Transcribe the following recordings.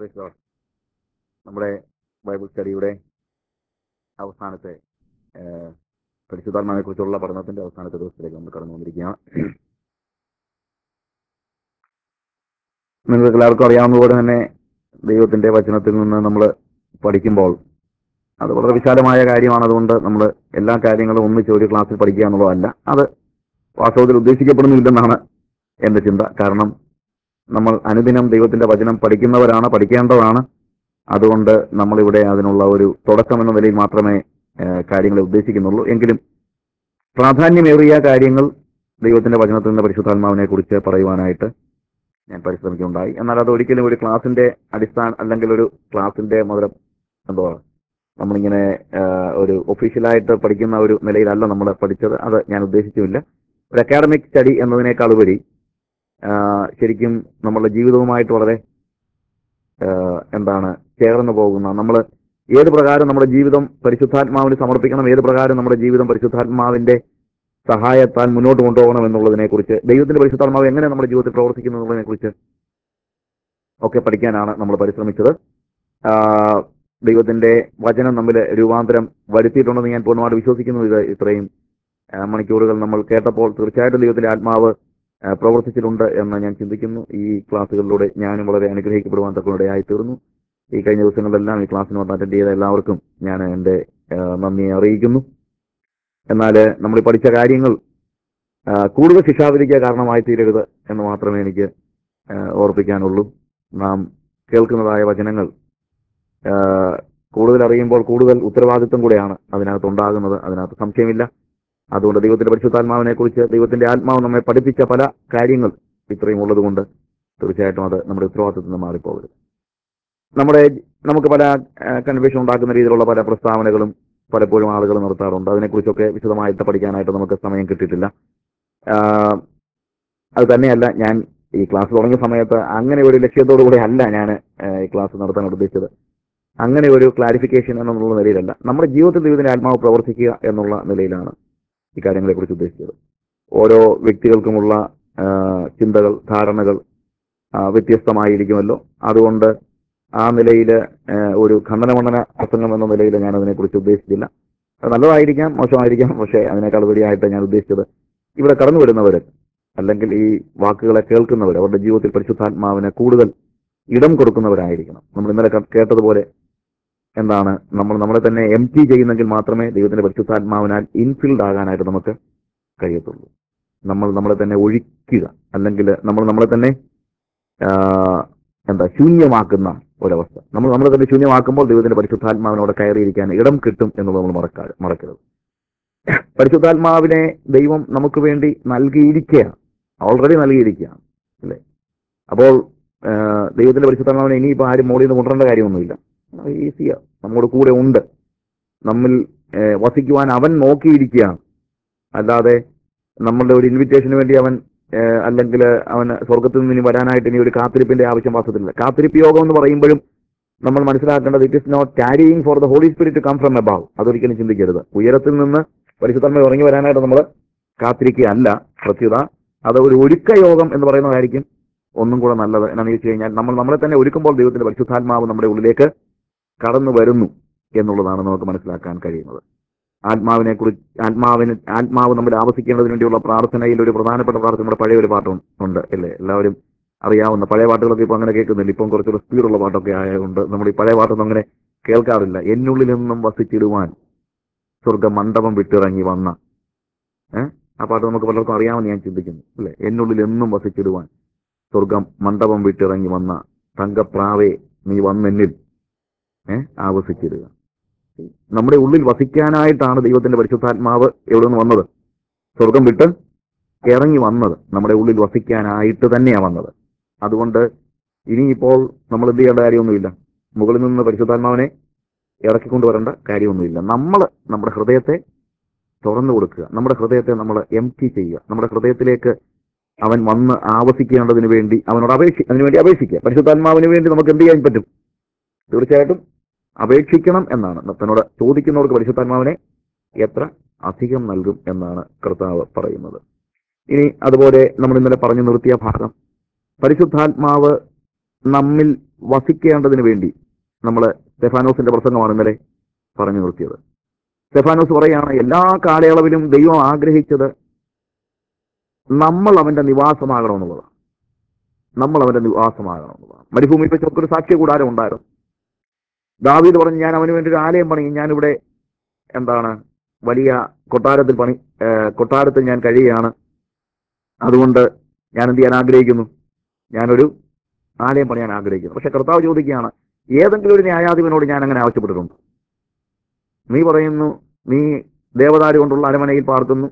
Praise God. നമ്മുടെ Bible സ്റ്റഡിയുടെ അവസാനത്തെ ഏഹ്, പരിശുദ്ധാത്മാവിനെ കുറിച്ചുള്ള പഠനത്തിന്റെ അവസാനത്തെ ദിവസത്തിലേക്ക് നമ്മൾ കടന്നു വന്നിരിക്കുകയാണ് നിങ്ങൾക്ക് എല്ലാവർക്കും അറിയാവുന്നതുപോലെ തന്നെ ദൈവത്തിന്റെ വചനത്തിൽ നിന്ന് നമ്മൾ പഠിക്കുമ്പോൾ അത് വളരെ വിശാലമായ കാര്യമാണ് അതുകൊണ്ട് നമ്മൾ എല്ലാ കാര്യങ്ങളും ഒന്നിച്ച് ഒരു ക്ലാസ്സിൽ പഠിക്കുക എന്നുള്ളതല്ല അത് വാസ്തവത്തിൽ ഉദ്ദേശിക്കപ്പെടുന്നില്ലെന്നാണ് എന്റെ ചിന്ത കാരണം നമ്മൾ അനുദിനം ദൈവത്തിന്റെ വചനം പഠിക്കുന്നവരാണ് പഠിക്കേണ്ടതാണ് അതുകൊണ്ട് നമ്മളിവിടെ അതിനുള്ള ഒരു തുടക്കം എന്ന നിലയിൽ മാത്രമേ ഏഹ്, കാര്യങ്ങളെ ഉദ്ദേശിക്കുന്നുള്ളൂ എങ്കിലും പ്രാധാന്യമേറിയ കാര്യങ്ങൾ ദൈവത്തിന്റെ വചനത്തിൽ നിന്ന് പരിശുദ്ധാത്മാവിനെ കുറിച്ച് പറയുവാനായിട്ട് ഞാൻ പരിശ്രമിക്കുകയുണ്ടായി എന്നാൽ അത് ഒരിക്കലും ഒരു ക്ലാസിന്റെ അടിസ്ഥാന അല്ലെങ്കിൽ ഒരു ക്ലാസിന്റെ മുതൽ എന്തോ നമ്മളിങ്ങനെ ഏഹ്, ഒരു ഒഫീഷ്യലായിട്ട് പഠിക്കുന്ന ഒരു നിലയിലല്ല നമ്മൾ പഠിച്ചത് അത് ഞാൻ ഉദ്ദേശിച്ചുമില്ല ഒരു അക്കാഡമിക് സ്റ്റഡി എന്നതിനേക്കാൾ ഉപരി ആഹ്, ശരിക്കും നമ്മളുടെ ജീവിതവുമായിട്ട് വളരെ ആഹ്, എന്താണ് ചേർന്ന് പോകുന്ന നമ്മൾ ഏത് പ്രകാരം നമ്മുടെ ജീവിതം പരിശുദ്ധാത്മാവിന് സമർപ്പിക്കണം ഏത് പ്രകാരം നമ്മുടെ ജീവിതം പരിശുദ്ധാത്മാവിന്റെ സഹായത്താൽ മുന്നോട്ട് കൊണ്ടുപോകണം എന്നുള്ളതിനെ കുറിച്ച് ദൈവത്തിന്റെ പരിശുദ്ധാത്മാവ് എങ്ങനെ നമ്മുടെ ജീവിതത്തിൽ പ്രവർത്തിക്കുന്നു എന്നുള്ളതിനെ കുറിച്ച് ഒക്കെ പഠിക്കാനാണ് നമ്മൾ പരിശ്രമിച്ചത് ആഹ്, ദൈവത്തിന്റെ വചനം നമ്മിൽ രൂപാന്തരം വരുത്തിയിട്ടുണ്ടെന്ന് ഞാൻ പൂർണ്ണമായിട്ട് വിശ്വസിക്കുന്നു ഇത് ഇത്രയും ആഹ്, മണിക്കൂറുകൾ നമ്മൾ കേട്ടപ്പോൾ തീർച്ചയായിട്ടും ദൈവത്തിന്റെ ആത്മാവ് ആഹ്, പ്രവർത്തിച്ചിട്ടുണ്ട് എന്ന് ഞാൻ ചിന്തിക്കുന്നു ഈ ക്ലാസ്സുകളിലൂടെ ഞാനും വളരെ അനുഗ്രഹിക്കപ്പെടുവാൻ തക്കനിടയായി തീർന്നു ഈ കഴിഞ്ഞ ദിവസങ്ങളിലെല്ലാം ഈ ക്ലാസ്സിന് വന്ന് അറ്റൻഡ് ചെയ്ത എല്ലാവർക്കും ഞാൻ എൻ്റെ ആഹ്, നന്ദിയെ അറിയിക്കുന്നു എന്നാൽ നമ്മൾ ഈ പഠിച്ച കാര്യങ്ങൾ ആഹ്, കൂടുതൽ ശിക്ഷാവിധിക്ക് കാരണമായി തീരരുത് എന്ന് മാത്രമേ എനിക്ക് ആഹ്, ഓർപ്പിക്കാനുള്ളൂ നാം കേൾക്കുന്നതായ വചനങ്ങൾ ആഹ്, കൂടുതൽ അറിയുമ്പോൾ കൂടുതൽ ഉത്തരവാദിത്വം കൂടെയാണ് അതിനകത്ത് ഉണ്ടാകുന്നത് അതിനകത്ത് സംശയമില്ല അതുകൊണ്ട് ദൈവത്തിന്റെ പരിശുദ്ധാത്മാവിനെ കുറിച്ച് ദൈവത്തിന്റെ ആത്മാവ് നമ്മെ പഠിപ്പിച്ച പല കാര്യങ്ങൾ ഇത്രയും ഉള്ളതുകൊണ്ട് തീർച്ചയായിട്ടും അത് നമ്മുടെ ഉത്തരവാദിത്വത്തിൽ നിന്ന് മാറിപ്പോകരുത് നമ്മുടെ നമുക്ക് പല കൺവെൻഷൻ ഉണ്ടാക്കുന്ന രീതിയിലുള്ള പല പ്രസ്താവനകളും പലപ്പോഴും ആളുകൾ നടത്താറുണ്ട് അതിനെക്കുറിച്ചൊക്കെ വിശദമായിട്ട് പഠിക്കാനായിട്ട് നമുക്ക് സമയം കിട്ടിയിട്ടില്ല ആഹ് അത് തന്നെയല്ല ഞാൻ ഈ ക്ലാസ് തുടങ്ങിയ സമയത്ത് അങ്ങനെ ഒരു ലക്ഷ്യത്തോടു കൂടെ അല്ല ഞാൻ ഈ ക്ലാസ് നടത്താൻ ഉദ്ദേശിച്ചത് അങ്ങനെ ഒരു ക്ലാരിഫിക്കേഷൻ എന്നുള്ള നിലയിലല്ല നമ്മുടെ ജീവിതത്തിൽ ദൈവത്തിന്റെ ആത്മാവ് പ്രവർത്തിക്കുക എന്നുള്ള നിലയിലാണ് ഈ കാര്യങ്ങളെക്കുറിച്ച് ഉദ്ദേശിച്ചത് ഓരോ വ്യക്തികൾക്കുമുള്ള ആഹ് ചിന്തകൾ ധാരണകൾ ആഹ് വ്യത്യസ്തമായിരിക്കുമല്ലോ അതുകൊണ്ട് ആ നിലയിൽ ഒരു ഖണ്ഡനമണ്ഡന പ്രസംഗം എന്ന നിലയിൽ ഞാൻ അതിനെക്കുറിച്ച് ഉദ്ദേശിച്ചില്ല അത് നല്ലതായിരിക്കാം മോശമായിരിക്കാം പക്ഷേ അതിനേക്കാൾ ഉപരിയായിട്ട് ഞാൻ ഉദ്ദേശിച്ചത് ഇവിടെ കടന്നു വരുന്നവർ അല്ലെങ്കിൽ ഈ വാക്കുകളെ കേൾക്കുന്നവർ അവരുടെ ജീവിതത്തിൽ പരിശുദ്ധാത്മാവിന് കൂടുതൽ ഇടം കൊടുക്കുന്നവരായിരിക്കണം നമ്മൾ ഇന്നലെ ക- കേട്ടതുപോലെ എന്താണ് നമ്മൾ നമ്മളെ തന്നെ എം ടി ചെയ്യുന്നെങ്കിൽ മാത്രമേ ദൈവത്തിന്റെ പരിശുദ്ധാത്മാവിനാൽ ഇൻഫിൽഡ് ആകാനായിട്ട് നമുക്ക് കഴിയത്തുള്ളൂ നമ്മൾ നമ്മളെ തന്നെ ഒഴിക്കുക അല്ലെങ്കിൽ നമ്മൾ നമ്മളെ തന്നെ ആ, എന്താ ശൂന്യമാക്കുന്ന ഒരവസ്ഥ നമ്മൾ നമ്മളെ തന്നെ ശൂന്യമാക്കുമ്പോൾ ദൈവത്തിന്റെ പരിശുദ്ധാത്മാവിനോട് കയറിയിരിക്കാൻ ഇടം കിട്ടും എന്നുള്ളത് നമ്മൾ മറക്കാ മറക്കരുത് പരിശുദ്ധാത്മാവിനെ ദൈവം നമുക്ക് വേണ്ടി നൽകിയിരിക്കുകയാണ് ഓൾറെഡി നൽകിയിരിക്കുകയാണ് അല്ലേ അപ്പോൾ ആ, ദൈവത്തിന്റെ പരിശുദ്ധാത്മാവിനെ ഇനിയിപ്പോൾ ആരും മോളിൽ നിന്ന് കൊണ്ടുവരേണ്ട കാര്യമൊന്നുമില്ല ഈസിയാ നമ്മോട് കൂടെ ഉണ്ട് നമ്മിൽ ഏ, വസിക്കുവാൻ അവൻ നോക്കിയിരിക്കുകയാണ് അല്ലാതെ നമ്മളുടെ ഒരു ഇൻവിറ്റേഷന് വേണ്ടി അവൻ അല്ലെങ്കിൽ അവൻ സ്വർഗത്തിൽ നിന്ന് ഇനി വരാനായിട്ട് ഇനി ഒരു കാത്തിരിപ്പിന്റെ ആവശ്യം വാസത്തില്ല കാത്തിരിപ്പ് യോഗം എന്ന് പറയുമ്പോഴും നമ്മൾ മനസ്സിലാക്കേണ്ടത് it is not carrying for the holy Spirit come from above അതൊരിക്കലും ചിന്തിക്കരുത് ഉയരത്തിൽ നിന്ന് പരിശുദ്ധന്മ ഇറങ്ങി വരാനായിട്ട് നമ്മൾ കാത്തിരിക്കുകയല്ല പ്രത്യുത അത് ഒരു ഒരുക്ക യോഗം എന്ന് പറയുന്നതായിരിക്കും ഒന്നും കൂടെ നല്ലത് എന്നാന്ന് ചോദിച്ചു കഴിഞ്ഞാൽ നമ്മൾ നമ്മളെ തന്നെ ഒരുക്കുമ്പോൾ ദൈവത്തിന്റെ പരിശുദ്ധാത്മാവ് നമ്മുടെ ഉള്ളിലേക്ക് കടന്നു വരുന്നു എന്നുള്ളതാണ് നമുക്ക് മനസ്സിലാക്കാൻ കഴിയുന്നത് ആത്മാവിനെ കുറിച്ച് ആത്മാവിന് ആത്മാവ് നമ്മൾ ആവസിക്കേണ്ടതിന് വേണ്ടിയുള്ള പ്രാർത്ഥനയിൽ ഒരു പ്രധാനപ്പെട്ട പ്രാർത്ഥന നമ്മുടെ പഴയ ഒരു പാട്ടും ഉണ്ട് അല്ലേ എല്ലാവരും അറിയാവുന്ന പഴയ പാട്ടുകളൊക്കെ ഇപ്പൊ അങ്ങനെ കേൾക്കുന്നില്ല ഇപ്പം കുറച്ചുകൂടെ സ്പീഡുള്ള പാട്ടൊക്കെ ആയതുകൊണ്ട് നമ്മൾ ഈ പഴയ പാട്ടൊന്നും അങ്ങനെ കേൾക്കാറില്ല എന്നുള്ളിൽ നിന്നും വസിച്ചിടുവാൻ സ്വർഗ മണ്ഡപം വിട്ടിറങ്ങി വന്ന ഏഹ് ആ പാട്ട് നമുക്ക് പലർക്കും അറിയാമെന്ന് ഞാൻ ചിന്തിക്കുന്നു അല്ലേ എന്നുള്ളിൽ എന്നും വസിച്ചിടുവാൻ സ്വർഗം മണ്ഡപം വിട്ടിറങ്ങി വന്ന തങ്കപ്രാവേ നീ വന്നെന്നിൽ ഏഹ് ആവസിച്ചിടുക നമ്മുടെ ഉള്ളിൽ വസിക്കാനായിട്ടാണ് ദൈവത്തിന്റെ പരിശുദ്ധാത്മാവ് എവിടെ നിന്ന് വന്നത് സ്വർഗം വിട്ട് ഇറങ്ങി വന്നത് നമ്മുടെ ഉള്ളിൽ വസിക്കാനായിട്ട് തന്നെയാണ് വന്നത് അതുകൊണ്ട് ഇനിയിപ്പോൾ നമ്മൾ എന്ത് ചെയ്യേണ്ട കാര്യമൊന്നുമില്ല മുകളിൽ നിന്ന് പരിശുദ്ധാത്മാവിനെ ഇറക്കിക്കൊണ്ടുവരേണ്ട കാര്യമൊന്നുമില്ല നമ്മൾ നമ്മുടെ ഹൃദയത്തെ തുറന്നു കൊടുക്കുക നമ്മുടെ ഹൃദയത്തെ നമ്മൾ എം ടി ചെയ്യുക നമ്മുടെ ഹൃദയത്തിലേക്ക് അവൻ വന്ന് ആവസിക്കേണ്ടതിന് വേണ്ടി അവനോട് അപേക്ഷി അതിനുവേണ്ടി അപേക്ഷിക്കുക പരിശുദ്ധാത്മാവിന് വേണ്ടി നമുക്ക് എന്ത് ചെയ്യാൻ പറ്റും തീർച്ചയായിട്ടും അപേക്ഷിക്കണം എന്നാണ് തന്നോട് ചോദിക്കുന്നവർക്ക് പരിശുദ്ധാത്മാവിനെ എത്ര അധികം നൽകും എന്നാണ് കർത്താവ് പറയുന്നത് ഇനി അതുപോലെ നമ്മൾ ഇന്നലെ പറഞ്ഞു നിർത്തിയ ഭാഗം പരിശുദ്ധാത്മാവ് നമ്മിൽ വസിക്കേണ്ടതിന് വേണ്ടി നമ്മൾ സ്റ്റെഫാനോസിന്റെ പ്രസംഗമാണ് ഇന്നലെ പറഞ്ഞു നിർത്തിയത് സ്റ്റെഫാനോസ് പറയാണ് എല്ലാ കാലയളവിലും ദൈവം ആഗ്രഹിച്ചത് നമ്മൾ അവന്റെ നിവാസമാകണമെന്നുള്ളതാണ് നമ്മൾ അവന്റെ നിവാസമാകണമെന്നുള്ളതാണ് മരുഭൂമിയിൽ വെച്ച് നമുക്കൊരു സാക്ഷ്യ കൂടാരം ഉണ്ടായിരുന്നു ദാവീദ് പറഞ്ഞു ഞാൻ അവന് വേണ്ടി ഒരു ആലയം പണിയും ഞാനിവിടെ എന്താണ് വലിയ കൊട്ടാരത്തിൽ പണി ഏഹ് കൊട്ടാരത്തിൽ ഞാൻ കഴിയുകയാണ് അതുകൊണ്ട് ഞാൻ എന്ത് ചെയ്യാൻ ആഗ്രഹിക്കുന്നു ഞാനൊരു ആലയം പണിയാൻ ആഗ്രഹിക്കുന്നു പക്ഷെ കർത്താവ് ചോദിക്കുകയാണ് ഏതെങ്കിലും ഒരു ന്യായാധിപനോട് ഞാൻ അങ്ങനെ ആവശ്യപ്പെട്ടിട്ടുണ്ട് നീ പറയുന്നു നീ ദേവദാരു കൊണ്ടുള്ള അരമനയിൽ പാർക്കുന്നു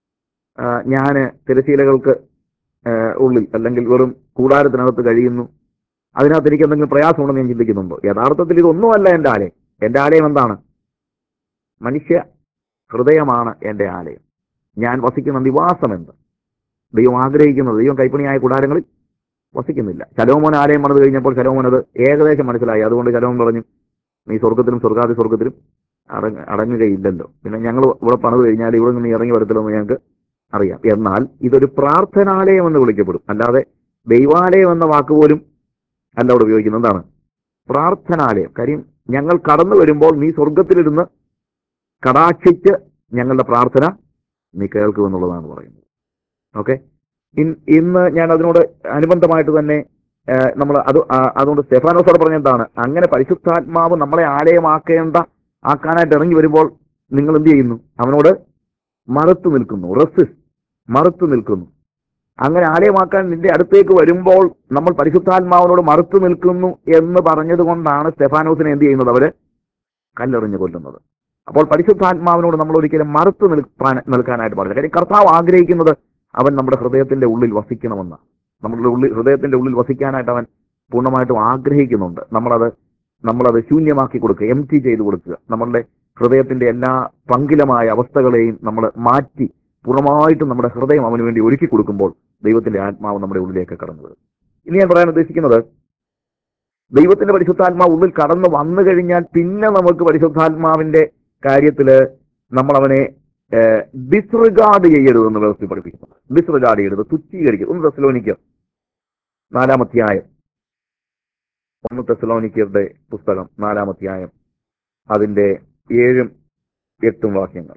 ഞാൻ തിരശീലകൾക്ക് ആ, ഉള്ളിൽ അല്ലെങ്കിൽ വെറും കൂടാരത്തിനകത്ത് കഴിയുന്നു അതിനകത്ത് എനിക്ക് എന്തെങ്കിലും പ്രയാസമുണ്ടെന്ന് ഞാൻ ചിന്തിക്കുന്നുണ്ടോ യഥാർത്ഥത്തിൽ ഇതൊന്നുമല്ല എൻ്റെ ആലയം എൻ്റെ ആലയം എന്താണ് മനുഷ്യ ഹൃദയമാണ് എൻ്റെ ആലയം ഞാൻ വസിക്കുന്ന നിവാസം എന്ത് ദൈവം ആഗ്രഹിക്കുന്നത് ദൈവം കൈപ്പണിയായ കൂടാരങ്ങളിൽ വസിക്കുന്നില്ല ശലോമോൻ ആലയം പണിത് കഴിഞ്ഞപ്പോൾ ശലോമോൻ അത് ഏകദേശം മനസ്സിലായി അതുകൊണ്ട് ശലോമോൻ പറഞ്ഞു നീ സ്വർഗത്തിലും സ്വർഗാതി സ്വർഗത്തിലും അടങ്ങ അടങ്ങുകയില്ലല്ലോ പിന്നെ ഞങ്ങൾ ഇവിടെ പണിത് കഴിഞ്ഞാൽ ഇവിടെ നിന്ന് ഇറങ്ങി വരത്തില്ലെന്ന് ഞങ്ങൾക്ക് അറിയാം എന്നാൽ ഇതൊരു പ്രാർത്ഥനാലയം എന്ന് വിളിക്കപ്പെടും അല്ലാതെ ദൈവാലയം എന്ന വാക്ക് പോലും അല്ല അവിടെ ഉപയോഗിക്കുന്നത് എന്താണ് പ്രാർത്ഥനാലയം കാര്യം ഞങ്ങൾ കടന്നു വരുമ്പോൾ നീ സ്വർഗത്തിലിരുന്ന് കടാക്ഷിച്ച് ഞങ്ങളുടെ പ്രാർത്ഥന നീ കേൾക്കുമെന്നുള്ളതാണ് പറയുന്നത് ഓക്കെ ഇന്ന് ഞാൻ അതിനോട് അനുബന്ധമായിട്ട് തന്നെ നമ്മൾ അത് ആ, അതുകൊണ്ട് സ്റ്റെഫാനോസോട് പറഞ്ഞ എന്താണ് അങ്ങനെ പരിശുദ്ധാത്മാവ് നമ്മളെ ആലയമാക്കേണ്ട ആക്കാനായിട്ട് ഇറങ്ങി വരുമ്പോൾ നിങ്ങൾ എന്ത് ചെയ്യുന്നു അവനോട് മറുത്തു നിൽക്കുന്നു റെസിസ് മറുത്തു നിൽക്കുന്നു അങ്ങനെ ആലയമാക്കാൻ നിന്റെ അടുത്തേക്ക് വരുമ്പോൾ നമ്മൾ പരിശുദ്ധാത്മാവിനോട് മറുത്തു നിൽക്കുന്നു എന്ന് പറഞ്ഞത് കൊണ്ടാണ് സ്റ്റെഫാനോസിനെ എന്ത് ചെയ്യുന്നത് അവര് കല്ലെറിഞ്ഞു കൊല്ലുന്നത് അപ്പോൾ പരിശുദ്ധാത്മാവിനോട് നമ്മൾ ഒരിക്കലും മറുത്തു നിൽക്കാൻ നിൽക്കാനായിട്ട് പാടില്ല കാര്യം കർത്താവ് ആഗ്രഹിക്കുന്നത് അവൻ നമ്മുടെ ഹൃദയത്തിന്റെ ഉള്ളിൽ വസിക്കണമെന്ന് നമ്മുടെ ഉള്ളിൽ ഹൃദയത്തിന്റെ ഉള്ളിൽ വസിക്കാനായിട്ട് അവൻ പൂർണ്ണമായിട്ടും ആഗ്രഹിക്കുന്നുണ്ട് നമ്മളത് നമ്മളത് ശൂന്യമാക്കി കൊടുക്കുക എം ടി ചെയ്ത് കൊടുക്കുക നമ്മളുടെ ഹൃദയത്തിന്റെ എല്ലാ പങ്കിലമായ അവസ്ഥകളെയും നമ്മൾ മാറ്റി പൂർണ്ണമായിട്ടും നമ്മുടെ ഹൃദയം അവന് വേണ്ടി ഒരുക്കി കൊടുക്കുമ്പോൾ ദൈവത്തിന്റെ ആത്മാവ് നമ്മുടെ ഉള്ളിലേക്ക് കടന്നു വരും ഇനി ഞാൻ പറയാൻ ഉദ്ദേശിക്കുന്നത് ദൈവത്തിന്റെ പരിശുദ്ധാത്മാവ് ഉള്ളിൽ കടന്നു വന്നു കഴിഞ്ഞാൽ പിന്നെ നമുക്ക് പരിശുദ്ധാത്മാവിന്റെ കാര്യത്തില് നമ്മൾ അവനെ ഡിസ്റിഗാർഡ് ചെയ്യരുതെന്ന് വ്യവസ്ഥ പഠിപ്പിക്കുന്നു ഡിസ്റിഗാർഡ് ചെയ്യരുത് തുച്ഛീകരിക്കരുത് ഒന്ന് തെസലോനിക്ക നാലാമധ്യായം ഒന്ന് തെസലോനിക്കയുടെ പുസ്തകം നാലാമധ്യായം അതിന്റെ ഏഴും എട്ടും വാക്യങ്ങൾ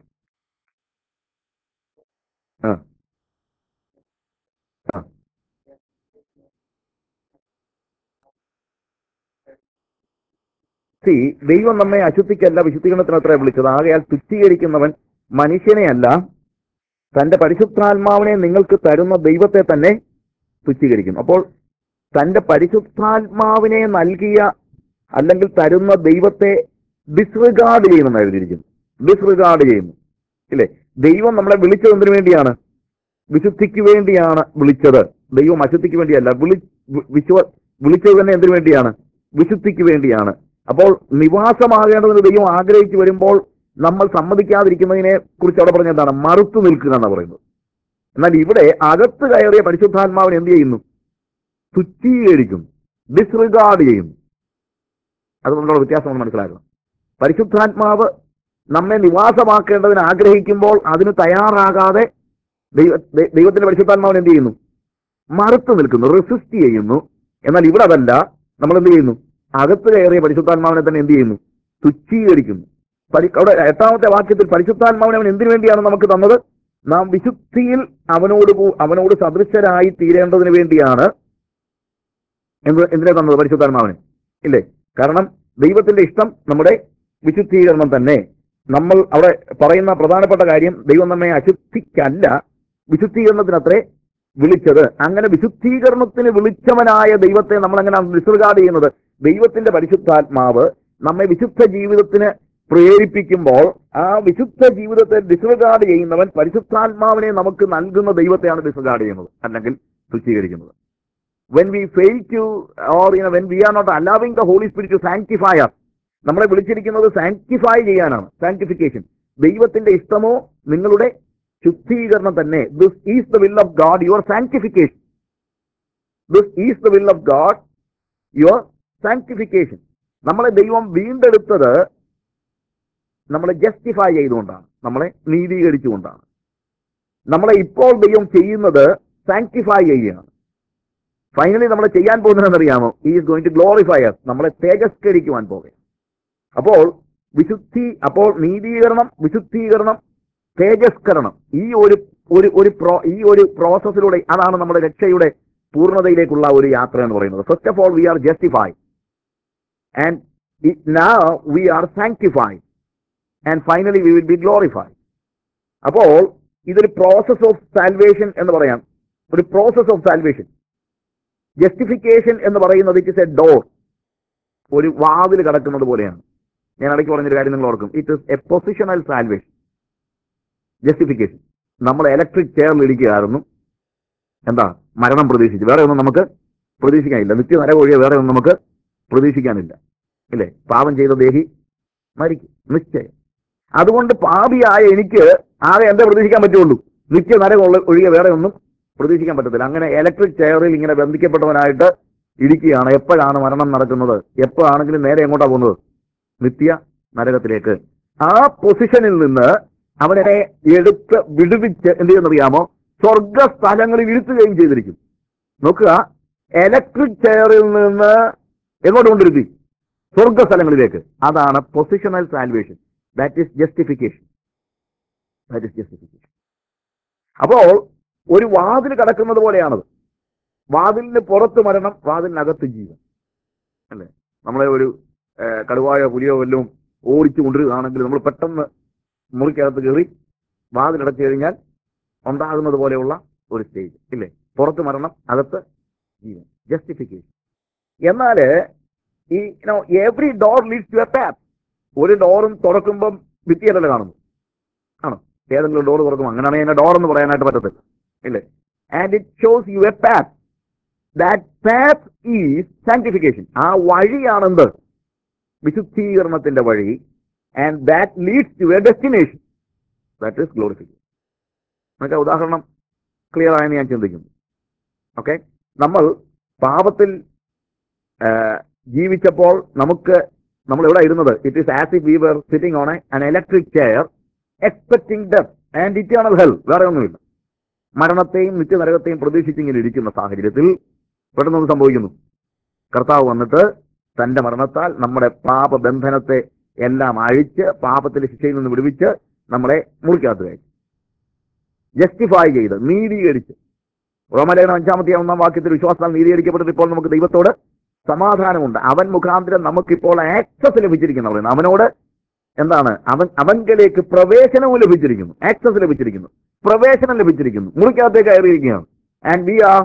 ആ ആ സി ദൈവം നമ്മെ അശുദ്ധിക്കല്ല വിശുദ്ധീകരണത്തിന് അത്ര വിളിച്ചത് ആകയാൽ തുച്ഛീകരിക്കുന്നവൻ മനുഷ്യനെയല്ല തന്റെ പരിശുദ്ധാത്മാവിനെ നിങ്ങൾക്ക് തരുന്ന ദൈവത്തെ തന്നെ തുച്ഛീകരിക്കുന്നു അപ്പോൾ തന്റെ പരിശുദ്ധാത്മാവിനെ നൽകിയ അല്ലെങ്കിൽ തരുന്ന ദൈവത്തെ ഡിസ്റിഗാർഡ് ചെയ്യുമെന്ന് എഴുതിയിരിക്കുന്നു ഡിസ്റിഗാർഡ് ചെയ്യുന്നു ഇല്ലേ ദൈവം നമ്മളെ വിളിച്ചത് എന്തിനു വേണ്ടിയാണ് വിശുദ്ധിക്ക് വേണ്ടിയാണ് വിളിച്ചത് ദൈവം അശുദ്ധിക്ക് വേണ്ടിയല്ല വിളി വി- വിശ്വ വിളിച്ചത് തന്നെ എന്തിനു വേണ്ടിയാണ് വിശുദ്ധിക്ക് വേണ്ടിയാണ് അപ്പോൾ നിവാസമാകേണ്ടതിന് ദൈവം ആഗ്രഹിച്ചു വരുമ്പോൾ നമ്മൾ സമ്മതിക്കാതിരിക്കുന്നതിനെ കുറിച്ച് അവിടെ പറഞ്ഞ എന്താണ് മറുത്തു നിൽക്കുക എന്നാണ് പറയുന്നത് എന്നാൽ ഇവിടെ അകത്ത് കയറിയ പരിശുദ്ധാത്മാവിനെ എന്ത് ചെയ്യുന്നു തുച്ഛീകരിക്കുന്നു ഡിസ്റിഗാർഡ് ചെയ്യുന്നു അതുകൊണ്ടുള്ള വ്യത്യാസം നമ്മൾ മനസ്സിലാക്കണം പരിശുദ്ധാത്മാവ് നമ്മെ നിവാസമാക്കേണ്ടതിന് ആഗ്രഹിക്കുമ്പോൾ അതിന് തയ്യാറാകാതെ ദൈവ ദൈ- ദൈവത്തിന്റെ പരിശുദ്ധാത്മാവിനെ എന്ത് ചെയ്യുന്നു മറുത്തു നിൽക്കുന്നു റെസിസ്റ്റ് ചെയ്യുന്നു എന്നാൽ ഇവിടെ അതല്ല നമ്മൾ എന്ത് ചെയ്യുന്നു അകത്ത് കയറിയ പരിശുദ്ധാത്മാവിനെ തന്നെ എന്ത് ചെയ്യുന്നു തുച്ഛീകരിക്കുന്നു പരി- അവിടെ എട്ടാമത്തെ വാക്യത്തിൽ പരിശുദ്ധാത്മാവിനെ അവൻ എന്തിനു വേണ്ടിയാണ് നമുക്ക് തന്നത് നാം വിശുദ്ധിയിൽ അവനോട് കൂ- അവനോട് സദൃശരായി തീരേണ്ടതിന് വേണ്ടിയാണ് എന്ത് എന്തിനെ തന്നത് പരിശുദ്ധാത്മാവിനെ ഇല്ലേ കാരണം ദൈവത്തിന്റെ ഇഷ്ടം നമ്മുടെ വിശുദ്ധീകരണം തന്നെ നമ്മൾ അവിടെ പറയുന്ന പ്രധാനപ്പെട്ട കാര്യം ദൈവം നമ്മെ അശുദ്ധിക്കല്ല വിശുദ്ധീകരണത്തിനത്രേ വിളിച്ചത് അങ്ങനെ വിശുദ്ധീകരണത്തിന് വിളിച്ചവനായ ദൈവത്തെ നമ്മൾ എങ്ങനെയാണ് ഡിസ്റിഗാർഡ് ചെയ്യുന്നത് ദൈവത്തിന്റെ പരിശുദ്ധാത്മാവ് നമ്മെ വിശുദ്ധ ജീവിതത്തിന് പ്രേരിപ്പിക്കുമ്പോൾ ആ വിശുദ്ധ ജീവിതത്തെ ഡിസ്റിഗാർഡ് ചെയ്യുന്നവൻ പരിശുദ്ധാത്മാവിനെ നമുക്ക് നൽകുന്ന ദൈവത്തെയാണ് ഡിസ്റിഗാർഡ് ചെയ്യുന്നത് അല്ലെങ്കിൽ തുച്ഛീകരിക്കുന്നത് when we fail to or you know when we are not allowing the holy spirit to sanctify us നമ്മളെ വിളിച്ചിരിക്കുന്നത് സാങ്ക്ടിഫൈ ചെയ്യാനാണ് സാങ്ക്ടിഫിക്കേഷൻ ദൈവത്തിന്റെ ഇഷ്ടമോ നിങ്ങളുടെ ശുദ്ധീകരണം തന്നെ this is the will of God your sanctification this is the will of God your sanctification നമ്മളെ ദൈവം വീണ്ടെടുത്തത് നമ്മളെ ജസ്റ്റിഫൈ ചെയ്തുകൊണ്ടാണ് നമ്മളെ നീതീകരിച്ചുകൊണ്ടാണ് നമ്മളെ ഇപ്പോൾ ദൈവം ചെയ്യുന്നത് സാങ്ക്ടിഫൈ ചെയ്യുകയാണ് ഫൈനലി നമ്മൾ ചെയ്യാൻ പോകുന്നതെന്ന് അറിയാമോ he is going to glorify us നമ്മളെ തേജസ്കരിക്കുവാൻ പോകുക അപ്പോൾ വിശുദ്ധി അപ്പോൾ നീതീകരണം വിശുദ്ധീകരണം തേജസ്കരണം ഈ ഒരു ഒരു ഒരു പ്രോ ഈ ഒരു പ്രോസസ്സിലൂടെ അതാണ് നമ്മുടെ രക്ഷയുടെ പൂർണ്ണതയിലേക്കുള്ള ഒരു യാത്ര എന്ന് പറയുന്നത് first of all we are justified and now we are sanctified and finally we will be glorified അപ്പോൾ ഇതൊരു പ്രോസസ് ഓഫ് സാൽവേഷൻ എന്ന് പറയാം ഒരു പ്രോസസ് ഓഫ് സാൽവേഷൻ ജസ്റ്റിഫിക്കേഷൻ എന്ന് പറയുന്നത് ഇറ്റ് ഇസ് എ ഡോർ ഒരു വാതിൽ കടക്കുന്നത് പോലെയാണ് ഞാൻ ഇടയ്ക്ക് പറഞ്ഞൊരു കാര്യം നിങ്ങൾ ഓർക്കും it is a positional salvation justification നമ്മൾ ഇലക്ട്രിക് ചെയറിൽ ഇരിക്കുകയായിരുന്നു എന്താ മരണം പ്രതീക്ഷിച്ച് വേറെ ഒന്നും നമുക്ക് പ്രതീക്ഷിക്കാനില്ല നിത്യ നരകൊഴിയെ വേറെ ഒന്നും നമുക്ക് പ്രതീക്ഷിക്കാനില്ല ഇല്ലേ പാപം ചെയ്ത ദേഹി മരിക്കും നിശ്ചയം അതുകൊണ്ട് പാപിയായ എനിക്ക് ആകെ എന്താ പ്രതീക്ഷിക്കാൻ പറ്റുള്ളൂ നിത്യ നരകം ഉള്ള ഒഴികെ വേറെ ഒന്നും പ്രതീക്ഷിക്കാൻ പറ്റത്തില്ല അങ്ങനെ ഇലക്ട്രിക് ചെയറിൽ ഇങ്ങനെ ബന്ധിക്കപ്പെട്ടവനായിട്ട് ഇരിക്കുകയാണ് എപ്പോഴാണ് മരണം നടക്കുന്നത് എപ്പോഴാണെങ്കിലും നേരെ എങ്ങോട്ടാ പോകുന്നത് നിത്യ നരകത്തിലേക്ക് ആ പൊസിഷനിൽ നിന്ന് അവനെ എടുത്ത് വിടുവിച്ച് എന്ത് ചെയ്യുന്നറിയാമോ സ്വർഗ സ്ഥലങ്ങളിൽ ഇരുത്തുകയും ചെയ്തിരിക്കും നോക്കുക ഇലക്ട്രിക് ചെയറിൽ നിന്ന് എങ്ങോട്ട് കൊണ്ടിരുത്തി സ്വർഗ സ്ഥലങ്ങളിലേക്ക് അതാണ് positional salvation that is justification that is justification അപ്പോൾ ഒരു വാതിൽ കടക്കുന്നത് പോലെയാണത് വാതിലിന് പുറത്ത് മരണം വാതിലിനകത്ത് ജീവൻ അല്ലേ നമ്മളെ ഒരു ഏഹ്, കടുവായോ പുലിയോ വല്ലതും ഓടിച്ചു കൊണ്ടിരുകയാണെങ്കിൽ നമ്മൾ പെട്ടെന്ന് മുറിക്കകത്ത് കയറി വാതിലടച്ചു കഴിഞ്ഞാൽ ഉണ്ടാകുന്നത് പോലെയുള്ള ഒരു സ്റ്റേജ് ഇല്ലേ പുറത്ത് മരണം അകത്ത് ജീവൻ ജസ്റ്റിഫിക്കേഷൻ എന്നാൽ ഈ every door leads to a path ഒരു ഡോറും തുറക്കുമ്പം ഭിത്തിയല്ലല്ലോ കാണുന്നു ആണോ ഏതെങ്കിലും ഡോർ തുറക്കും അങ്ങനെയാണെങ്കിൽ അതിന്റെ ഡോർ എന്ന് പറയാനായിട്ട് പറ്റത്തില്ല ഇല്ലേ and it shows you a path that path is sanctification ആ വഴിയാണെന്ത് വിശുദ്ധീകരണത്തിന്റെ വഴി and that leads to a destination that is glorification നമുക്ക് ഉദാഹരണം ക്ലിയർ ആയെന്ന് ഞാൻ ചിന്തിക്കുന്നു ഓക്കെ നമ്മൾ പാപത്തിൽ ആ, ജീവിച്ചപ്പോൾ നമുക്ക് നമ്മൾ എവിടെ ഇരുന്നത് it is as if we were sitting on an electric chair expecting death and eternal hell വേറെ ഒന്നുമില്ല മരണത്തെയും നിത്യനരകത്തെയും പ്രതീക്ഷിച്ചിങ്ങനെ ഇരിക്കുന്ന സാഹചര്യത്തിൽ പെട്ടെന്നൊന്ന് സംഭവിക്കുന്നു കർത്താവ് വന്നിട്ട് തന്റെ മരണത്താൽ നമ്മുടെ പാപബന്ധനത്തെ എല്ലാം അഴിച്ച് പാപത്തിന്റെ ശിക്ഷയിൽ നിന്ന് വിടുവിച്ച് നമ്മളെ മുറിക്കകത്ത് കയറ്റി ജസ്റ്റിഫൈ ചെയ്ത് നീതീകരിച്ച് റോമലേഖനം അഞ്ചാമത്തെ ഒന്നാം വാക്യത്തിൽ വിശ്വാസത്താൽ നീതീകരിക്കപ്പെട്ടത് ഇപ്പോൾ നമുക്ക് ദൈവത്തോട് സമാധാനമുണ്ട് അവൻ മുഖാന്തരം നമുക്കിപ്പോൾ ആക്സസ് ലഭിച്ചിരിക്കുന്നു പറയുന്നത് അവനോട് എന്താണ് അവൻ അവങ്കലേക്ക് പ്രവേശനവും ലഭിച്ചിരിക്കുന്നു ആക്സസ് ലഭിച്ചിരിക്കുന്നു പ്രവേശനം ലഭിച്ചിരിക്കുന്നു മുറിക്കകത്തേക്ക് കയറിയിരിക്കുകയാണ് and we are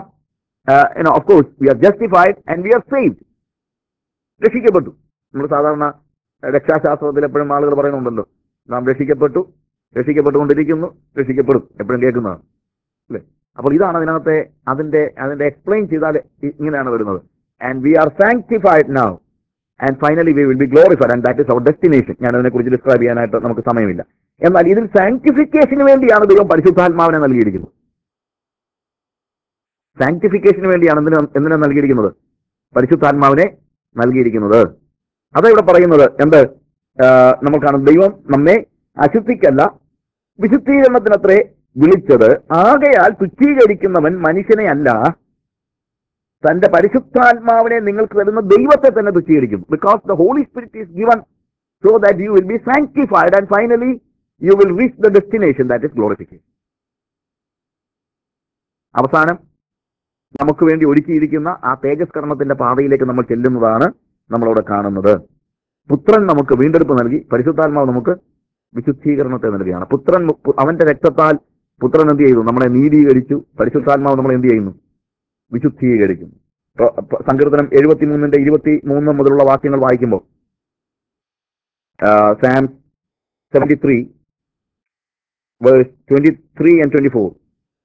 of course we are justified and we are saved രക്ഷിക്കപ്പെട്ടു നമ്മൾ സാധാരണ അഹ് രക്ഷാശാസ്ത്രത്തിൽ എപ്പോഴും ആളുകൾ പറയുന്നുണ്ടല്ലോ നാം രക്ഷിക്കപ്പെട്ടു രക്ഷിക്കപ്പെട്ടുകൊണ്ടിരിക്കുന്നു രക്ഷിക്കപ്പെടും എപ്പോഴും കേൾക്കുന്നതാണ് അല്ലേ അപ്പോൾ ഇതാണ് അതിനകത്തെ അതിന്റെ അതിന്റെ എക്സ്പ്ലെയിൻ ചെയ്താൽ ഇ- ഇങ്ങനെയാണ് വരുന്നത് and we are sanctified now and finally we will be glorified and that is our destination ഞാൻ അതിനെക്കുറിച്ച് ഡിസ്ക്രൈബ് ചെയ്യാനായിട്ട് നമുക്ക് സമയമില്ല എന്നാൽ ഇതിൽ സാങ്ക്ടിഫിക്കേഷന് വേണ്ടിയാണ് ദൈവം പരിശുദ്ധാത്മാവിനെ നൽകിയിരിക്കുന്നത് സാങ്ക്ടിഫിക്കേഷന് വേണ്ടിയാണ് എന്തിനാ എന്തിനാ നൽകിയിരിക്കുന്നത് പരിശുദ്ധാത്മാവിനെ നൽകിയിരിക്കുന്നത് അതാ ഇവിടെ പറയുന്നത് എന്ത് ആ, നമ്മൾ കാണും ദൈവം നമ്മെ അശുദ്ധിക്കല്ല വിശുദ്ധീകരണത്തിനത്രേ വിളിച്ചത് ആകയാൽ തുച്ഛീകരിക്കുന്നവൻ മനുഷ്യനെ അല്ല തന്റെ പരിശുദ്ധാത്മാവിനെ നിങ്ങൾക്ക് തരുന്ന ദൈവത്തെ തന്നെ തുച്ഛീകരിക്കും because the holy Spirit is given so that you will be sanctified and finally you will reach the destination that is glorification അവസാനം നമുക്ക് വേണ്ടി ഒരുക്കിയിരിക്കുന്ന ആ തേജസ്കരണത്തിന്റെ പാതയിലേക്ക് നമ്മൾ ചെല്ലുന്നതാണ് നമ്മളവിടെ കാണുന്നത് പുത്രൻ നമുക്ക് വീണ്ടെടുപ്പ് നൽകി പരിശുദ്ധാത്മാവ് നമുക്ക് വിശുദ്ധീകരണത്തെ നൽകുകയാണ് പുത്രൻ മു- അവന്റെ രക്തത്താൽ പുത്രൻ എന്ത് ചെയ്തു നമ്മളെ നീതീകരിച്ചു പരിശുദ്ധാത്മാവ് നമ്മളെ എന്ത് ചെയ്യുന്നു വിശുദ്ധീകരിക്കുന്നു പ്ര- പ്ര- സങ്കീർത്തനം എഴുപത്തിമൂന്നിന്റെ ഇരുപത്തി മൂന്ന് മുതലുള്ള വാക്യങ്ങൾ വായിക്കുമ്പോൾ psalm seventy three verse twenty three and twenty four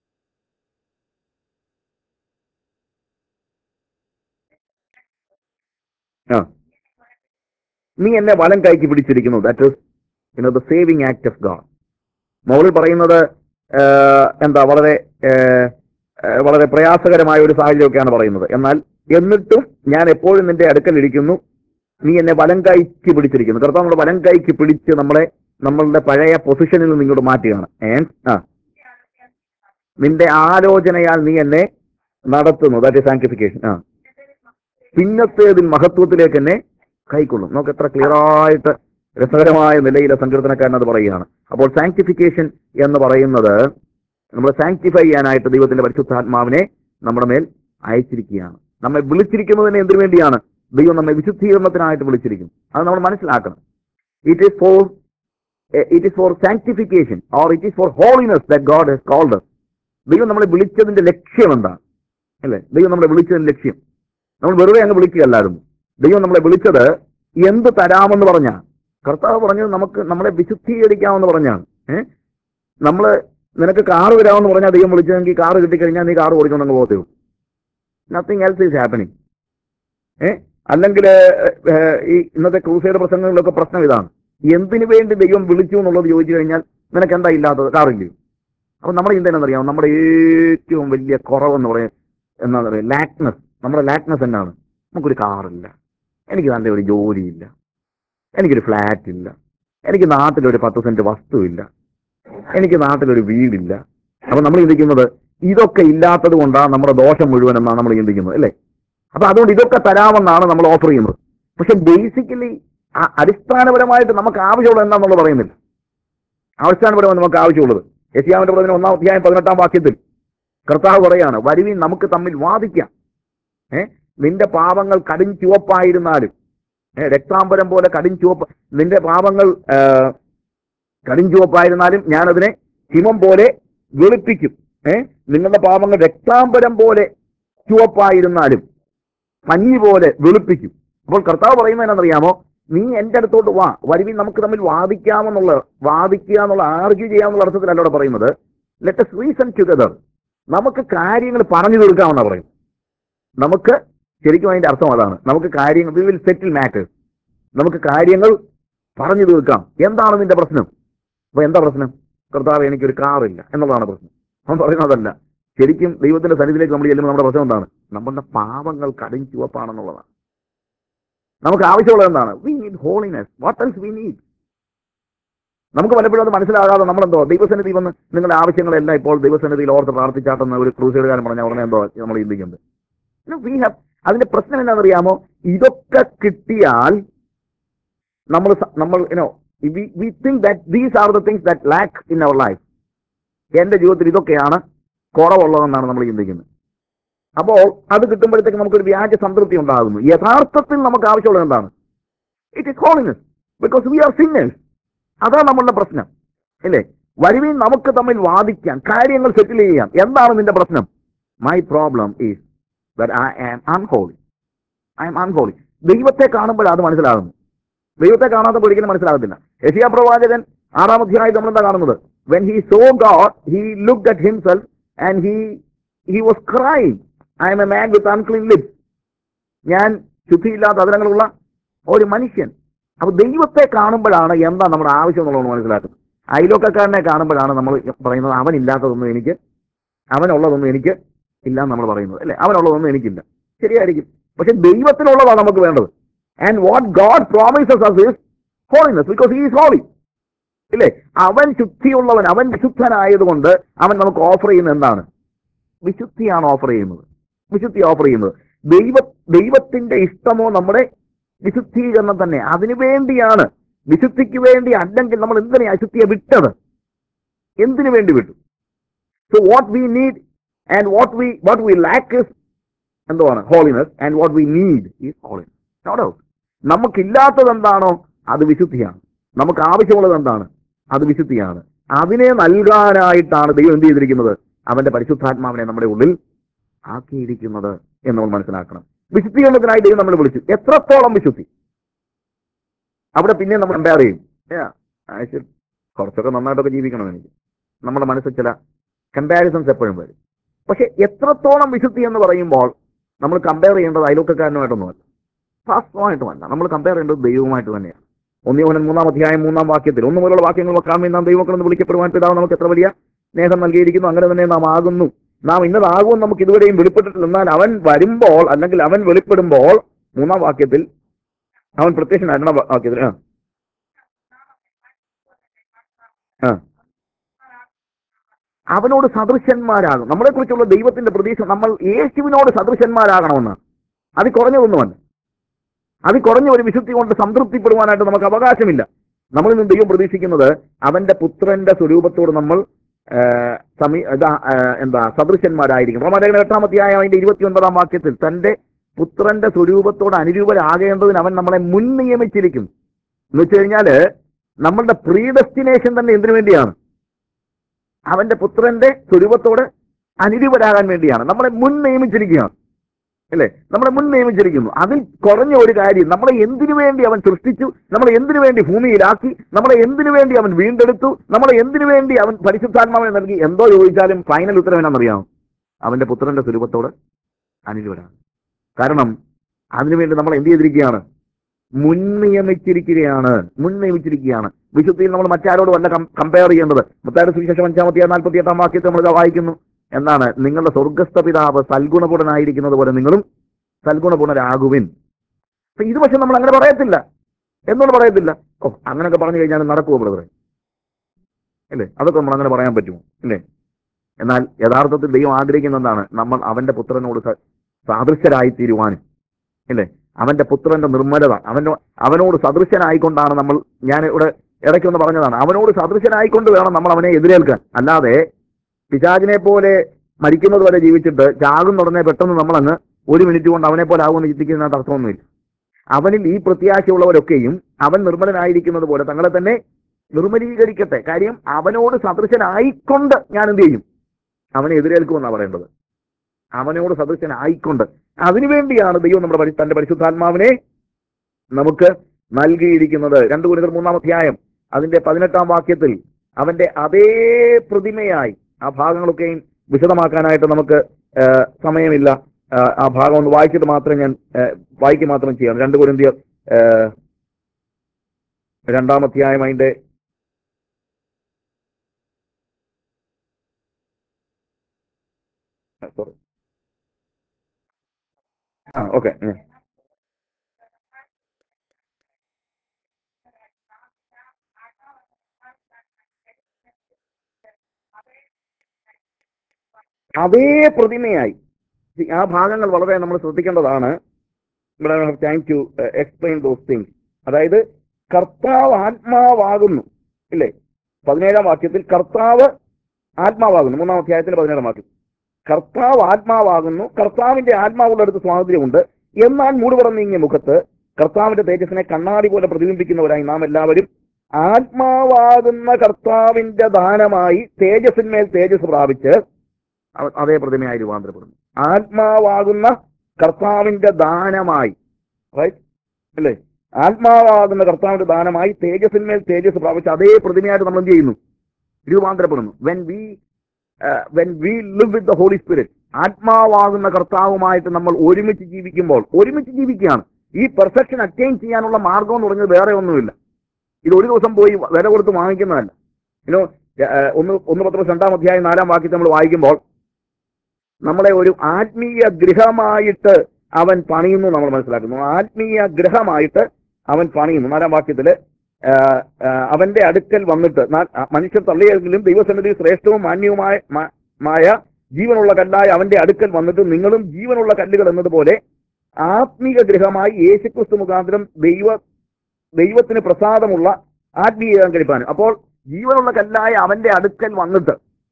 ആ നീ എന്നെ വലം കൈക്ക് പിടിച്ചിരിക്കുന്നു that is you know the saving act of God മുകളിൽ പറയുന്നത് ആ, എന്താ വളരെ ആ, ആ, വളരെ പ്രയാസകരമായ ഒരു സാഹചര്യമൊക്കെയാണ് പറയുന്നത് എന്നാൽ എന്നിട്ടും ഞാൻ എപ്പോഴും നിന്റെ അടുക്കൽ ഇരിക്കുന്നു നീ എന്നെ വലം കൈക്ക് പിടിച്ചിരിക്കുന്നു കർത്താവ് നമ്മുടെ വലം കൈക്ക് പിടിച്ച് നമ്മളെ നമ്മളുടെ പഴയ പൊസിഷനിൽ നിന്ന് ഇങ്ങോട്ട് മാറ്റുകയാണ് ഏ ആ നിന്റെ ആലോചനയാൽ നീ എന്നെ നടത്തുന്നു ദാറ്റ് സാങ്ക്ടിഫിക്കേഷൻ ആ പിന്നത്തേതിൽ മഹത്വത്തിലേക്ക് തന്നെ കൈക്കൊള്ളും നമുക്ക് എത്ര ക്ലിയർ ആയിട്ട് രസകരമായ നിലയിലെ സങ്കീർത്തനക്കാരൻ അത് പറയുകയാണ് അപ്പോൾ സാങ്ക്ടിഫിക്കേഷൻ എന്ന് പറയുന്നത് നമ്മൾ സാങ്ക്ടിഫൈ ചെയ്യാനായിട്ട് ദൈവത്തിന്റെ പരിശുദ്ധാത്മാവിനെ നമ്മുടെ മേൽ അയച്ചിരിക്കുകയാണ് നമ്മെ വിളിച്ചിരിക്കുന്നതിന് എന്തിനു വേണ്ടിയാണ് ദൈവം നമ്മെ വിശുദ്ധീകരണത്തിനായിട്ട് വിളിച്ചിരിക്കും അത് നമ്മൾ മനസ്സിലാക്കണം it is for it is for sanctification or it is for holiness that God has called ദൈവം നമ്മളെ വിളിച്ചതിന്റെ ലക്ഷ്യം എന്താണ് അല്ലേ ദൈവം നമ്മളെ വിളിച്ചതിന്റെ ലക്ഷ്യം നമ്മൾ വെറുതെ അങ്ങ് വിളിക്കുകയല്ലായിരുന്നു ദൈവം നമ്മളെ വിളിച്ചത് എന്ത് തരാമെന്ന് പറഞ്ഞാണ് കർത്താവ് പറഞ്ഞത് നമുക്ക് നമ്മളെ വിശുദ്ധീകരിക്കാമെന്ന് പറഞ്ഞാണ് ഏഹ് നമ്മള് നിനക്ക് കാറ് തരാമെന്ന് പറഞ്ഞാൽ ദൈവം വിളിച്ചതെങ്കിൽ കാറ് കിട്ടിക്കഴിഞ്ഞാൽ നീ കാറ് ഓടിക്കൊണ്ടങ്ങ് പോകത്തേ ഉള്ളൂ നത്തിങ് എൽസ് ഈസ് ഹാപ്പനിങ് ഏ അല്ലെങ്കിൽ ഈ ഇന്നത്തെ ക്രൂസൈഡ് പ്രസംഗങ്ങളിലൊക്കെ പ്രശ്നം ഇതാണ് എന്തിനു വേണ്ടി ദൈവം വിളിച്ചു എന്നുള്ളത് ചോദിച്ചു കഴിഞ്ഞാൽ നിനക്ക് എന്താ ഇല്ലാത്തത് കാറില്ലയോ അപ്പൊ നമ്മുടെ ചിന്ത എന്താണെന്നറിയാമോ നമ്മുടെ ഏറ്റവും വലിയ കുറവെന്ന് പറയാം എന്താ പറയുക ലാക്നെസ് നമ്മുടെ ലാക്നെസ് എന്നാണ് നമുക്കൊരു കാറില്ല എനിക്ക് നല്ല ഒരു ജോലിയില്ല എനിക്കൊരു ഫ്ലാറ്റ് ഇല്ല എനിക്ക് നാട്ടിലൊരു പത്ത് സെന്റ് വസ്തുവില്ല എനിക്ക് നാട്ടിലൊരു വീടില്ല അപ്പൊ നമ്മൾ ചിന്തിക്കുന്നത് ഇതൊക്കെ ഇല്ലാത്തത് കൊണ്ടാണ് നമ്മുടെ ദോഷം മുഴുവൻ എന്നാണ് നമ്മൾ ചിന്തിക്കുന്നത് അല്ലേ അപ്പൊ അതുകൊണ്ട് ഇതൊക്കെ തരാമെന്നാണ് നമ്മൾ ഓഫർ ചെയ്യുന്നത് പക്ഷെ ബേസിക്കലി അടിസ്ഥാനപരമായിട്ട് നമുക്ക് ആവശ്യമുള്ളത് എന്താണെന്നുള്ളത് പറയുന്നില്ല അടിസ്ഥാനപരമായി നമുക്ക് ആവശ്യമുള്ളത് യശിയാവിന്റെ പ്രവചനം ഒന്നാം അധ്യായം പതിനെട്ടാം വാക്യത്തിൽ കർത്താവ് പറയാണ് വരുവീൻ നമുക്ക് തമ്മിൽ വാദിക്കാം ഏ നിന്റെ പാപങ്ങൾ കടും ചുവപ്പായിരുന്നാലും ഏ, രക്താംബരം പോലെ കടും ചുവപ്പ് നിന്റെ പാപങ്ങൾ ആ, കടും ചുവപ്പായിരുന്നാലും ഞാനതിനെ ഹിമം പോലെ വെളുപ്പിക്കും ഏ നിങ്ങളുടെ പാപങ്ങൾ രക്താംബരം പോലെ ചുവപ്പായിരുന്നാലും മഞ്ഞ് പോലെ വെളുപ്പിക്കും അപ്പോൾ കർത്താവ് പറയുന്നത് എന്നറിയാമോ നീ എന്റെ അടുത്തോട്ട് വാ വരുവിൻ നമുക്ക് തമ്മിൽ വാദിക്കാമെന്നുള്ള വാദിക്കുക എന്നുള്ള ആർഗ്യൂ ചെയ്യാമെന്നുള്ള അർത്ഥത്തിലല്ല ഇവിടെ പറയുന്നത് ലെറ്റ് എസ് റീസൺ ടുഗദർ നമുക്ക് കാര്യങ്ങൾ പറഞ്ഞു തീർക്കാമെന്നാ പറയുന്നത് നമുക്ക് ശരിക്കും അതിന്റെ അർത്ഥം അതാണ് നമുക്ക് കാര്യങ്ങൾ വി വിൽ സെറ്റിൽ മാറ്റേഴ്സ് നമുക്ക് കാര്യങ്ങൾ പറഞ്ഞു തീർക്കാം എന്താണ് നിന്റെ പ്രശ്നം അപ്പൊ എന്താ പ്രശ്നം കർത്താവ് എനിക്കൊരു കാറില്ല എന്നുള്ളതാണ് പ്രശ്നം അവൻ പറയുന്നതല്ല ശരിക്കും ദൈവത്തിന്റെ സന്നിധിയിലേക്ക് നമ്മൾ ചെല്ലുമ്പോൾ നമ്മുടെ പ്രശ്നം എന്താണ് നമ്മുടെ പാപങ്ങൾ കടും ചുവപ്പാണെന്നുള്ളതാണ് നമുക്ക് ആവശ്യമുള്ളത് എന്താണ് we need holiness what else we need നമുക്ക് പലപ്പോഴും അത് മനസ്സിലാകാതെ നമ്മളെന്തോ ദൈവസന്നിധി വന്ന് നിങ്ങളുടെ ആവശ്യങ്ങളെല്ലാം ഇപ്പോൾ ദൈവസന്നിധിയിൽ ഓർത്ത് പ്രാർത്ഥിച്ചാട്ടെന്ന് ഒരു ക്രൂസൈഡുകാരൻ പറഞ്ഞ ഉടനെ എന്തോ നമ്മൾ ചിന്തിക്കുന്നത് വി ഹാവ് അതിന്റെ പ്രശ്നം എന്താണെന്നറിയാമോ ഇതൊക്കെ കിട്ടിയാൽ നമ്മൾ സ- നമ്മൾ you know we think that these are the things that lack in our life എന്റെ ജീവിതത്തിൽ ഇതൊക്കെയാണ് കുറവുള്ളതെന്നാണ് നമ്മൾ ചിന്തിക്കുന്നത് അപ്പോൾ അത് കിട്ടുമ്പോഴത്തേക്ക് നമുക്കൊരു വ്യാജ സംതൃപ്തി ഉണ്ടാകുന്നു യഥാർത്ഥത്തിൽ നമുക്ക് ആവശ്യമുള്ളത് എന്താണ് it is holiness because we are sinners അതാണ് നമ്മളുടെ പ്രശ്നം ഇല്ലേ വരുവീൻ നമുക്ക് തമ്മിൽ വാദിക്കാം കാര്യങ്ങൾ സെറ്റിൽ ചെയ്യാം എന്താണ് നിന്റെ പ്രശ്നം my problem is that I am unholy I am unholy ദൈവത്തെ കാണുമ്പോൾ അത് മനസ്സിലാകുന്നു ദൈവത്തെ കാണാത്ത ഒരിക്കലും മനസ്സിലാകത്തില്ല യശിയ പ്രവാചകൻ ആറാം അധ്യായം നമ്മൾ എന്താ കാണുന്നത് when he saw God he look at himself and he he was cry I am a man with unclean lips ഞാൻ ശുദ്ധിയില്ലാത്ത അതിരങ്ങളുള്ള ഒരു മനുഷ്യൻ അപ്പൊ ദൈവത്തെ കാണുമ്പോഴാണ് എന്താ നമ്മുടെ ആവശ്യം എന്നുള്ളത് മനസ്സിലാക്കുന്നത് അയലോക്കക്കാരനെ കാണുമ്പോഴാണ് നമ്മൾ പറയുന്നത് അവനില്ലാത്തതൊന്നും എനിക്ക് അവനുള്ളതൊന്നും എനിക്ക് ഇല്ല എന്ന് നമ്മൾ പറയുന്നത് അല്ലെ അവനുള്ളതൊന്നും എനിക്കില്ല ശരിയായിരിക്കും പക്ഷെ ദൈവത്തിനുള്ളതാണ് നമുക്ക് വേണ്ടത് and what God promises us is holiness because he is holy ഇല്ലേ അവൻ ശുദ്ധിയുള്ളവൻ അവൻ വിശുദ്ധനായതുകൊണ്ട് അവൻ നമുക്ക് ഓഫർ ചെയ്യുന്നത് എന്താണ് വിശുദ്ധിയാണ് ഓഫർ ചെയ്യുന്നത് വിശുദ്ധി ഓഫർ ചെയ്യുന്നത് ദൈവ ദൈവത്തിന്റെ ഇഷ്ടമോ നമ്മുടെ വിശുദ്ധീകരണം തന്നെ അതിനു വേണ്ടിയാണ് വിശുദ്ധിക്ക് വേണ്ടി അല്ലെങ്കിൽ നമ്മൾ എന്തിനാ അശുദ്ധിയെ വിട്ടത് എന്തിനു വേണ്ടി വിട്ടു so what we need and what we what we lack is എന്തുവാണ് holiness and what we need is holiness no doubt നമുക്കില്ലാത്തത് എന്താണോ അത് വിശുദ്ധിയാണ് നമുക്ക് ആവശ്യമുള്ളത് എന്താണ് അത് വിശുദ്ധിയാണ് അതിനെ നൽകാനായിട്ടാണ് ദൈവം എന്ത് ചെയ്തിരിക്കുന്നത് അവന്റെ പരിശുദ്ധാത്മാവിനെ നമ്മുടെ ഉള്ളിൽ ആക്കിയിരിക്കുന്നത് എന്ന് നമ്മൾ മനസ്സിലാക്കണം വിശുദ്ധീകരണത്തിനായി ദൈവം നമ്മൾ വിളിച്ചു എത്രത്തോളം വിശുദ്ധി അവിടെ പിന്നെ നമ്മൾ കമ്പയർ ചെയ്യും Yeah, I should കുറച്ചൊക്കെ നന്നായിട്ടൊക്കെ ജീവിക്കണം എനിക്ക് നമ്മുടെ മനസ്സിൽ ചില കമ്പാരിസൺസ് എപ്പോഴും വരും പക്ഷെ എത്രത്തോളം വിശുദ്ധി എന്ന് പറയുമ്പോൾ നമ്മൾ കമ്പയർ ചെയ്യേണ്ടത് അയൽവക്കക്കാരനുമായിട്ടൊന്നുമല്ല വാസ്തവമായിട്ടുമല്ല നമ്മൾ കമ്പയർ ചെയ്യേണ്ടത് ദൈവവുമായിട്ട് തന്നെയാണ് ഒന്നിയോഹനൻ മൂന്നാം അധ്യായം മൂന്നാം വാക്യത്തിൽ ഒന്ന് മുതലുള്ള വാക്യങ്ങൾ നോക്കാമെങ്കിൽ നാം ദൈവമക്കളെന്ന് വിളിക്കപ്പെടുവാൻ പിതാവ് നമുക്ക് എത്ര വലിയ സ്നേഹം നൽകിയിരിക്കുന്നു അങ്ങനെ തന്നെ നാം ആകുന്നു നാം ഇന്നതാകുമെന്ന് നമുക്ക് ഇതുവരെയും വെളിപ്പെട്ടിട്ടില്ല എന്നാൽ അവൻ വരുമ്പോൾ അല്ലെങ്കിൽ അവൻ വെളിപ്പെടുമ്പോൾ മൂന്നാം വാക്യത്തിൽ അവൻ പ്രത്യക്ഷനായ രണ്ടാം വാ- വാക്യത്തിൽ ആ ആ അവനോട് സദൃശന്മാരാകും നമ്മളെ കുറിച്ചുള്ള ദൈവത്തിന്റെ പ്രതീക്ഷ നമ്മൾ യേശുവിനോട് സദൃശന്മാരാകണമെന്ന് അത് കുറഞ്ഞതൊന്നുമല്ല അത് കുറഞ്ഞ ഒരു വിശുദ്ധി കൊണ്ട് സംതൃപ്തിപ്പെടുവാനായിട്ട് നമുക്ക് അവകാശമില്ല നമ്മളിൽ നിന്ന് ദൈവം പ്രതീക്ഷിക്കുന്നത് അവന്റെ പുത്രന്റെ സ്വരൂപത്തോട് നമ്മൾ ആ, സമീ ഇതാ, ആ, എന്താ സദൃശന്മാരായിരിക്കും റോമാലേഖന എട്ടാമത്തെയായ അതിന്റെ ഇരുപത്തി ഒൻപതാം വാക്യത്തിൽ തന്റെ പുത്രന്റെ സ്വരൂപത്തോട് അനുരൂപരാകേണ്ടതിന് അവൻ നമ്മളെ മുൻ നിയമിച്ചിരിക്കും എന്ന് വെച്ച് കഴിഞ്ഞാല് നമ്മളുടെ പ്രീ ഡെസ്റ്റിനേഷൻ തന്നെ എന്തിനു വേണ്ടിയാണ് അവന്റെ പുത്രന്റെ സ്വരൂപത്തോട് അനുരൂപരാകാൻ വേണ്ടിയാണ് നമ്മളെ മുൻ നിയമിച്ചിരിക്കുകയാണ് അല്ലേ നമ്മളെ മുൻ നിയമിച്ചിരിക്കുന്നു അതിൽ കുറഞ്ഞ ഒരു കാര്യം നമ്മളെ എന്തിനു വേണ്ടി അവൻ സൃഷ്ടിച്ചു നമ്മളെ എന്തിനു വേണ്ടി ഭൂമിയിലാക്കി നമ്മളെ എന്തിനു വേണ്ടി അവൻ വീണ്ടെടുത്തു നമ്മളെ എന്തിനു വേണ്ടി അവൻ പരിശുദ്ധാത്മാവിനെ നൽകി എന്തോ ചോദിച്ചാലും ഫൈനൽ ഉത്തരം എന്നാണെന്നറിയാമോ അവന്റെ പുത്രന്റെ സ്വരൂപത്തോട് അനുരൂപരാണ് കാരണം അതിനുവേണ്ടി നമ്മൾ എന്ത് ചെയ്തിരിക്കുകയാണ് മുൻ നിയമിച്ചിരിക്കുകയാണ് മുൻ നിയമിച്ചിരിക്കുകയാണ് വിശുദ്ധിയിൽ നമ്മൾ മറ്റാരോടും അല്ല കമ്പയർ ചെയ്യേണ്ടത് മുത്തായുടെ സുവിശേഷം അഞ്ചാമത്തെ നാൽപ്പത്തി എട്ടാം വാക്യത്തെ നമ്മൾ വായിക്കുന്നു എന്താണ് നിങ്ങളുടെ സ്വർഗസ്ഥ പിതാവ് സൽഗുണപൂർണനായിരിക്കുന്നത് പോലെ നിങ്ങളും സൽഗുണപൂർണരാകുവിൻ അപ്പൊ ഇത് പക്ഷെ നമ്മൾ അങ്ങനെ പറയത്തില്ല എന്നോട് പറയത്തില്ല ഓ അങ്ങനെയൊക്കെ പറഞ്ഞു കഴിഞ്ഞാൽ നടക്കുമോ ബ്രദറെ അല്ലേ അതൊക്കെ നമ്മൾ അങ്ങനെ പറയാൻ പറ്റുമോ അല്ലേ എന്നാൽ യഥാർത്ഥത്തിൽ ദൈവം ആഗ്രഹിക്കുന്ന എന്താണ് നമ്മൾ അവന്റെ പുത്രനോട് സ- സാദൃശ്യരായി തീരുവാനും അല്ലേ അവന്റെ പുത്രന്റെ നിർമ്മലത അവനോ അവനോട് സദൃശ്യനായിക്കൊണ്ടാണ് നമ്മൾ ഞാൻ ഇവിടെ ഇടയ്ക്കൊന്ന് പറഞ്ഞതാണ് അവനോട് സദൃശ്യനായിക്കൊണ്ട് വേണം നമ്മൾ അവനെ എതിരേൽക്കാൻ അല്ലാതെ പിശാചിനെ പോലെ മരിക്കുന്നത് വരെ ജീവിച്ചിട്ട് ചാകുന്ന ഉടനെ പെട്ടെന്ന് നമ്മളങ്ങ് ഒരു മിനിറ്റ് കൊണ്ട് അവനെ പോലെ ആകുമെന്ന് ചിന്തിക്കുന്നതിനകത്ത് അർത്ഥമൊന്നുമില്ല അവനിൽ ഈ പ്രത്യാശയുള്ളവരൊക്കെയും അവൻ നിർമ്മലനായിരിക്കുന്നത് പോലെ തങ്ങളെ തന്നെ നിർമ്മലീകരിക്കട്ടെ കാര്യം അവനോട് സദൃശനായിക്കൊണ്ട് ഞാൻ എന്ത് ചെയ്യും അവനെ എതിരേൽക്കുമെന്നാണ് പറയേണ്ടത് അവനോട് സദൃശനായിക്കൊണ്ട് അതിനുവേണ്ടിയാണ് ദൈവം നമ്മുടെ പരി- തന്റെ പരിശുദ്ധാത്മാവിനെ നമുക്ക് നൽകിയിരിക്കുന്നത് രണ്ടു കുരുന്നർ മൂന്നാം അധ്യായം അതിന്റെ പതിനെട്ടാം വാക്യത്തിൽ അവന്റെ അതേ പ്രതിമയായി ആ ഭാഗങ്ങളൊക്കെയും വിശദമാക്കാനായിട്ട് നമുക്ക് ആ, സമയമില്ല ആ, ആ ഭാഗം ഒന്ന് വായിച്ചിട്ട് മാത്രം ഞാൻ ആ, വായിക്കുക മാത്രം ചെയ്യാം രണ്ട് കുരുന്തിയർ ആ, രണ്ടാം അധ്യായം അതിന്റെ സോറി ആ ഓക്കെ അതേ പ്രതിമയായി See, ആ ഭാഗങ്ങൾ വളരെ നമ്മൾ ശ്രദ്ധിക്കേണ്ടതാണ് ഇവിടെ time to explain those things അതായത് കർത്താവ് ആത്മാവാകുന്നു ഇല്ലേ പതിനേഴാം വാക്യത്തിൽ കർത്താവ് ആത്മാവാകുന്നു മൂന്നാം അധ്യായത്തിന്റെ പതിനേഴാം വാക്യം കർത്താവ് ആത്മാവാകുന്നു കർത്താവിന്റെ ആത്മാവുള്ള അടുത്ത് സ്വാതന്ത്ര്യമുണ്ട് എന്നാൽ മൂടുപറം നീങ്ങിയ മുഖത്ത് കർത്താവിന്റെ തേജസ്സിനെ കണ്ണാടി പോലെ പ്രതിബിംബിക്കുന്നവരായി നാം എല്ലാവരും ആത്മാവാകുന്ന കർത്താവിന്റെ ദാനമായി തേജസ്സിന്മേൽ തേജസ് പ്രാപിച്ച് അവ- അതേ പ്രതിമയായി രൂപാന്തരപ്പെടുന്നു ആത്മാവാകുന്ന കർത്താവിന്റെ ദാനമായി റൈറ്റ് അല്ലേ ആത്മാവാകുന്ന കർത്താവിന്റെ ദാനമായി തേജസ്സിന്മേൽ തേജസ് പ്രാപിച്ച് അതേ പ്രതിമയായിട്ട് നമ്മൾ എന്ത് ചെയ്യുന്നു രൂപാന്തരപ്പെടുന്നു when we when we live with the holy Spirit ആത്മാവാകുന്ന കർത്താവുമായിട്ട് നമ്മൾ ഒരുമിച്ച് ജീവിക്കുമ്പോൾ ഒരുമിച്ച് ജീവിക്കുകയാണ് ഈ പെർഫെക്ഷൻ അറ്റൈൻ ചെയ്യാനുള്ള മാർഗം എന്ന് പറഞ്ഞത് വേറെ ഒന്നുമില്ല ഇത് ഒരു ദിവസം പോയി വില കൊടുത്ത് വാങ്ങിക്കുന്നതല്ല ഇനോ ഒന്ന് ഒന്ന് പത്ത് രണ്ടാം അധ്യായം നാലാം വാക്യത്തിൽ നമ്മൾ വായിക്കുമ്പോൾ നമ്മളെ ഒരു ആത്മീയ ഗൃഹമായിട്ട് അവൻ പണിയുന്നു നമ്മൾ മനസ്സിലാക്കുന്നു ആത്മീയ ഗൃഹമായിട്ട് അവൻ പണിയുന്നു നാലാം വാക്യത്തില് ആ, ആ, അവന്റെ അടുക്കൽ വന്നിട്ട് നാ- ആ, മനുഷ്യർ തള്ളിയെങ്കിലും ദൈവസന്നിധി ശ്രേഷ്ഠവും മാന്യവുമായ മ- മായ ജീവനുള്ള കല്ലായ അവന്റെ അടുക്കൽ വന്നിട്ട് നിങ്ങളും ജീവനുള്ള കല്ലുകൾ എന്നതുപോലെ ആത്മീക ഗൃഹമായി യേശുക്രിസ്തു മുഖാന്തരം ദൈവ ദൈവത്തിന് പ്രസാദമുള്ള ആത്മീയ കഴിപ്പാനും അപ്പോൾ ജീവനുള്ള കല്ലായ അവന്റെ അടുക്കൽ വന്നിട്ട്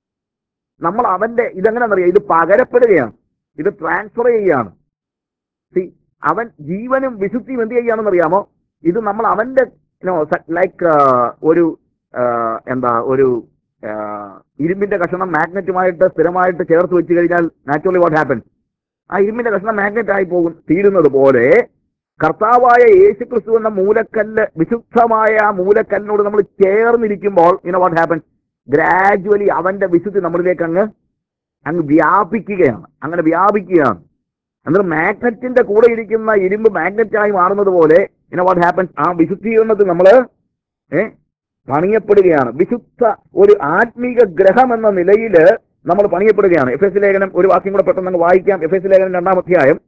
നമ്മൾ അവന്റെ ഇതെങ്ങനെയാണെന്നറിയാം ഇത് പകരപ്പെടുകയാണ് ഇത് ട്രാൻസ്ഫർ ചെയ്യുകയാണ് See, അവൻ ജീവനും വിശുദ്ധിയും എന്ത് ചെയ്യുകയാണെന്ന് അറിയാമോ ഇത് നമ്മൾ അവന്റെ ലൈക്ക് ഒരു ആ, എന്താ ഒരു ആ, ഇരുമ്പിന്റെ കഷണം മാഗ്നറ്റുമായിട്ട് സ്ഥിരമായിട്ട് ചേർത്ത് വെച്ച് കഴിഞ്ഞാൽ നാച്ചുറലി വാട്ട് ഹാപ്പൻ ആ ഇരുമ്പിന്റെ കഷണം മാഗ്നറ്റ് ആയി പോകും തീരുന്നത് പോലെ കർത്താവായ യേശുക്രിസ്തു എന്ന മൂലക്കല്ല് വിശുദ്ധമായ ആ മൂലക്കല്ലിനോട് നമ്മൾ ചേർന്നിരിക്കുമ്പോൾ ഇങ്ങനെ വാട്ട് ഹാപ്പൻ ഗ്രാജുവലി അവന്റെ വിശുദ്ധി നമ്മളിലേക്ക് അങ്ങ് അങ്ങ് വ്യാപിക്കുകയാണ് അങ്ങനെ വ്യാപിക്കുകയാണ് എന്നിട്ട് മാഗ്നറ്റിന്റെ കൂടെ ഇരിക്കുന്ന ഇരുമ്പ് മാഗ്നറ്റായി മാറുന്നത് പോലെ ഇങ്ങനെ വാട്ട് ഹാപ്പൻസ് ആ വിശുദ്ധീകരണത്തിൽ നമ്മൾ ഏ പണിയപ്പെടുകയാണ് വിശുദ്ധ ഒരു ആത്മീക ഗ്രഹം എന്ന നിലയിൽ നമ്മൾ പണിയപ്പെടുകയാണ് എഫ് എസ് ലേഖനം ഒരു വാക്യം കൂടെ പെട്ടെന്ന് അങ്ങ് വായിക്കാം എഫ് എസ് ലേഖനം രണ്ടാം അധ്യായം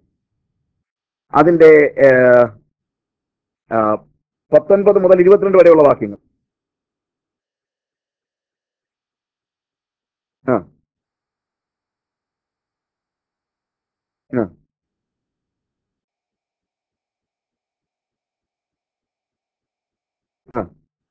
അതിന്റെ ഏ, ആ, പത്തൊൻപത് മുതൽ ഇരുപത്തിരണ്ട് വരെയുള്ള വാക്യങ്ങൾ ആ ആ ആ.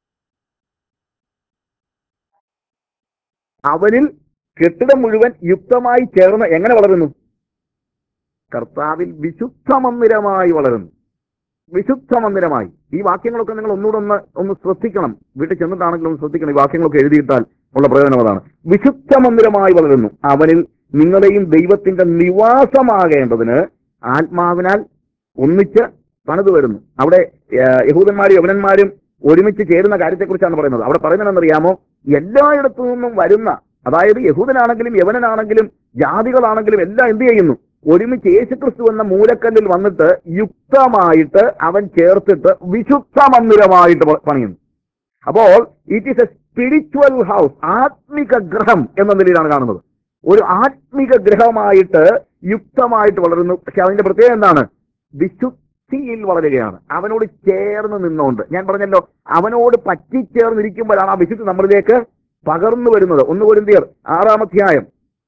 അവനിൽ കെട്ടിടം മുഴുവൻ യുക്തമായി ചേർന്ന് എങ്ങനെ വളരുന്നു കർത്താവിൽ വിശുദ്ധ മന്ദിരമായി വളരുന്നു വിശുദ്ധ മന്ദിരമായി ഈ വാക്യങ്ങളൊക്കെ നിങ്ങൾ ഒന്നുകൂടെ ഒന്ന് ഒന്ന് ശ്രദ്ധിക്കണം വീട്ടിൽ ചെന്നിട്ടാണെങ്കിലും ഒന്ന് ശ്രദ്ധിക്കണം ഈ വാക്യങ്ങളൊക്കെ എഴുതിയിട്ടാൽ ഉള്ള പ്രയോജനം അതാണ് വിശുദ്ധ മന്ദിരമായി വളരുന്നു അവനിൽ നിങ്ങളെയും ദൈവത്തിന്റെ നിവാസമാകേണ്ടതിന് ആത്മാവിനാൽ ഒന്നിച്ച് പണിത് വരുന്നു അവിടെ ഏഹ്, യഹൂദന്മാരും യവനന്മാരും ഒരുമിച്ച് ചേരുന്ന കാര്യത്തെക്കുറിച്ചാണ് പറയുന്നത് അവിടെ പറയുന്നതെന്നറിയാമോ എല്ലായിടത്തു നിന്നും വരുന്ന അതായത് യഹൂദനാണെങ്കിലും യവനനാണെങ്കിലും ജാതികളാണെങ്കിലും എല്ലാം എന്ത് ചെയ്യുന്നു ഒരുമിച്ച് യേശുക്രിസ്തു എന്ന മൂലക്കല്ലിൽ വന്നിട്ട് യുക്തമായിട്ട് അവൻ ചേർത്തിട്ട് വിശുദ്ധ മന്ദിരമായിട്ട് പ- പണിയുന്നു അപ്പോൾ it is a spiritual house ആത്മിക ഗ്രഹം എന്ന നിലയിലാണ് കാണുന്നത് ഒരു ആത്മിക ഗ്രഹമായിട്ട് യുക്തമായിട്ട് വളരുന്നു പക്ഷെ അതിന്റെ പ്രത്യേകത എന്താണ് വിശുദ്ധിയിൽ വളരുകയാണ് അവനോട് ചേർന്ന് നിന്നുകൊണ്ട് ഞാൻ പറഞ്ഞല്ലോ അവനോട് പറ്റിച്ചേർന്നിരിക്കുമ്പോഴാണ് ആ വിശുദ്ധി നമ്മളിലേക്ക് പകർന്നു വരുന്നത് ഒന്ന് കൊരിന്തിയർ ആറാം അധ്യായം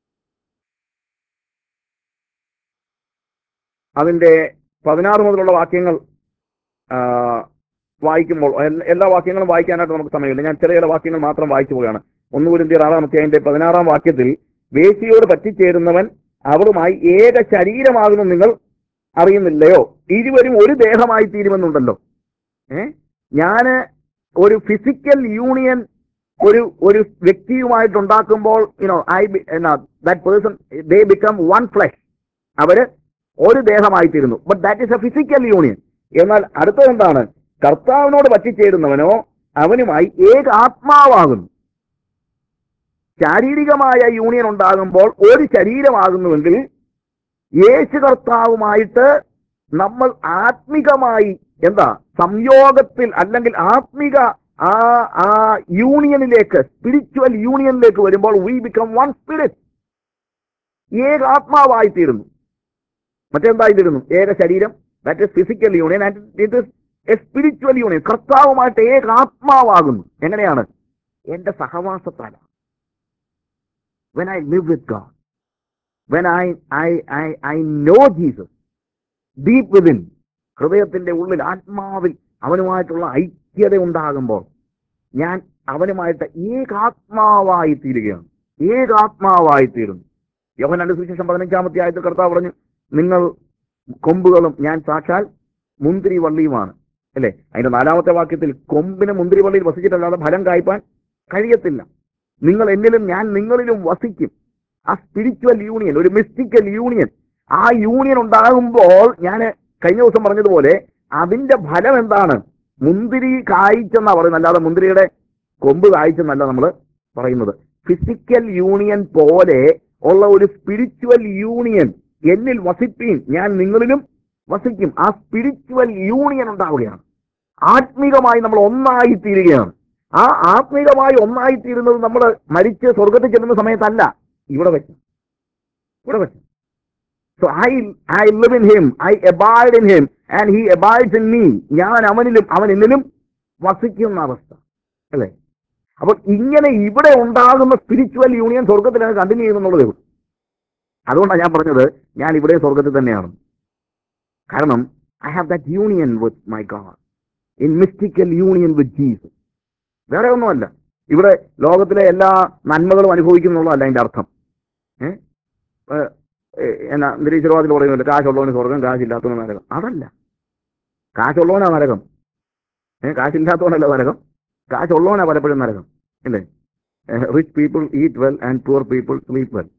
അതിന്റെ പതിനാറ് മുതലുള്ള വാക്യങ്ങൾ ആ, വായിക്കുമ്പോൾ എൽ- എല്ലാ വാക്യങ്ങളും വായിക്കാനായിട്ട് നമുക്ക് സമയമില്ല ഞാൻ ചെറിയ ചില വാക്യങ്ങൾ മാത്രം വായിച്ചു പോവുകയാണ് ഒന്ന് കുരിന്തിയർ ആറാം അധ്യായന്റെ പതിനാറാം വാക്യത്തിൽ വേശിയോട് പറ്റിച്ചേരുന്നവൻ അവളുമായി ഏക ശരീരമാകുന്നു നിങ്ങൾ അറിയുന്നില്ലയോ ഇരുവരും ഒരു ദേഹമായി തീരുമെന്നുണ്ടല്ലോ ഏ ഞാന് ഒരു ഫിസിക്കൽ യൂണിയൻ ഒരു ഒരു വ്യക്തിയുമായിട്ടുണ്ടാക്കുമ്പോൾ you know I that person they become one flesh അവര് ഒരു ദേഹമായിത്തീരുന്നു but that is a physical union എന്നാൽ അടുത്തത് എന്താണ് കർത്താവിനോട് പറ്റിച്ചേരുന്നവനോ അവനുമായി ഏക ആത്മാവാകുന്നു ശാരീരികമായ യൂണിയൻ ഉണ്ടാകുമ്പോൾ ഒരു ശരീരമാകുന്നുവെങ്കിൽ യേശു കർത്താവുമായിട്ട് നമ്മൾ ആത്മികമായി എന്താ സംയോഗത്തിൽ അല്ലെങ്കിൽ ആത്മിക ആ ആ യൂണിയനിലേക്ക് സ്പിരിച്വൽ യൂണിയനിലേക്ക് വരുമ്പോൾ വി ബിക്കം വൺ സ്പിരിറ്റ് ഏക ആത്മാവായി തീരുന്നു മറ്റെന്തായിത്തീരുന്നു ഏക ശരീരം that is physical union and it is a spiritual union കർത്താവുമായിട്ട് ഏക ആത്മാവാകുന്നു എങ്ങനെയാണ് എന്റെ സഹവാസത്താലാണ് when I live with God when I I I I know Jesus deep within ഹൃദയത്തിന്റെ ഉള്ളിൽ ആത്മാവിൽ അവനുമായിട്ടുള്ള ഐക്യത ഉണ്ടാകുമ്പോൾ ഞാൻ അവനുമായിട്ട് ഏകാത്മാവായി തീരുകയാണ് ഏകാത്മാവായി തീരുന്നു യോഹനാന്റെ സുവിശേഷം പതിനഞ്ചാമത്തെ ആയത്തിൽ കർത്താവ് പറഞ്ഞു നിങ്ങൾ കൊമ്പുകളും ഞാൻ സാക്ഷാൽ മുന്തിരി വള്ളിയുമാണ് അല്ലേ അതിന്റെ നാലാമത്തെ വാക്യത്തിൽ കൊമ്പിന് മുന്തിരി വള്ളിയിൽ വസിച്ചിട്ടല്ലാതെ ഫലം കായ്പാൻ കഴിയത്തില്ല നിങ്ങൾ എന്നിലും ഞാൻ നിങ്ങളിലും വസിക്കും ആ സ്പിരിച്വൽ യൂണിയൻ ഒരു മിസ്റ്റിക്കൽ യൂണിയൻ ആ യൂണിയൻ ഉണ്ടാകുമ്പോൾ ഞാൻ കഴിഞ്ഞ ദിവസം പറഞ്ഞതുപോലെ അതിന്റെ ഫലം എന്താണ് മുന്തിരി കായ്ച്ചെന്നാ പറയുന്നത് അല്ലാതെ മുന്തിരിയുടെ കൊമ്പ് കായ്ച്ചെന്നല്ല നമ്മൾ പറയുന്നത് ഫിസിക്കൽ യൂണിയൻ പോലെ ഉള്ള ഒരു സ്പിരിച്വൽ യൂണിയൻ എന്നിൽ വസിപ്പീൻ ഞാൻ നിങ്ങളിലും വസിക്കും ആ സ്പിരിച്വൽ യൂണിയൻ ഉണ്ടാവുകയാണ് ആത്മീകമായി നമ്മൾ ഒന്നായി തീരുകയാണ് ആ ആത്മീകമായി ഒന്നായി തീരുന്നത് നമ്മൾ മരിച്ച് സ്വർഗത്തിൽ ചെല്ലുന്ന സമയത്തല്ല ഇവിടെ വെച്ച് ഇവിടെ വെച്ച് so I I live in him I abide in him and he abides in me ഞാൻ അവനിലും അവൻ എന്നിലും വസിക്കുന്ന അവസ്ഥ അല്ലേ അപ്പോൾ ഇങ്ങനെ ഇവിടെ ഉണ്ടാകുന്ന സ്പിരിച്വൽ യൂണിയൻ സ്വർഗത്തിലാണ് കണ്ടിന്യൂ ചെയ്യുന്നുള്ളതേ ഉള്ളൂ അതുകൊണ്ടാണ് ഞാൻ പറഞ്ഞത് ഞാൻ ഇവിടെ സ്വർഗത്തിൽ തന്നെയാണ് കാരണം I have that union with my God in mystical union with Jesus വേറെ ഒന്നുമല്ല ഇവിടെ ലോകത്തിലെ എല്ലാ നന്മകളും അനുഭവിക്കുന്നുള്ളതല്ല അതിന്റെ അർത്ഥം ഏ? ഏ, ഏ, എന്നാ നിരീശ്വരവാദിൽ പറയുന്നില്ല കാശുള്ളവന് സ്വർഗം കാശില്ലാത്തവന് നരകം അതല്ല കാശുള്ളവനാ നരകം ഏ കാശില്ലാത്തവനല്ല നരകം കാശുള്ളവനാ പലപ്പോഴും നരകം അല്ലേ rich people eat well and poor people sleep well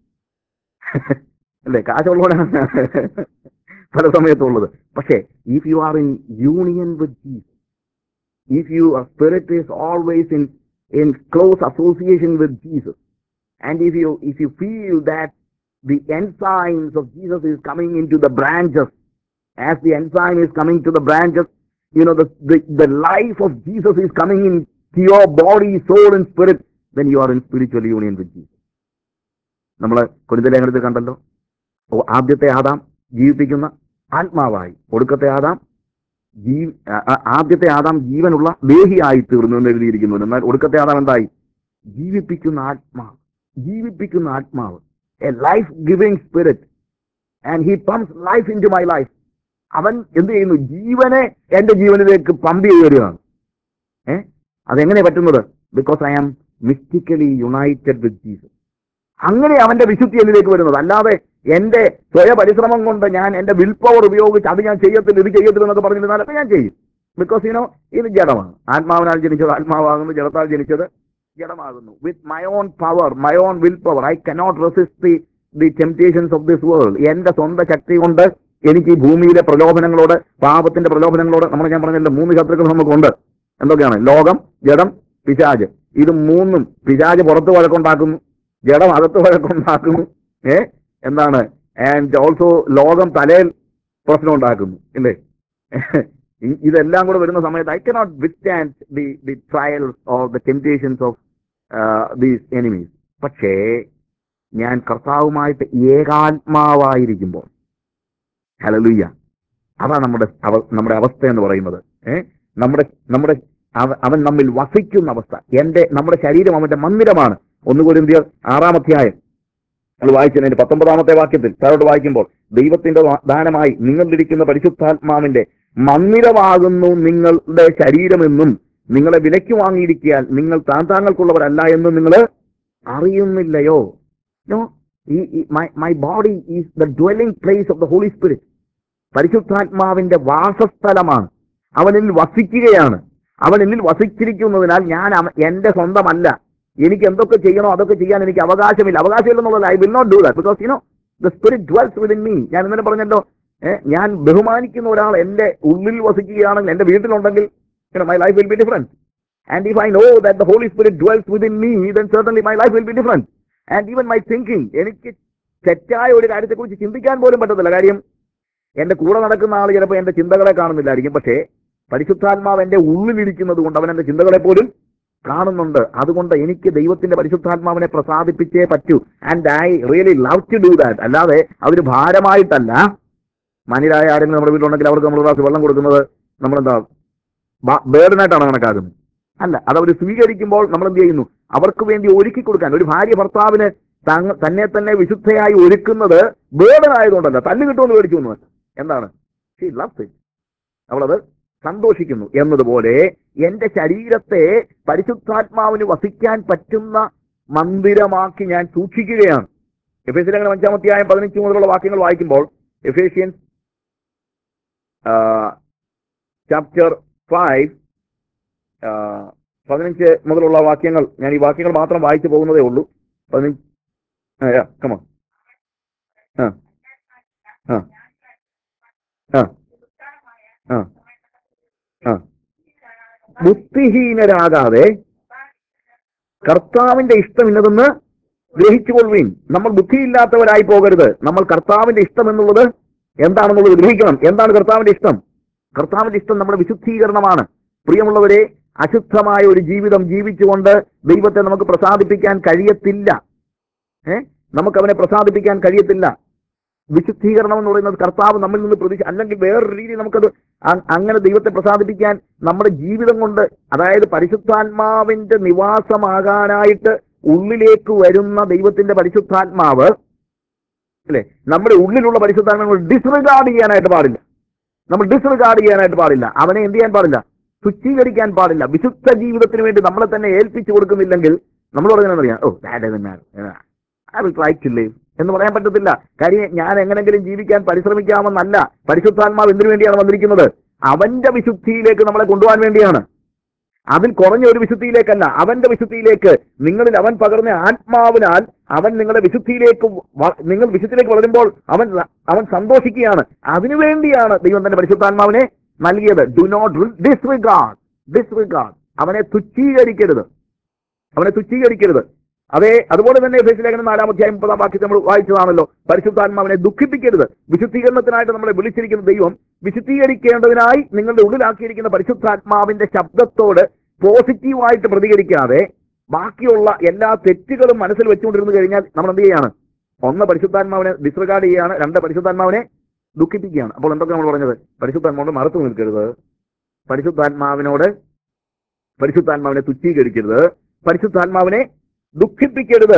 അല്ലേ കാശുള്ളവനാണ് പല സമയത്തുള്ളത് പക്ഷേ if you are in union with Jesus if your spirit is always in in close association with Jesus, and if you if you feel that the enzymes of Jesus is coming into the branches, as the enzyme is coming to the branches, you know the the, the life of Jesus is coming into your body, soul, and spirit, then you are in spiritual union with Jesus. നമ്മൾ കുരുതലേഖനത്തിൽ കണ്ടല്ലോ ഓ, ആദ്യത്തെ Adam ജീവിപ്പിക്കുന്ന ആത്മാവായി ഒടുക്കത്തെ Adam ജീ ആ- ആ- ആദ്യത്തെ Adam ജീവനുള്ള ദേഹിയായി തീർന്നു എന്ന് എഴുതിയിരിക്കുന്നു എന്നാൽ ഒടുക്കത്തെ ആദാം എന്തായി ജീവിപ്പിക്കുന്ന ആത്മാ ജീവിപ്പിക്കുന്ന ആത്മാവ് a life giving spirit and he pumps life into my life അവൻ എന്ത് ചെയ്യുന്നു ജീവനെ എന്റെ ജീവനിലേക്ക് പമ്പ് ചെയ്ത് വരികയാണ് ഏ അതെങ്ങനെ പറ്റുന്നത് because I am mystically united with Jesus അങ്ങനെ അവന്റെ വിശുദ്ധി എന്നിലേക്ക് വരുന്നത് അല്ലാതെ എന്റെ സ്വയ പരിശ്രമം കൊണ്ട് ഞാൻ എന്റെ വിൽ പവർ ഉപയോഗിച്ച് അത് ഞാൻ ചെയ്യത്തില്ല ഇത് ചെയ്യത്തില്ല എന്നൊക്കെ പറഞ്ഞിരുന്നാലൊക്കെ ഞാൻ ചെയ്യും ബിക്കോസ് യുനോ ഇത് ജഡമാണ് ആത്മാവിനാൽ ജനിച്ചത് ആത്മാവാകുന്നു ജഡത്താൽ ജനിച്ചത് ജഡമാകുന്നു with my own power my own will power I cannot resist the the temptations of this world എന്റെ സ്വന്തം ശക്തി കൊണ്ട് എനിക്ക് ഈ ഭൂമിയിലെ പ്രലോഭനങ്ങളോട് പാപത്തിന്റെ പ്രലോഭനങ്ങളോട് നമ്മൾ ഞാൻ പറഞ്ഞല്ലോ മൂന്ന് ശത്രുക്കൾ നമുക്കുണ്ട് എന്തൊക്കെയാണ് ലോകം ജഡം പിശാജ് ഇത് മൂന്നും പിശാജ് പുറത്ത് വഴക്കുണ്ടാക്കുന്നു ജഡം അകത്ത് വഴക്കുണ്ടാക്കുന്നു ഏ എന്താണ് ആൻഡ് ഓൾസോ ലോകം തലയിൽ പ്രശ്നം ഉണ്ടാക്കുന്നു ഇല്ലേ ഇ- ഇതെല്ലാം കൂടെ വരുന്ന സമയത്ത് I cannot withstand the the trials or the temptations of these enemies പക്ഷേ ഞാൻ കർത്താവുമായിട്ട് ഏകാത്മാവായിരിക്കുമ്പോൾ ഹലലുയ്യ അതാ നമ്മുടെ അവ- നമ്മുടെ അവസ്ഥ എന്ന് പറയുന്നത് ഏ നമ്മുടെ നമ്മുടെ അവ- അവൻ നമ്മിൽ വസിക്കുന്ന അവസ്ഥ എന്റെ നമ്മുടെ ശരീരം അവന്റെ മന്ദിരമാണ് ഒന്നുകൂടി ആറാം അധ്യായം നമ്മൾ വായിച്ചതിന്റെ പത്തൊമ്പതാമത്തെ വാക്യത്തിൽ താഴോട്ട് വായിക്കുമ്പോൾ ദൈവത്തിന്റെ ദാ- ദാനമായി നിങ്ങളിരിക്കുന്ന പരിശുദ്ധാത്മാവിന്റെ മന്ദിരമാകുന്നു നിങ്ങളുടെ ശരീരമെന്നും നിങ്ങളെ വിലയ്ക്ക് വാങ്ങിയിരിക്കാൻ നിങ്ങൾ താൻ താങ്കൾക്കുള്ളവരല്ല എന്നും നിങ്ങൾ അറിയുന്നില്ലയോ നോ ഈ my body is the dwelling place of the holy spirit പരിശുദ്ധാത്മാവിന്റെ വാസസ്ഥലമാണ് അവനിൽ വസിക്കുകയാണ് അവൻ എന്നിൽ വസിച്ചിരിക്കുന്നതിനാൽ ഞാൻ അവ- എന്റെ സ്വന്തമല്ല എനിക്ക് എന്തൊക്കെ ചെയ്യണോ അതൊക്കെ ചെയ്യാൻ എനിക്ക് അവകാശമില്ല അവകാശമില്ലെന്നുള്ളത് I will not do that because you know the spirit dwells within me ഞാൻ ഇന്നലെ പറഞ്ഞല്ലോ ഏ, ഞാൻ ബഹുമാനിക്കുന്ന ഒരാൾ എന്റെ ഉള്ളിൽ വസിക്കുകയാണെങ്കിൽ എന്റെ വീട്ടിലുണ്ടെങ്കിൽ my life will be different and if I know that the holy spirit dwells within me then certainly my life will be different and even my thinking എനിക്ക് തെറ്റായ ഒരു കാര്യത്തെക്കുറിച്ച് ചിന്തിക്കാൻ പോലും പറ്റത്തില്ല കാര്യം എന്റെ കൂടെ നടക്കുന്ന ആൾ ചിലപ്പോൾ എന്റെ ചിന്തകളെ കാണുന്നില്ലായിരിക്കും പക്ഷേ പരിശുദ്ധാത്മാവ് എന്റെ ഉള്ളിലിരിക്കുന്നത് കൊണ്ട് അവൻ എന്റെ ചിന്തകളെ പോലും കാണുന്നുണ്ട് അതുകൊണ്ട് എനിക്ക് ദൈവത്തിന്റെ പരിശുദ്ധാത്മാവിനെ പ്രസാദിപ്പിച്ചേ പറ്റൂ and I really love to do that അല്ലാതെ അതൊരു ഭാരമായിട്ടല്ല മാന്യരായ ആരെങ്കിലും നമ്മുടെ വീട്ടിലുണ്ടെങ്കിൽ അവർക്ക് നമ്മൾ ഒരു ഗ്ലാസ് വെള്ളം കൊടുക്കുന്നത് നമ്മളെന്താ ബേർഡനായിട്ടാണ് കണക്കാക്കുന്നത് അല്ല അത് അവർ സ്വീകരിക്കുമ്പോൾ നമ്മൾ എന്ത് ചെയ്യുന്നു അവർക്ക് വേണ്ടി ഒരുക്കി കൊടുക്കാൻ ഒരു ഭാര്യ ഭർത്താവിന് തങ്ങ- തന്നെ തന്നെ വിശുദ്ധയായി ഒരുക്കുന്നത് ബേർഡൻ ആയതുകൊണ്ടല്ല തല്ല് കിട്ടുമെന്ന് മേടിച്ചു എന്നല്ല എന്താണ് ഷീ ലവ്സ് ഇറ്റ് അവളത് സന്തോഷിക്കുന്നു എന്നതുപോലെ എന്റെ ശരീരത്തെ പരിശുദ്ധാത്മാവിന് വസിക്കാൻ പറ്റുന്ന മന്ദിരമാക്കി ഞാൻ സൂക്ഷിക്കുകയാണ് എഫേസ്യൻ അങ്ങനെ അഞ്ചാമത്തെയായ പതിനഞ്ച് മുതലുള്ള വാക്യങ്ങൾ വായിക്കുമ്പോൾ എഫേഷ്യൻസ് ചാപ്റ്റർ ഫൈവ് പതിനഞ്ച് മുതലുള്ള വാക്യങ്ങൾ ഞാൻ ഈ വാക്യങ്ങൾ മാത്രം വായിച്ചു പോകുന്നതേ ഉള്ളൂ പതിനഞ്ച് കമോ ആ ആ ആ ആ ആ ബുദ്ധിഹീനരാകാതെ കർത്താവിന്റെ ഇഷ്ടം ഇന്നതെന്ന് ഗ്രഹിച്ചുകൊള്ളുവീൻ നമ്മൾ ബുദ്ധിയില്ലാത്തവരായി പോകരുത് നമ്മൾ കർത്താവിന്റെ ഇഷ്ടം എന്നുള്ളത് എന്താണെന്നുള്ളത് ഗ്രഹിക്കണം എന്താണ് കർത്താവിന്റെ ഇഷ്ടം കർത്താവിന്റെ ഇഷ്ടം നമ്മുടെ വിശുദ്ധീകരണമാണ് പ്രിയമുള്ളവരെ അശുദ്ധമായ ഒരു ജീവിതം ജീവിച്ചുകൊണ്ട് ദൈവത്തെ നമുക്ക് പ്രസാദിപ്പിക്കാൻ കഴിയത്തില്ല ഏ നമുക്ക് അവനെ പ്രസാദിപ്പിക്കാൻ കഴിയത്തില്ല വിശുദ്ധീകരണം എന്ന് പറയുന്നത് കർത്താവ് നമ്മിൽ നിന്ന് പ്രതീക്ഷ അല്ലെങ്കിൽ വേറൊരു രീതി നമുക്കത് അ- അങ്ങനെ ദൈവത്തെ പ്രസാദിപ്പിക്കാൻ നമ്മുടെ ജീവിതം കൊണ്ട് അതായത് പരിശുദ്ധാത്മാവിന്റെ നിവാസമാകാനായിട്ട് ഉള്ളിലേക്ക് വരുന്ന ദൈവത്തിന്റെ പരിശുദ്ധാത്മാവ് അല്ലെ നമ്മുടെ ഉള്ളിലുള്ള പരിശുദ്ധാത്മാവ് ഡിസ്റിഗാർഡ് ചെയ്യാനായിട്ട് പാടില്ല നമ്മൾ ഡിസ്റിഗാർഡ് ചെയ്യാനായിട്ട് പാടില്ല അവനെ എന്ത് ചെയ്യാൻ പാടില്ല തുച്ഛീകരിക്കാൻ പാടില്ല വിശുദ്ധ ജീവിതത്തിന് വേണ്ടി നമ്മളെ തന്നെ ഏൽപ്പിച്ചു കൊടുക്കുന്നില്ലെങ്കിൽ നമ്മൾ പറയുന്നത് അറിയാം oh I will try to live എന്ന് പറയാൻ പറ്റത്തില്ല കാര്യം ഞാൻ എങ്ങനെങ്കിലും ജീവിക്കാൻ പരിശ്രമിക്കാമെന്നല്ല പരിശുദ്ധാത്മാവ് എന്തിനു വേണ്ടിയാണ് വന്നിരിക്കുന്നത് അവന്റെ വിശുദ്ധിയിലേക്ക് നമ്മളെ കൊണ്ടുപോകാൻ വേണ്ടിയാണ് അതിൽ കുറഞ്ഞ ഒരു വിശുദ്ധിയിലേക്കല്ല അവന്റെ വിശുദ്ധിയിലേക്ക് നിങ്ങളിൽ അവൻ പകർന്ന ആത്മാവിനാൽ അവൻ നിങ്ങളുടെ വിശുദ്ധിയിലേക്ക് വ- നിങ്ങൾ വിശുദ്ധിയിലേക്ക് വളരുമ്പോൾ അവൻ അവൻ സന്തോഷിക്കുകയാണ് അതിനുവേണ്ടിയാണ് ദൈവം തന്റെ പരിശുദ്ധാത്മാവിനെ നൽകിയത് ഡു നോട്ട് ഡിസ്റിഗാർഡ് ഡിസ്റിഗാർഡ് അവനെ തുച്ഛീകരിക്കരുത് അവനെ തുച്ഛീകരിക്കരുത് അതെ അതുപോലെ തന്നെ എഫേസ് ലേഖനം നാലാം അധ്യായം മുപ്പതാം വാക്യത്തിൽ നമ്മൾ വായിച്ചതാണല്ലോ പരിശുദ്ധാത്മാവിനെ ദുഃഖിപ്പിക്കരുത് വിശുദ്ധീകരണത്തിനായിട്ട് നമ്മളെ വിളിച്ചിരിക്കുന്ന ദൈവം വിശുദ്ധീകരിക്കേണ്ടതിനായി നിങ്ങളുടെ ഉള്ളിലാക്കിയിരിക്കുന്ന പരിശുദ്ധാത്മാവിന്റെ ശബ്ദത്തോട് പോസിറ്റീവായിട്ട് പ്രതികരിക്കാതെ ബാക്കിയുള്ള എല്ലാ തെറ്റുകളും മനസ്സിൽ വെച്ചുകൊണ്ടിരുന്നു കഴിഞ്ഞാൽ നമ്മൾ എന്ത് ചെയ്യാണ് ഒന്ന് പരിശുദ്ധാത്മാവിനെ ഡിസ്റിഗാർഡ് ചെയ്യുകയാണ് രണ്ട് പരിശുദ്ധാത്മാവിനെ ദുഃഖിപ്പിക്കുകയാണ് അപ്പോൾ എന്തൊക്കെ നമ്മൾ പറഞ്ഞത് പരിശുദ്ധാത്മാവോട് മറുത്തു നിൽക്കരുത് പരിശുദ്ധാത്മാവിനോട് പരിശുദ്ധാത്മാവിനെ തുച്ഛീകരിക്കരുത് പരിശുദ്ധാത്മാവിനെ ദുഃഖിപ്പിക്കരുത്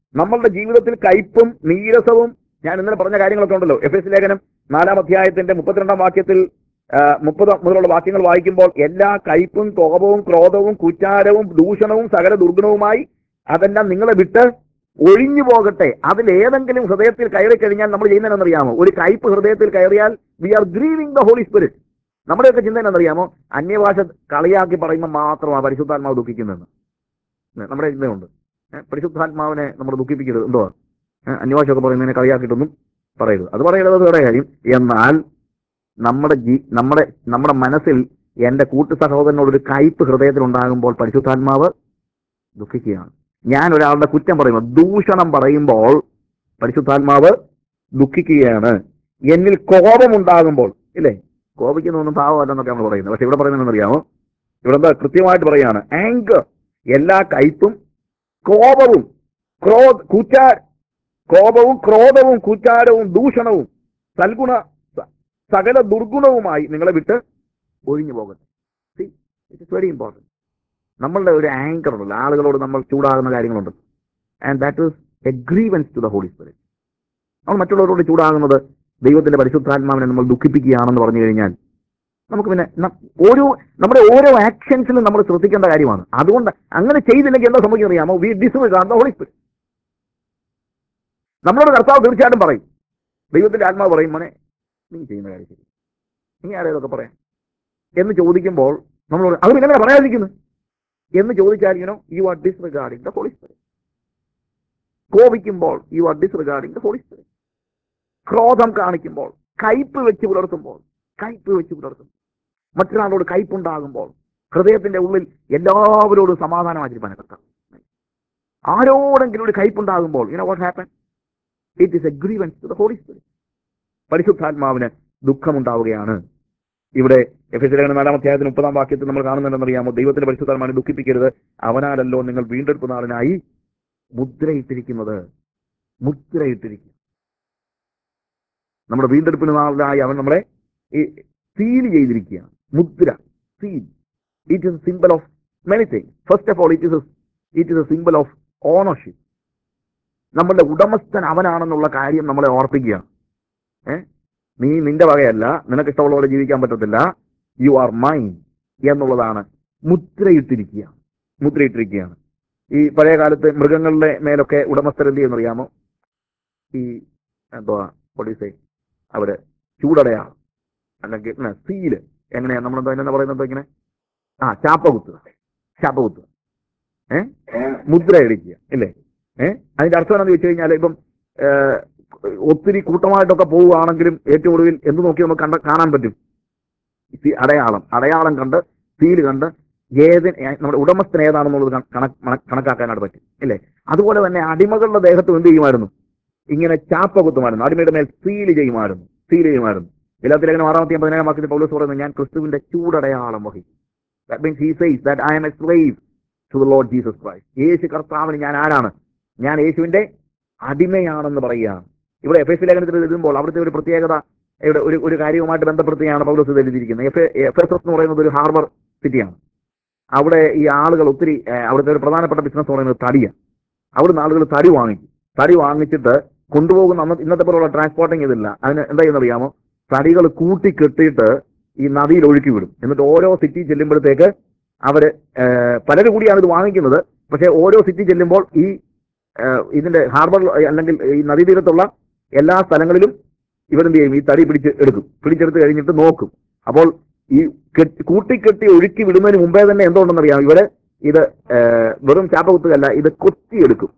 നമ്മളുടെ ജീവിതത്തിൽ കയ്പും നീരസവും ഞാൻ ഇന്നലെ പറഞ്ഞ കാര്യങ്ങളൊക്കെ ഉണ്ടല്ലോ എഫ് എസ് ലേഖനം നാലാം അധ്യായത്തിന്റെ മുപ്പത്തിരണ്ടാം വാക്യത്തിൽ ആ, മുപ്പത് മുതലുള്ള വാക്യങ്ങൾ വായിക്കുമ്പോൾ എല്ലാ കയ്പും കോപവും ക്രോധവും കുറ്റാരവും ദൂഷണവും സകല ദുർഗുണവുമായി അതെല്ലാം നിങ്ങളെ വിട്ട് ഒഴിഞ്ഞു പോകട്ടെ അതിൽ ഏതെങ്കിലും ഹൃദയത്തിൽ കയറി കഴിഞ്ഞാൽ നമ്മൾ ചെയ്യുന്നതെന്നറിയാമോ ഒരു കയ്പ് ഹൃദയത്തിൽ കയറിയാൽ we are grieving the holy spirit നമ്മുടെയൊക്കെ ചിന്ത എന്നറിയാമോ അന്യഭാഷ കളിയാക്കി പറയുമ്പോൾ മാത്രമാണ് പരിശുദ്ധാത്മാവ് ദുഃഖിക്കുന്നതെന്ന് ഏ, നമ്മുടെ ചിന്തയുണ്ട് ഏ, പരിശുദ്ധാത്മാവിനെ നമ്മൾ ദുഃഖിപ്പിക്കരുത് എന്തോ അന്യഭാഷയൊക്കെ പറയുന്നതിനെ കളിയാക്കിയിട്ടൊന്നും പറയരുത് അത് പറയരുത് വേറെ കാര്യം എന്നാൽ നമ്മുടെ ജീ നമ്മുടെ നമ്മുടെ മനസ്സിൽ എന്റെ കൂട്ടു സഹോദരനോട് ഒരു കയ്പ് ഹൃദയത്തിൽ ഉണ്ടാകുമ്പോൾ പരിശുദ്ധാത്മാവ് ദുഃഖിക്കുകയാണ് ഞാൻ ഒരാളുടെ കുറ്റം പറയുമ്പോൾ ദൂഷണം പറയുമ്പോൾ പരിശുദ്ധാത്മാവ് ദുഃഖിക്കുകയാണ് എന്നിൽ കോപമുണ്ടാകുമ്പോൾ ഇല്ലേ കോപിക്കുന്നൊന്നും പാവമല്ലെന്നൊക്കെ നമ്മൾ പറയുന്നത് പക്ഷെ ഇവിടെ പറയുന്നത് അറിയാമോ ഇവിടെ എന്താ കൃത്യമായിട്ട് പറയാണ് ആങ്കർ എല്ലാ കയ്പും കോപവും ക്രോധ കൂറ്റാ കോപവും ക്രോധവും കൂറ്റാരവും ദൂഷണവും സൽഗുണ സ- സകല ദുർഗുണവുമായി നിങ്ങളെ വിട്ട് ഒഴിഞ്ഞു പോകട്ടെ ഇറ്റ് ഇസ് വെരി ഇമ്പോർട്ടൻറ്റ് നമ്മളുടെ ഒരു ആങ്കർ ഉണ്ടല്ലോ ആളുകളോട് നമ്മൾ ചൂടാകുന്ന കാര്യങ്ങളുണ്ട് and that is a grievance to the holy spirit നമ്മൾ മറ്റുള്ളവരോട് ചൂടാകുന്നത് ദൈവത്തിന്റെ പരിശുദ്ധാത്മാവിനെ നമ്മൾ ദുഃഖിപ്പിക്കുകയാണെന്ന് പറഞ്ഞു കഴിഞ്ഞാൽ നമുക്ക് പിന്നെ ന- ഓരോ നമ്മുടെ ഓരോ ആക്ഷൻസിലും നമ്മൾ ശ്രദ്ധിക്കേണ്ട കാര്യമാണ് അതുകൊണ്ട് അങ്ങനെ ചെയ്തില്ലെങ്കിൽ എന്താ സംഭവിക്കുന്നത് അറിയാമോ we disregard the holy spirit നമ്മളോട് കർത്താവ് തീർച്ചയായിട്ടും പറയും ദൈവത്തിന്റെ ആത്മാവ് പറയും മോനെ നീ ചെയ്യുന്ന കാര്യം ശരി നീ ആരേതൊക്കെ പറയാം എന്ന് ചോദിക്കുമ്പോൾ നമ്മൾ അത് പിന്നെ എങ്ങനെ പറയാതിരിക്കുന്നു എന്ന് ചോദിച്ചാൽ you know you are disregarding the holy spirit കോപിക്കുമ്പോൾ you are disregarding the holy spirit ക്രോധം കാണിക്കുമ്പോൾ കയ്പ് വെച്ച് പുലർത്തുമ്പോൾ കയ്പ് വെച്ച് പുലർത്തും മറ്റൊരാളോട് കയ്പുണ്ടാകുമ്പോൾ ഹൃദയത്തിന്റെ ഉള്ളിൽ എല്ലാവരോടും സമാധാനം ആചരിപ്പാൻ കർത്താവ് ആരോടെങ്കിലും ഒരു കയ്പുണ്ടാകുമ്പോൾ you know what happen it is a grievance to the holy spirit പരിശുദ്ധാത്മാവിന് ദുഃഖമുണ്ടാവുകയാണ് ഇവിടെ എഫ് എസ് ലേഖനം നാലാം അധ്യായത്തിന് മുപ്പതാം വാക്യത്തിൽ നമ്മൾ കാണുന്നുണ്ടെന്നറിയാമോ ദൈവത്തിന്റെ പരിശുദ്ധാത്മാവിനെ ദുഃഖിപ്പിക്കരുത് അവനാലല്ലോ നിങ്ങൾ വീണ്ടെടുപ്പ് നാളിനായി മുദ്രയിട്ടിരിക്കുന്നത് മുദ്രയിട്ടിരിക്കും നമ്മുടെ വീണ്ടെടുപ്പിന് നാളിനായി അവൻ നമ്മളെ ഈ സീൽ ചെയ്തിരിക്കുകയാണ് മുദ്ര seal it is symbol of many thing first of all it is it is a symbol of ownership നമ്മളുടെ ഉടമസ്ഥൻ അവനാണെന്നുള്ള കാര്യം നമ്മളെ ഓർപ്പിക്കുകയാണ് ഏ നീ നിന്റെ വകയല്ല നിനക്ക് ഇഷ്ടമുള്ളപോലെ ജീവിക്കാൻ പറ്റത്തില്ല യു ആർ മൈൻ എന്നുള്ളതാണ് മുദ്രയിട്ടിരിക്കുക മുദ്രയിട്ടിരിക്കുകയാണ് ഈ പഴയ കാലത്ത് മൃഗങ്ങളുടെ മേലൊക്കെ ഉടമസ്ഥർ എന്ത് ചെയ്യുന്നറിയാമോ ഈ എന്തുവാ പൊടിസേ അവര് ചൂടടയാണ് അല്ലെങ്കിൽ ഇങ്ങനെ സീല് എങ്ങനെയാ നമ്മളെന്താ എന്നാ പറയുന്നത് ഇങ്ങനെ ആ ചാപ്പ കുത്തുക ചാപ്പ കുത്തുക ഏ മുദ്ര ഇടിക്കുക ഇല്ലേ ഏ അതിന്റെ അർത്ഥം എന്താണെന്ന് വെച്ച് കഴിഞ്ഞാൽ ഇപ്പം ഏ, ഒത്തിരി കൂട്ടമായിട്ടൊക്കെ പോവുകയാണെങ്കിലും ഏറ്റവും ഒടുവിൽ എന്ത് നോക്കി നമുക്ക് കണ്ട കാണാൻ പറ്റും ഈ അടയാളം അടയാളം കണ്ട് സീല് കണ്ട് ഏത് നമ്മുടെ ഉടമസ്ഥൻ ഏതാണെന്നുള്ളത് കണ- കണക്ക് മണ- കണക്കാക്കാനായിട്ട് പറ്റും ഇല്ലേ അതുപോലെ തന്നെ അടിമകളുടെ ദേഹത്തും എന്ത് ചെയ്യുമായിരുന്നു ഇങ്ങനെ ചാപ്പ കുത്തുമായിരുന്നു അടിമയുടെ മേൽ സീല് ചെയ്യുമായിരുന്നു സീല് ചെയ്യുമായിരുന്നു എല്ലാത്തിലേക്കും ആറാമത്തെ പതിനേഴാം വാക്യത്തിൽ പൗലോസ് പറയുന്നത് ഞാൻ ക്രിസ്തുവിന്റെ ചൂടടയാളം വഹിക്കും that means he says that I am a slave to the Lord Jesus Christ യേശു കർത്താവിന് ഞാൻ ആരാണ് ഞാൻ യേശുവിന്റെ അടിമയാണെന്ന് പറയുകയാണ് ഇവിടെ എഫ് എസ് ലേഖനത്തിൽ എഴുതുമ്പോൾ അവിടുത്തെ ഒരു പ്രത്യേകത ഇവിടെ ഒരു ഒരു കാര്യവുമായിട്ട് ബന്ധപ്പെടുത്തിയാണ് പൗലോസ് ഇത് എഴുതിയിരിക്കുന്നത് എഫ് എഫ് എസ് എസ് എന്ന് പറയുന്നത് ഒരു ഹാർബർ സിറ്റിയാണ് അവിടെ ഈ ആളുകൾ ഒത്തിരി ഏഹ്, അവിടുത്തെ ഒരു പ്രധാനപ്പെട്ട ബിസിനസ് പറയുന്നത് തടിയാണ് അവിടുന്ന് ആളുകൾ തടി വാങ്ങിക്കും തടി വാങ്ങിച്ചിട്ട് കൊണ്ടുപോകുന്ന അന്ന് ഇന്നത്തെ പോലുള്ള ട്രാൻസ്പോർട്ടിങ് ഇതില്ല അതിന് എന്താ ചെയ്യുന്നറിയാമോ തടികൾ കൂട്ടി കെട്ടിയിട്ട് ഈ നദിയിൽ ഒഴുക്കി വിടും എന്നിട്ട് ഓരോ സിറ്റി ചെല്ലുമ്പോഴത്തേക്ക് അവര് ഏഹ്, പലരും കൂടിയാണ് ഇത് വാങ്ങിക്കുന്നത് പക്ഷെ ഓരോ സിറ്റി ചെല്ലുമ്പോൾ ഈ ഏഹ്, ഇതിന്റെ ഹാർബർ അല്ലെങ്കിൽ ഈ നദീതീരത്തുള്ള എല്ലാ സ്ഥലങ്ങളിലും ഇവരെന്ത് ചെയ്യും ഈ തടി പിടിച്ച് എടുക്കും പിടിച്ചെടുത്ത് കഴിഞ്ഞിട്ട് നോക്കും അപ്പോൾ ഈ കെട്ടി- കൂട്ടിക്കെട്ടി ഒഴുക്കി വിടുന്നതിന് മുമ്പേ തന്നെ എന്തുകൊണ്ടെന്നറിയാം ഇവര് ഇത് ഏഹ്, വെറും ചാപ്പ കുത്തുകയല്ല ഇത് കൊത്തിയെടുക്കും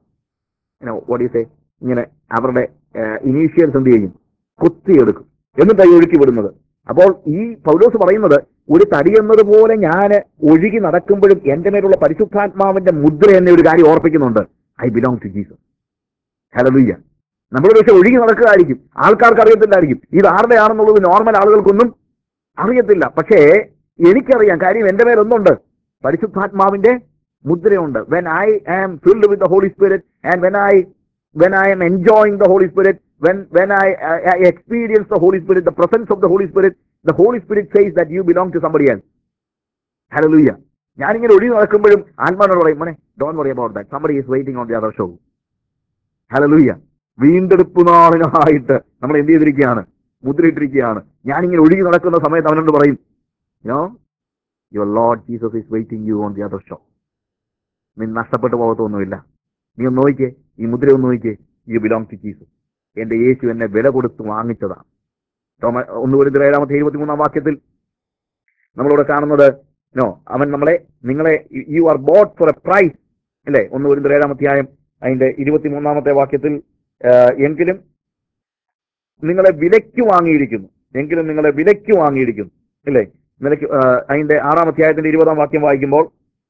ഓടിയസേ ഇങ്ങനെ അവരുടെ ഇനീഷ്യൽസ് എന്ത് ചെയ്യും കൊത്തിയെടുക്കും എന്നിട്ടായി ഒഴുക്കി വിടുന്നത് അപ്പോൾ ഈ പൗലോസ് പറയുന്നത് ഒരു തടി എന്നതുപോലെ ഞാൻ ഒഴുകി നടക്കുമ്പോഴും എന്റെ മേലുള്ള പരിശുദ്ധാത്മാവിന്റെ മുദ്ര എന്നെ ഒരു കാര്യം ഓർപ്പിക്കുന്നുണ്ട് I belong to Jesus hallelujah നമ്മൾ പക്ഷെ ഒഴുകി നടക്കുകയായിരിക്കും ആൾക്കാർക്ക് അറിയത്തില്ലായിരിക്കും ഇത് ആരുടെ ആണെന്നുള്ളത് നോർമൽ ആളുകൾക്കൊന്നും അറിയത്തില്ല പക്ഷേ എനിക്കറിയാം കാര്യം എന്റെ മേലൊന്നുണ്ട് പരിശുദ്ധാത്മാവിന്റെ മുദ്രയുണ്ട് when I am filled with the holy spirit and when I when I am enjoying the holy spirit when when I experience the holy spirit the presence of the holy spirit the holy spirit says that you belong to somebody else hallelujah ഞാനിങ്ങനെ ഒഴിഞ്ഞു നടക്കുമ്പോഴും ആത്മാനോട് പറയും മോനെ don't worry about that somebody is waiting on the other shore hallelujah വീണ്ടെടുപ്പ് നാളിനായിട്ട് നമ്മൾ എന്ത് ചെയ്തിരിക്കുകയാണ് മുദ്രയിട്ടിരിക്കുകയാണ് ഞാനിങ്ങനെ ഒഴുകി നടക്കുന്ന സമയത്ത് അവനോട് പറയും your your Lord Jesus is waiting you on the other shore നീ നഷ്ടപ്പെട്ടു പോകത്തൊന്നുമില്ല നീ ഒന്ന് നോക്കിക്കേ ഈ മുദ്ര ഒന്ന് നോക്കിക്കേ യു ബിലോങ് ടു ജീസസ് എന്റെ യേശു എന്നെ വില കൊടുത്ത് വാങ്ങിച്ചതാണ് റോമ ഒന്നുകൂടി ഏഴാമത്തെ എഴുപത്തിമൂന്നാം വാക്യത്തിൽ നമ്മളിവിടെ കാണുന്നത് നോ അവൻ നമ്മളെ നിങ്ങളെ you are bought for a price അല്ലേ ഒന്നുകൂടി ഏഴാമധ്യായം അതിന്റെ ഇരുപത്തിമൂന്നാമത്തെ വാക്യത്തിൽ ആ, എങ്കിലും നിങ്ങളെ വിലയ്ക്ക് വാങ്ങിയിരിക്കുന്നു എങ്കിലും നിങ്ങളെ വിലയ്ക്ക് വാങ്ങിയിരിക്കുന്നു അല്ലേ നിലയ്ക്ക് ആ, അതിന്റെ ആറാം അധ്യായത്തിന്റെ ഇരുപതാം വാക്യം വായിക്കുമ്പോൾ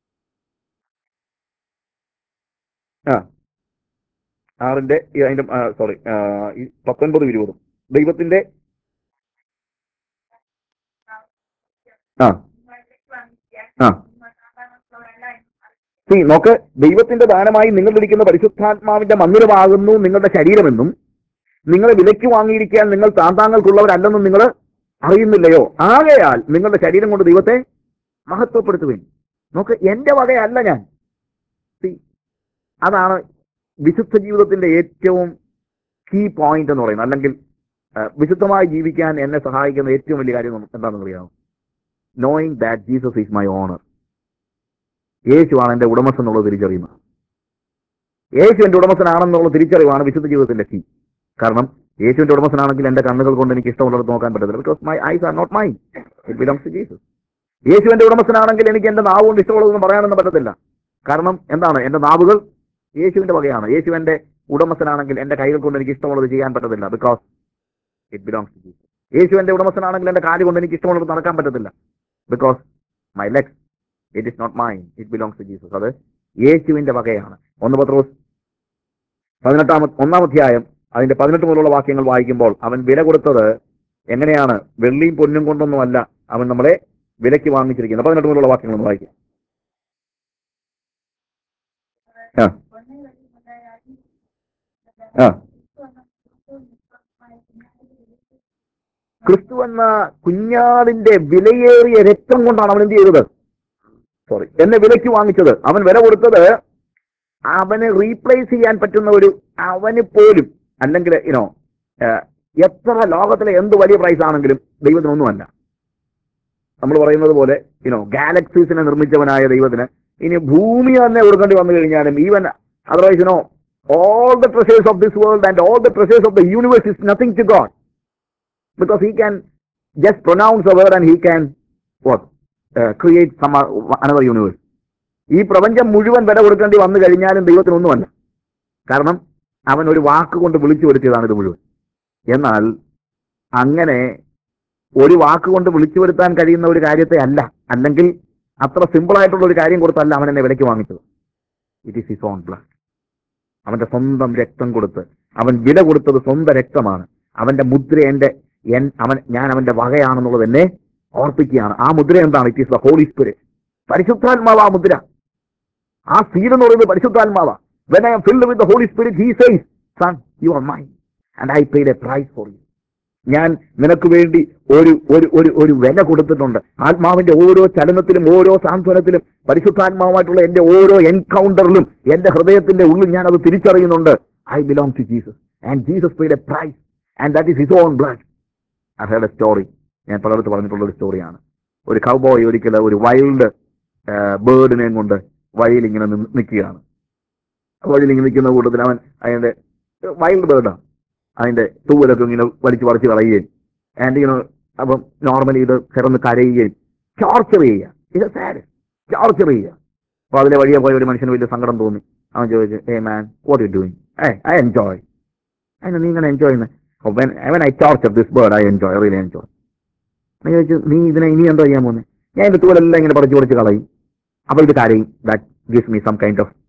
ആ ആറിന്റെ ഈ അതിന്റെ സോറി പത്തൊൻപതും ഇരുപതും ദൈവത്തിന്റെ ആ ആ See, നോക്ക് ദൈവത്തിന്റെ ദാനമായി നിങ്ങളിരിക്കുന്ന പരിശുദ്ധാത്മാവിന്റെ മന്ദിരമാകുന്നു നിങ്ങളുടെ ശരീരമെന്നും നിങ്ങളെ വിലയ്ക്ക് വാങ്ങിയിരിക്കാൻ നിങ്ങൾ താന്താങ്ങൾക്കുള്ളവരല്ലെന്നും നിങ്ങൾ അറിയുന്നില്ലയോ ആകയാൽ നിങ്ങളുടെ ശരീരം കൊണ്ട് ദൈവത്തെ മഹത്വപ്പെടുത്തുകയും നോക്ക് എന്റെ വകയല്ല ഞാൻ See, അതാണ് വിശുദ്ധ ജീവിതത്തിന്റെ ഏറ്റവും കീ പോയിന്റ് എന്ന് പറയുന്നത് അല്ലെങ്കിൽ ആ, വിശുദ്ധമായി ജീവിക്കാൻ എന്നെ സഹായിക്കുന്ന ഏറ്റവും വലിയ കാര്യം എന്താണെന്ന് അറിയാമോ knowing that Jesus is my owner യേശുവാണ് എന്റെ ഉടമസ്ഥൻ എന്നുള്ളത് തിരിച്ചറിയുന്നത് യേശു എന്റെ ഉടമസ്ഥനാണെന്നുള്ള തിരിച്ചറിവാണ് വിശുദ്ധ ജീവിതത്തിന്റെ കീ കാരണം യേശുവിന്റെ ഉടമസ്ഥനാണെങ്കിൽ എന്റെ കണ്ണുകൾ കൊണ്ട് എനിക്ക് ഇഷ്ടമുള്ളത് നോക്കാൻ പറ്റത്തില്ല because my eyes are not mine it belongs to Jesus യേശു എന്റെ ഉടമസ്ഥനാണെങ്കിൽ എനിക്ക് എന്റെ നാവ് കൊണ്ട് ഇഷ്ടമുള്ളതൊന്നും പറയാനൊന്നും പറ്റത്തില്ല കാരണം എന്താണ് എന്റെ നാവുകൾ യേശുവിന്റെ വകയാണ് യേശു എന്റെ ഉടമസ്ഥനാണെങ്കിൽ എന്റെ കൈകൾ കൊണ്ട് എനിക്ക് ഇഷ്ടമുള്ളത് ചെയ്യാൻ പറ്റത്തില്ല because it belongs to Jesus യേശു എന്റെ ഉടമസ്ഥനാണെങ്കിൽ എന്റെ കാല് കൊണ്ട് എനിക്ക് ഇഷ്ടമുള്ളത് നടക്കാൻ പറ്റത്തില്ല because my legs it is not mine it belongs to Jesus അത് യേശുവിന്റെ വകയാണ് ഒന്ന് പത്രോസ് പതിനെട്ടാമ ഒന്നാം അധ്യായം അതിന്റെ പതിനെട്ട് മുതലുള്ള വാക്യങ്ങൾ വായിക്കുമ്പോൾ അവൻ വില കൊടുത്തത് എങ്ങനെയാണ് വെള്ളിയും പൊന്നും കൊണ്ടൊന്നുമല്ല അവൻ നമ്മളെ വിലയ്ക്ക് വാങ്ങിച്ചിരിക്കുന്നത് പതിനെട്ട് മുതലുള്ള വാക്യങ്ങൾ ഒന്ന് വായിക്കും ആ ആ ക്രിസ്തു എന്ന കുഞ്ഞാടിന്റെ വിലയേറിയ രക്തം കൊണ്ടാണ് അവൻ എന്ത് ചെയ്തത് സോറി എന്നെ വിലയ്ക്ക് വാങ്ങിച്ചത് അവൻ വില കൊടുത്തത് അവന് റീപ്ലേസ് ചെയ്യാൻ പറ്റുന്ന ഒരു അവന് പോലും അല്ലെങ്കിൽ ഇനോ എത്ര ലോകത്തിലെ എന്ത് വലിയ പ്രൈസ് ആണെങ്കിലും ദൈവത്തിനൊന്നുമല്ല നമ്മൾ പറയുന്നത് പോലെ ഇനോ ഗാലക്സീസിനെ നിർമ്മിച്ചവനായ ദൈവത്തിന് ഇനി ഭൂമി തന്നെ കൊടുക്കേണ്ടി വന്നു കഴിഞ്ഞാലും even otherwise you know all the treasures of this world and all the treasures of the universe is nothing to God because he can just pronounce a word and he can what uh, create some uh, another universe ഈ പ്രപഞ്ചം മുഴുവൻ വില കൊടുക്കേണ്ടി വന്നു കഴിഞ്ഞാലും ദൈവത്തിനൊന്നുമല്ല കാരണം അവൻ ഒരു വാക്ക് കൊണ്ട് വിളിച്ചു വരുത്തിയതാണ് ഇത് മുഴുവൻ എന്നാൽ അങ്ങനെ ഒരു വാക്ക് കൊണ്ട് വിളിച്ചു വരുത്താൻ കഴിയുന്ന ഒരു കാര്യത്തെ അല്ല അല്ലെങ്കിൽ അത്ര സിമ്പിൾ ആയിട്ടുള്ള ഒരു കാര്യം കൊടുത്തല്ല അവൻ എന്നെ വിലയ്ക്ക് വാങ്ങിച്ചത് it is his own blood അവന്റെ സ്വന്തം രക്തം കൊടുത്ത് അവൻ വില കൊടുത്തത് സ്വന്തം രക്തമാണ് അവന്റെ മുദ്ര എന്റെ എൻ- അവൻ ഞാൻ അവന്റെ വകയാണെന്നുള്ളത് എന്നെ ഓർപ്പിക്കുകയാണ് ആ മുദ്ര എന്താണ് it is the holy spirit പരിശുദ്ധാത്മാവ് ആ മുദ്ര ആ സീൽ എന്ന് പറയുന്നത് പരിശുദ്ധാത്മാവ when I am filled with the holy spirit he says son you are mine and I paid a price for you ഞാൻ നിനക്ക് വേണ്ടി ഒരു ഒരു ഒരു ഒരു വില കൊടുത്തിട്ടുണ്ട് ആത്മാവിന്റെ ഓരോ ചലനത്തിലും ഓരോ സാന്ത്വനത്തിലും പരിശുദ്ധാത്മാവുമായിട്ടുള്ള എന്റെ ഓരോ എൻകൗണ്ടറിലും എന്റെ ഹൃദയത്തിന്റെ ഉള്ളിൽ ഞാൻ അത് തിരിച്ചറിയുന്നുണ്ട് I belong to Jesus and Jesus paid a price and that is his own blood I heard a story ഞാൻ പലയിടത്ത് പറഞ്ഞിട്ടുള്ള ഒരു സ്റ്റോറിയാണ് ഒരു കൗബോയ് ഒരിക്കൽ ഒരു വൈൽഡ് ബേർഡിനെ കൊണ്ട് വഴിയിൽ ഇങ്ങനെ നിന്ന് നിൽക്കുകയാണ് വഴിയിൽ ഇങ്ങനെ നിൽക്കുന്ന കൂട്ടത്തിൽ അവൻ അതിന്റെ വൈൽഡ് ബേർഡാണ് അതിന്റെ തൂവലൊക്കെ ഇങ്ങനെ വലിച്ചു പറിച്ച് കളയുകയും ആൻഡ് ഇങ്ങനെ അപ്പം നോർമലി ഇത് കിടന്ന് കരയുകയും ടോർച്ചർ ചെയ്യുക ഇത് സാഡ് ടോർച്ചർ ചെയ്യുക അപ്പൊ അതിലെ വഴിയെ പോയ ഒരു മനുഷ്യന് വലിയ സങ്കടം തോന്നി അവൻ ചോദിച്ചു hey man what you doing ഏ ഐ എൻജോയ് അതിന് നീ ഇങ്ങനെ എൻജോയ് ചെയ്യുന്നത് when when I torture this bird I enjoy really enjoy ഞാൻ ചോദിച്ചു നീ ഇതിനെ ഇനി എന്താ ചെയ്യാൻ പോകുന്നത് ഞാൻ ഇതിന്റെ തൂവലെല്ലാം ഇങ്ങനെ പറിച്ചു പറിച്ച് കളയും അപ്പോൾ ഇത് കരയും that gives me some kind of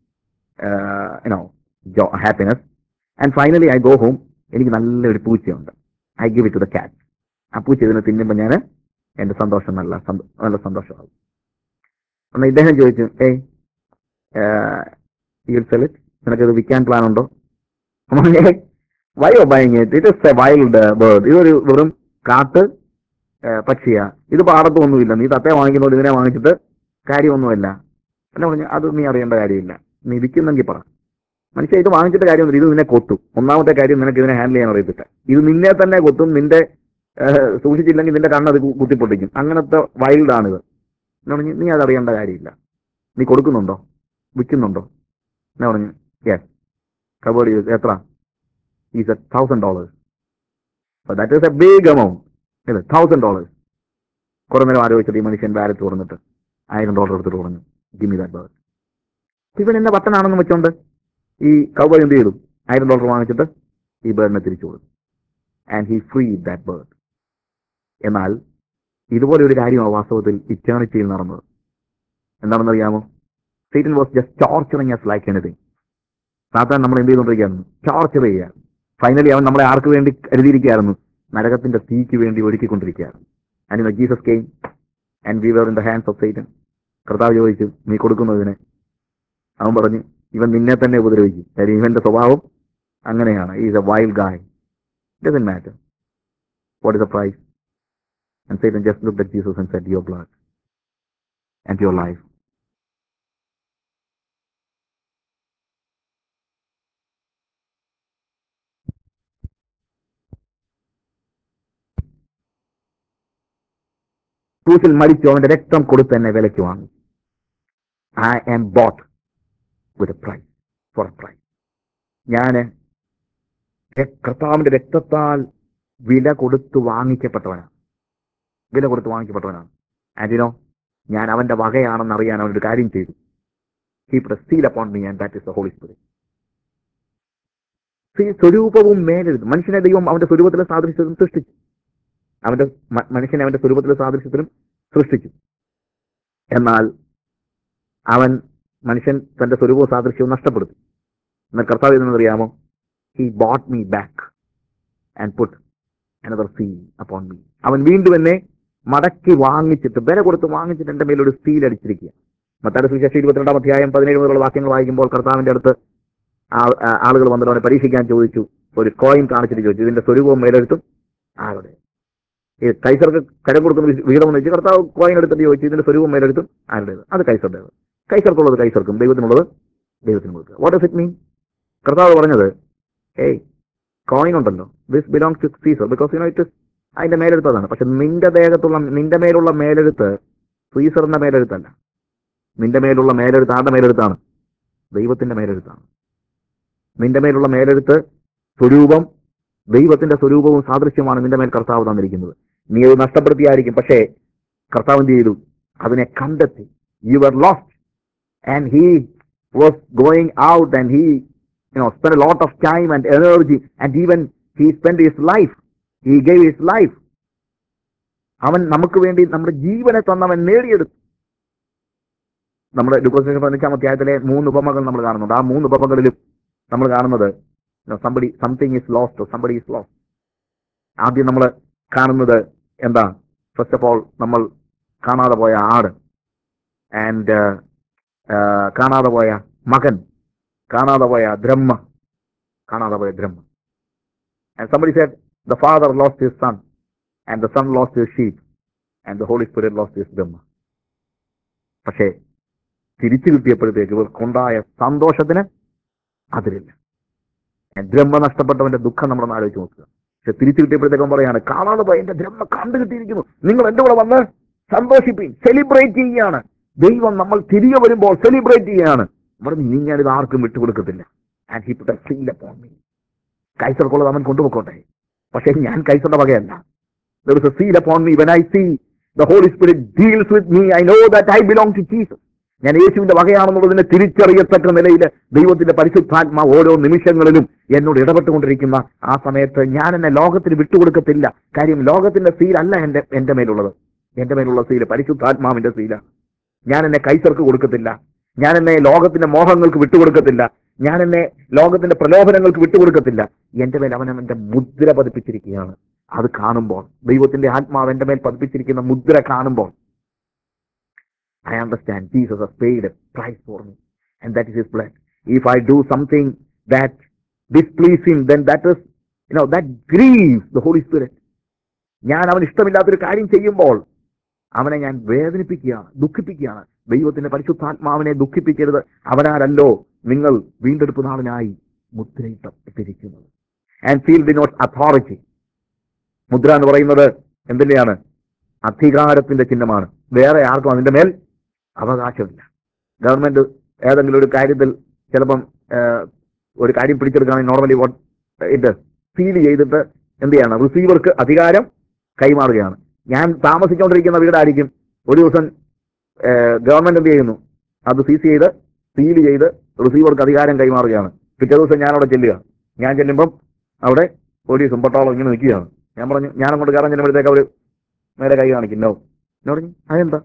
you know happiness and finally I go home എനിക്ക് നല്ലൊരു പൂച്ചയുണ്ട് I give it to the cat ആ പൂച്ച ഇതിനെ തിന്നുമ്പോൾ ഞാൻ എന്റെ സന്തോഷം നല്ല സന്തോ- നല്ല സന്തോഷമാകും അന്ന് ഇദ്ദേഹം ചോദിച്ചു ഏയ് യു സെൽ ഇറ്റ് നിനക്കത് വിൽക്കാൻ പ്ലാൻ ഉണ്ടോ why buying it it is a wild bird ഇതൊരു വെറും കാട്ട് ആ, പക്ഷിയാ ഇത് പാടത്തൊന്നുമില്ല നീ തത്തയെ വാങ്ങിക്കുന്നോണ്ട് ഇതിനെ വാങ്ങിച്ചിട്ട് കാര്യമൊന്നുമില്ല അല്ല പറഞ്ഞു അത് നീ അറിയേണ്ട കാര്യമില്ല നീ വിൽക്കുന്നെങ്കിൽ പറ മനുഷ്യ ഇത് വാങ്ങിച്ചിട്ട് കാര്യമൊന്നുമില്ല ഇത് നിന്നെ കൊത്തും ഒന്നാമത്തെ കാര്യം നിനക്ക് ഇതിനെ ഹാൻഡിൽ ചെയ്യാൻ അറിയത്തില്ല ഇത് നിന്നെ തന്നെ കൊത്തും നിന്റെ ഏഹ്, സൂക്ഷിച്ചില്ലെങ്കിൽ നിന്റെ കണ്ണത് കു- കുത്തിപ്പൊട്ടിക്കും അങ്ങനത്തെ വൈൽഡാണിത് എന്ന് പറഞ്ഞു നീ അത് അറിയേണ്ട കാര്യമില്ല നീ കൊടുക്കുന്നുണ്ടോ വിൽക്കുന്നുണ്ടോ എന്നാ പറഞ്ഞു യെസ് കബോർഡ് യൂസ് എത്ര is a thousand dollars that is a big amount അല്ലേ തൗസൻഡ് ഡോളേഴ്സ് കുറെ നേരം ആലോചിച്ചിട്ട് ഈ മനുഷ്യൻ വാലറ്റ് തുറന്നിട്ട് ആയിരം ഡോളർ എടുത്തിട്ട് പറഞ്ഞു ഗിമി ദാറ്റ് ബേർഡ് ഇവൻ എന്നെ വട്ടനാണെന്ന് വെച്ചോണ്ട് ഈ കൗബോയ് എന്ത് ചെയ്തു ആയിരം ഡോളർ വാങ്ങിച്ചിട്ട് ഈ ബേർഡിനെ തിരിച്ചു കൊടുത്തു and he free that bird എന്നാൽ ഇതുപോലെ ഒരു കാര്യമാണ് വാസ്തവത്തിൽ ഇറ്റേണിറ്റിയിൽ നടന്നത് എന്താണെന്നറിയാമോ Satan was just torturing us like anything സാധാരണ നമ്മൾ എന്ത് ചെയ്തുകൊണ്ടിരിക്കുകയായിരുന്നു ടോർച്ചർ ചെയ്യുക ഫൈനലി അവൻ നമ്മളെ ആർക്ക് വേണ്ടി കരുതിയിരിക്കുകയായിരുന്നു നരകത്തിന്റെ തീക്ക് വേണ്ടി ഒരുക്കിക്കൊണ്ടിരിക്കുകയായിരുന്നു and Jesus came and we were in the hands of Satan കർത്താവ് ചോദിച്ചു നീ കൊടുക്കുന്നതിനെ അവൻ പറഞ്ഞു ഇവൻ നിന്നെ തന്നെ ഉപദ്രവിക്കും കാര്യം ഇവന്റെ സ്വഭാവം അങ്ങനെയാണ് is a wild guy doesn't matter what is the price and Satan just look at Jesus and said your blood and your life ക്രൂസിൽ മരിച്ചു അവന്റെ രക്തം കൊടുത്ത് എന്നെ വിലയ്ക്ക് വാങ്ങി I am bought with price for price ഞാന് ര- കർത്താവിന്റെ രക്തത്താൽ വില കൊടുത്ത് വാങ്ങിക്കപ്പെട്ടവനാണ് വില കൊടുത്ത് വാങ്ങിക്കപ്പെട്ടവനാണ് ആന്റിനോ ഞാൻ അവന്റെ വകയാണെന്ന് അറിയാൻ അവനൊരു കാര്യം ചെയ്തു he seal upon me and that is the holy spirit സ്വരൂപവും മേലെഴുതും മനുഷ്യനെ ദൈവം അവന്റെ സ്വരൂപത്തിലെ സാദൃശ്യത്തിലും സൃഷ്ടിച്ചു അവന്റെ മ- മനുഷ്യനെ അവന്റെ സ്വരൂപത്തിലെ സാദൃശ്യത്തിലും സൃഷ്ടിച്ചു എന്നാൽ അവൻ മനുഷ്യൻ തന്റെ സ്വരൂപവും സാദൃശ്യവും നഷ്ടപ്പെടുത്തി എന്നാൽ കർത്താവ് എന്നറിയാമോ he bought me back and put another seal upon me അവൻ വീണ്ടും എന്നെ മടക്കി വാങ്ങിച്ചിട്ട് വില കൊടുത്ത് വാങ്ങിച്ചിട്ട് എന്റെ മേലൊരു സീൽ അടിച്ചിരിക്കുക മത്താട് സുവിശേഷം ഇരുപത്തിരണ്ടാം അധ്യായം പതിനേഴ് മുതലുള്ള വാക്യങ്ങൾ വായിക്കുമ്പോൾ കർത്താവിന്റെ അടുത്ത് ആ- ആ- ആളുകൾ വന്നിട്ട് അവനെ പരീക്ഷിക്കാൻ ചോദിച്ചു ഒരു കോയിൻ കാണിച്ചിട്ട് ചോദിച്ചു ഇതിന്റെ സ്വരൂപവും മേലെടുത്തും ആരുടെ ഈ കൈസർക്ക് കരം കൊടുക്കുന്ന വി- വിഹിതം എന്ന് വെച്ച് കർത്താവ് കോയിൻ എടുത്തിട്ട് ചോദിച്ചു ഇതിന്റെ സ്വരൂപം മേലെടുത്തും ആരുടേത് അത് കൈസറുടേത് കൈസർക്കുള്ളത് കൈസർക്കും ദൈവത്തിനുള്ളത് ദൈവത്തിന് കൊടുക്കുക വാട്ട് ഡസ് ഇറ്റ് മീൻ കർത്താവ് പറഞ്ഞത് ഏയ് കോയിൻ ഉണ്ടല്ലോ this belongs to Caesar because you know it അതിന്റെ മേലെടുത്തതാണ് പക്ഷെ നിന്റെ ദേഹത്തുള്ള നിന്റെ മേലുള്ള മേലെടുത്ത് സീസറിന്റെ മേലെടുത്തല്ല നിന്റെ മേലുള്ള മേലെടുത്ത് ആരുടെ മേലെടുത്താണ് ദൈവത്തിന്റെ മേലെടുത്താണ് നിന്റെ മേലുള്ള മേലെടുത്ത് സ്വരൂപം ദൈവത്തിന്റെ സ്വരൂപവും സാദൃശ്യമാണ് നിന്റെ മേൽ കർത്താവ് തന്നിരിക്കുന്നത് നീ അത് നഷ്ടപ്പെടുത്തിയായിരിക്കും പക്ഷേ കർത്താവ് എന്ത് ചെയ്തു അതിനെ കണ്ടെത്തി you are lost and he was going out and he you know spend a lot of time and energy and even he spend his life he gave his life അവൻ നമുക്ക് വേണ്ടി നമ്മുടെ ജീവനെ തന്നവൻ നേടിയെടുത്തു നമ്മുടെ ലുക്കോസിന്റെ പതിനഞ്ചാം അധ്യായത്തിലെ മൂന്ന് ഉപമകൾ നമ്മൾ കാണുന്നുണ്ട് ആ മൂന്ന് ഉപമകളിലും നമ്മൾ കാണുന്നത് somebody something is lost somebody is lost ആദ്യം നമ്മൾ കാണുന്നത് എന്താ ഫസ്റ്റ് ഓഫ് ഓൾ നമ്മൾ കാണാതെ പോയ ആട് ആൻഡ് കാണാതെ പോയ മകൻ കാണാതെ പോയ ബ്രഹ്മ കാണാതെ പോയ ബ്രഹ്മ and somebody said the father lost his son and the son lost his sheep and the holy spirit lost his ബ്രഹ്മ പക്ഷേ തിരിച്ചു കിട്ടിയപ്പോഴത്തേക്ക് ഇവർക്കുണ്ടായ സന്തോഷത്തിന് അതിരില്ല ബ്രഹ്മ നഷ്ടപ്പെട്ടവന്റെ ദുഃഖം നമ്മളൊന്ന് ആലോചിച്ച് നോക്കുക പക്ഷെ തിരിച്ചു കിട്ടിയപ്പോഴത്തേക്കും പറയാണ് കാണാതെ പോയി എന്റെ ബ്രഹ്മ കണ്ടു കിട്ടിയിരിക്കുന്നു നിങ്ങൾ എന്റെ കൂടെ വന്ന് സന്തോഷിപ്പിൻ സെലിബ്രേറ്റ് ചെയ്യുകയാണ് ദൈവം നമ്മൾ തിരികെ വരുമ്പോൾ സെലിബ്രേറ്റ് ചെയ്യുകയാണ് ഇവിടെ ഇനി ഞാനിത് ആർക്കും വിട്ടുകൊടുക്കത്തില്ല and he put seal upon me കൈസർക്കുള്ളത് അവൻ കൊണ്ടുപോയിക്കോട്ടെ പക്ഷേ ഞാൻ കൈസറുടെ വകയല്ല there is a seal upon me when I see the Holy Spirit deals with me I know that I belong to Jesus ഞാൻ യേശുവിന്റെ വകയാണെന്നുള്ളതിനെ തിരിച്ചറിയത്തക്ക നിലയിൽ ദൈവത്തിന്റെ പരിശുദ്ധാത്മ ഓരോ നിമിഷങ്ങളിലും എന്നോട് ഇടപെട്ടുകൊണ്ടിരിക്കുന്ന ആ സമയത്ത് ഞാൻ എന്നെ ലോകത്തിന് വിട്ടുകൊടുക്കത്തില്ല കാര്യം ലോകത്തിന്റെ സീലല്ല എന്റെ എന്റെ മേലുള്ളത് എന്റെ മേലുള്ള സീല് പരിശുദ്ധാത്മാവിന്റെ സീല ഞാൻ എന്നെ കൈസർക്ക് കൊടുക്കത്തില്ല ഞാൻ എന്നെ ലോകത്തിന്റെ മോഹങ്ങൾക്ക് വിട്ടുകൊടുക്കത്തില്ല ഞാൻ എന്നെ ലോകത്തിന്റെ പ്രലോഭനങ്ങൾക്ക് വിട്ടുകൊടുക്കത്തില്ല എന്റെ മേൽ അവൻ അവന്റെ മുദ്ര പതിപ്പിച്ചിരിക്കുകയാണ് അത് കാണുമ്പോൾ ദൈവത്തിന്റെ ആത്മാവ് എന്റെ മേൽ പതിപ്പിച്ചിരിക്കുന്ന മുദ്ര കാണുമ്പോൾ I understand Jesus has paid a price for me, and that is His blood. If I do something that displease Him, then that is, you know, that grieves the Holy Spirit. ഞാൻ അവൻ ഇഷ്ടമില്ലാത്തൊരു കാര്യം ചെയ്യുമ്പോൾ അവനെ ഞാൻ വേദനിപ്പിക്കുകയാണ് ദുഃഖിപ്പിക്കുകയാണ് ദൈവത്തിന്റെ പരിശുദ്ധാത്മാവിനെ ദുഃഖിപ്പിക്കരുത് അവനാരല്ലോ നിങ്ങൾ വീണ്ടെടുപ്പ് നാളിനായി മുദ്രയിട്ടിരിക്കുന്നത് and seal denote authority മുദ്ര എന്ന് പറയുന്നത് എന്തിന്റെയാണ് അധികാരത്തിന്റെ ചിഹ്നമാണ് വേറെ ആർക്കും അതിന്റെ മേൽ അവകാശമില്ല ഗവൺമെന്റ് ഏതെങ്കിലും ഒരു കാര്യത്തിൽ ചിലപ്പം ഏഹ്, ഒരു കാര്യം പിടിച്ചെടുക്കുകയാണെങ്കിൽ നോർമലി വോട്ട് ഇത് സീൽ ചെയ്തിട്ട് എന്ത് ചെയ്യാണ് റിസീവർക്ക് അധികാരം കൈമാറുകയാണ് ഞാൻ താമസിച്ചുകൊണ്ടിരിക്കുന്ന വീടായിരിക്കും ഒരു ദിവസം ഗവൺമെന്റ് എന്ത് ചെയ്യുന്നു അത് സീസ് ചെയ്ത് സീൽ ചെയ്ത് റിസീവർക്ക് അധികാരം കൈമാറുകയാണ് പിറ്റേ ദിവസം ഞാൻ അവിടെ ചെല്ലുക ഞാൻ ചെല്ലുമ്പം അവിടെ പോലീസും പട്ടാളം ഇങ്ങനെ നിൽക്കുകയാണ് ഞാൻ പറഞ്ഞു ഞാൻ അങ്ങോട്ട് കയറാൻ ചെല്ലുമ്പോഴത്തേക്ക് അവർ നേരെ കൈ കാണിക്കും നോ ഞാൻ പറഞ്ഞു അതെന്താ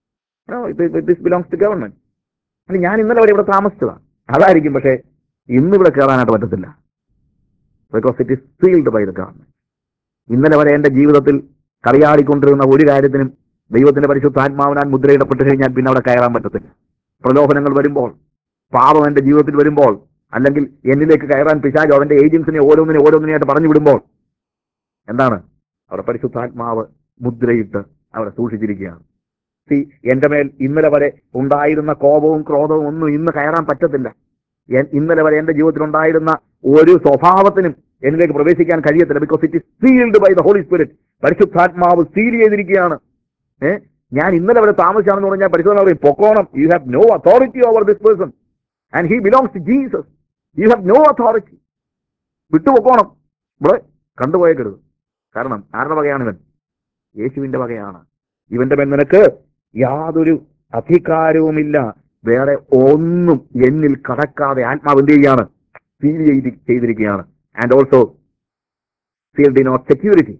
ദിസ് ബിലോങ്സ് ടു ഗവൺമെന്റ് അല്ല ഞാൻ ഇന്നലെ വരെ ഇവിടെ താമസിച്ചതാണ് അതായിരിക്കും പക്ഷേ ഇന്ന് ഇവിടെ കയറാനായിട്ട് പറ്റത്തില്ല because it is sealed by the government ഇന്നലെ വരെ എന്റെ ജീവിതത്തിൽ കളിയാടിക്കൊണ്ടിരുന്ന ഒരു കാര്യത്തിനും ദൈവത്തിന്റെ പരിശുദ്ധാത്മാവിനാൽ മുദ്രയിടപ്പെട്ട് കഴിഞ്ഞാൽ പിന്നെ അവിടെ കയറാൻ പറ്റത്തില്ല പ്രലോഭനങ്ങൾ വരുമ്പോൾ പാപം എന്റെ ജീവിതത്തിൽ വരുമ്പോൾ അല്ലെങ്കിൽ എന്നിലേക്ക് കയറാൻ പിശാജ് അവന്റെ ഏജൻസിനെ ഓരോന്നിനെ ഓരോന്നിനെയായിട്ട് പറഞ്ഞു വിടുമ്പോൾ എന്താണ് അവിടെ പരിശുദ്ധാത്മാവ് മുദ്രയിട്ട് അവിടെ സൂക്ഷിച്ചിരിക്കുകയാണ് സി എന്റെ മേൽ ഇന്നലെ വരെ ഉണ്ടായിരുന്ന കോപവും ക്രോധവും ഒന്നും ഇന്ന് കയറാൻ പറ്റത്തില്ല എൻ- ഇന്നലെ വരെ എന്റെ ജീവിതത്തിൽ ഉണ്ടായിരുന്ന ഒരു സ്വഭാവത്തിനും എന്നിലേക്ക് പ്രവേശിക്കാൻ കഴിയത്തില്ല because it is sealed by the holy spirit പരിശുദ്ധാത്മാവ് സീൽ ചെയ്തിരിക്കുകയാണ് ഏ ഞാൻ ഇന്നലെ വരെ താമസിച്ചാണെന്ന് പറഞ്ഞാൽ പരിശോധന പറയും പൊക്കോണം you have no authority over this person and he belongs to Jesus you have no authority വിട്ടുപൊക്കോണം ഇവിടെ കണ്ടുപോയേക്കരുത് കാരണം ആരുടെ വകയാണ് ഇവൻ യേശുവിന്റെ വകയാണ് ഇവന്റെ മേൽ നിനക്ക് യാതൊരു അധികാരവുമില്ല വേറെ ഒന്നും എന്നിൽ കടക്കാതെ ആത്മാവ് എന്ത് ചെയ്യാണ് ഫീൽ ചെയ്തി ചെയ്തിരിക്കുകയാണ് and also seal denote security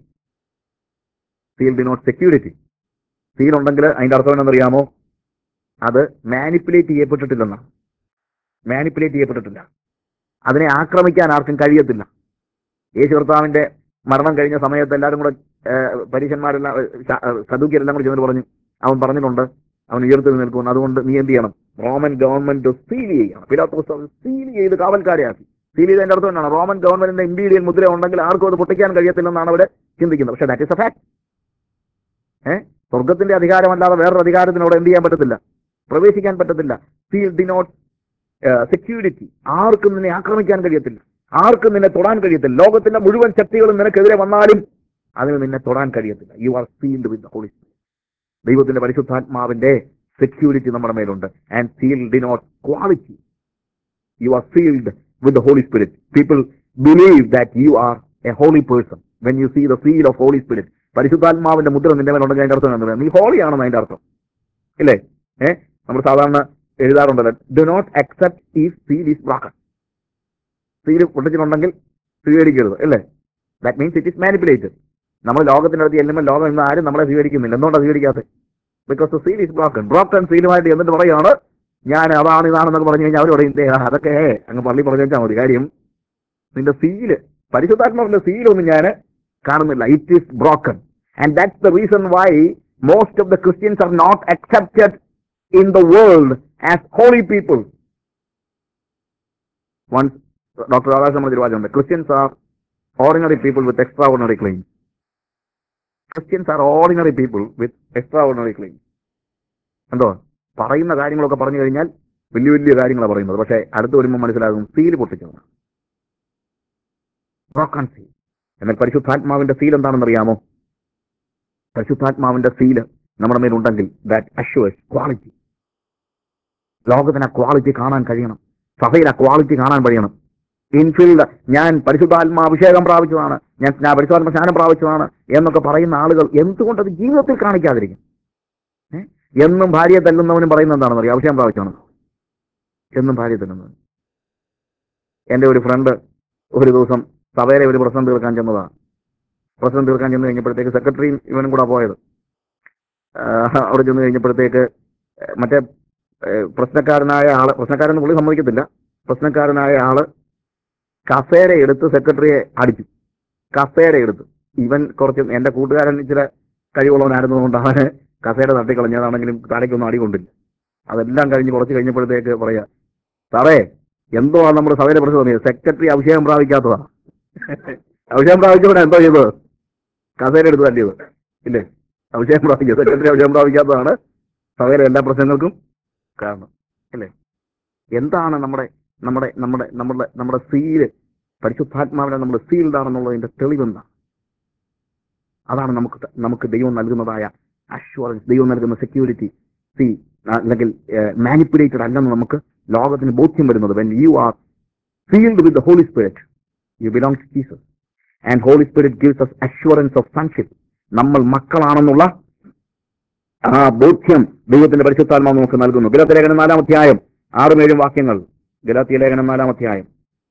seal denote security seal ഉണ്ടെങ്കിൽ അതിന്റെ അർത്ഥം എന്താണെന്നറിയാമോ അത് മാനിപ്പുലേറ്റ് ചെയ്യപ്പെട്ടിട്ടില്ലെന്നാണ് മാനിപ്പുലേറ്റ് ചെയ്യപ്പെട്ടിട്ടില്ല അതിനെ ആക്രമിക്കാൻ ആർക്കും കഴിയത്തില്ല യേശു കർത്താവിന്റെ മരണം കഴിഞ്ഞ സമയത്ത് എല്ലാവരും കൂടെ ഏഹ്, പരീശന്മാരെല്ലാം ഏഹ്, ശ- ഏഹ്, സദൂക്യരെല്ലാം കൂടി ചെന്നിട്ട് പറഞ്ഞു അവൻ പറഞ്ഞിട്ടുണ്ട് അവൻ ഉയർത്തി നിൽക്കുന്നു അതുകൊണ്ട് നീ എന്ത് ചെയ്യണം റോമൻ ഗവൺമെന്റ് സീൽ ചെയ്യണം പിലാത്തോസ് സീൽ ചെയ്ത് കാവൽക്കാരെ ആക്കി സീൽ ചെയ്തതിന്റെ അർത്ഥം എന്താണ് റോമൻ ഗവൺമെന്റിന്റെ ഇമ്പീരിയൽ മുദ്ര ഉണ്ടെങ്കിൽ ആർക്കും അത് പൊട്ടിക്കാൻ കഴിയത്തില്ലെന്നാണ് അവിടെ ചിന്തിക്കുന്നത് പക്ഷെ ദാറ്റ് ഇസ് എ ഫാക്ട് ഏഹ് സ്വർഗത്തിന്റെ അധികാരമല്ലാതെ വേറൊരു അധികാരത്തിനോട് എന്ത് ചെയ്യാൻ പറ്റത്തില്ല പ്രവേശിക്കാൻ പറ്റത്തില്ല സീൽ ഡി നോട്ട് സെക്യൂരിറ്റി ആർക്കും നിന്നെ ആക്രമിക്കാൻ കഴിയത്തില്ല ആർക്കും നിന്നെ തൊടാൻ കഴിയത്തില്ല ലോകത്തിന്റെ മുഴുവൻ ശക്തികളും നിനക്കെതിരെ വന്നാലും അതിന് നിന്നെ തൊടാൻ കഴിയത്തില്ല you are sealed with holy ദൈവത്തിന്റെ പരിശുദ്ധാത്മാവിന്റെ സെക്യൂരിറ്റി നമ്മുടെ മേലുണ്ട് and seal denote quality you are sealed with the holy spirit people believe that you are a holy person when you see the seal of holy spirit പരിശുദ്ധാത്മാവിന്റെ മുദ്ര നിന്റെ മേലുണ്ടെങ്കിൽ അതിന്റെ അർത്ഥം എന്താണ് നീ ഹോളി ആണെന്ന് അതിന്റെ അർത്ഥം ഇല്ലേ ഏഹ് നമ്മൾ സാധാരണ എഴുതാറുണ്ടല്ലോ ഡു നോട്ട് അക്സെപ്റ്റ് ഈ സീൽ ഈസ് ബ്രാക്കൺ സീൽ പൊട്ടിച്ചിട്ടുണ്ടെങ്കിൽ സ്വീകരിക്കരുത് അല്ലേ that means it is manipulated നമ്മൾ ലോകത്തിന്റെ അടുത്ത് ചെല്ലുമ്പോൾ ലോകം ഇന്ന് ആരും നമ്മളെ സ്വീകരിക്കുന്നില്ല എന്തുകൊണ്ടാണ് സ്വീകരിക്കാത്തത് because the seal is broken broken സീലുമായിട്ട് എന്നിട്ട് പറയാണ് ഞാൻ അതാണ് ഇതാണെന്നൊക്കെ പറഞ്ഞു കഴിഞ്ഞാൽ അവർ പറയും "ദേ, അതൊക്കെ അങ്ങ് പള്ളി പറഞ്ഞു വെച്ചാൽ മതി കാര്യം നിന്റെ സീല് പരിശുദ്ധാത്മാവിന്റെ സീലൊന്നും ഞാൻ കാണുന്നില്ല it is broken and that's the reason why most of the Christians are not accepted in the world as holy people. Once Dr. Radhakrishnan Vajuണ്ട് Christians are ordinary people with extraordinary claims. Christians are ordinary people with extraordinary claims. എന്തോ പറയുന്ന കാര്യങ്ങളൊക്കെ പറഞ്ഞു കഴിഞ്ഞാൽ വലിയ വലിയ കാര്യങ്ങളാണ് പറയുന്നത് പക്ഷേ അടുത്ത് വരുമ്പോൾ മനസ്സിലാകും സീല് പൊട്ടിച്ചതാണ് ബ്രോക്കൺ സീൽ എന്നാൽ പരിശുദ്ധാത്മാവിന്റെ സീൽ എന്താണെന്ന് അറിയാമോ പരിശുദ്ധാത്മാവിന്റെ സീല് നമ്മുടെ മേലുണ്ടെങ്കിൽ ദാറ്റ് അഷ്വേഴ്സ് ക്വാളിറ്റി ലോകത്തിന് ആ ക്വാളിറ്റി കാണാൻ കഴിയണം സഭയിൽ ആ ക്വാളിറ്റി കാണാൻ കഴിയണം ഇൻഫീൽഡ് ഞാൻ പരിശുദ്ധാത്മാ അഭിഷേകം പ്രാപിച്ചതാണ് ഞാൻ ഞാൻ പരിശുദ്ധാത്മ സ്നാനം പ്രാപിച്ചതാണ് എന്നൊക്കെ പറയുന്ന ആളുകൾ എന്തുകൊണ്ട് അത് ജീവിതത്തിൽ കാണിക്കാതിരിക്കും ഏ? എന്നും ഭാര്യയെ തല്ലുന്നവനും പറയുന്നത് എന്താണെന്ന് അറിയാം അഭിഷേകം പ്രാപിച്ചാണ് എന്നും ഭാര്യയെ തല്ലുന്നവൻ എന്റെ ഒരു ഫ്രണ്ട് ഒരു ദിവസം സഭയിലെ ഒരു പ്രശ്നം തീർക്കാൻ ചെന്നതാണ് പ്രശ്നം തീർക്കാൻ ചെന്ന് കഴിഞ്ഞപ്പോഴത്തേക്ക് സെക്രട്ടറിയും ഇവനും കൂടെ പോയത് ആഹ് അവിടെ ചെന്ന് കഴിഞ്ഞപ്പോഴത്തേക്ക് ഏഹ് മറ്റേ ഏഹ് പ്രശ്നക്കാരനായ ആള് പ്രശ്നക്കാരെന്ന് പുള്ളി സമ്മതിക്കത്തില്ല പ്രശ്നക്കാരനായ ആള് കസേര എടുത്ത് സെക്രട്ടറിയെ അടിച്ചു കസേര എടുത്ത് ഇവൻ കുറച്ച് എന്റെ കൂട്ടുകാരൻ ഇച്ചിരി കഴിവുള്ളവനായിരുന്നതുകൊണ്ട് അവന് കസേര തട്ടിക്കളഞ്ഞതാണെങ്കിലും തലയ്ക്കൊന്നും അടി കൊണ്ടില്ല അതെല്ലാം കഴിഞ്ഞ് കുറച്ച് കഴിഞ്ഞപ്പോഴത്തേക്ക് പറയാ സാറേ എന്തോ ആണ് നമ്മുടെ സഭയിലെ പ്രശ്നം തോന്നിയത് സെക്രട്ടറി അഭിഷേകം പ്രാപിക്കാത്തതാ അഭിഷേകം പ്രാപിച്ചവിടെ എന്തോ ചെയ്തത് കസേര എടുത്ത് തല്ലിയത് ഇല്ലേ അഭിഷേകം പ്രാപിക്കുക സെക്രട്ടറി അഭിഷേകം പ്രാപിക്കാത്തതാണ് സഭയിലെ എല്ലാ പ്രശ്നങ്ങൾക്കും കാരണം അല്ലേ എന്താണ് നമ്മുടെ നമ്മുടെ നമ്മുടെ നമ്മുടെ നമ്മുടെ സീല് പരിശുദ്ധാത്മാവിനെ നമ്മുടെ സീൽഡ് ആണെന്നുള്ളതിന്റെ തെളിവെന്താ അതാണ് നമുക്ക് ത- നമുക്ക് ദൈവം നൽകുന്നതായ അഷ്വറൻസ് ദൈവം നൽകുന്ന സെക്യൂരിറ്റി സി അല്ലെങ്കിൽ മാനിപ്പുലേറ്റഡ് അല്ലെന്ന് നമുക്ക് ലോകത്തിന് ബോധ്യം വരുന്നത് when you are sealed with the holy spirit you belong to Jesus and holy spirit gives us assurance of sonship നമ്മൾ മക്കളാണെന്നുള്ള ആ ബോധ്യം ദൈവത്തിന്റെ പരിശുദ്ധാത്മാവ് നമുക്ക് നൽകുന്നു ഗലാത്തിയ ലേഖനം നാലാം അധ്യായം ആറും ഏഴും വാക്യങ്ങൾ ഗലാത്തിയ ലേഖനം നാലാം അധ്യായം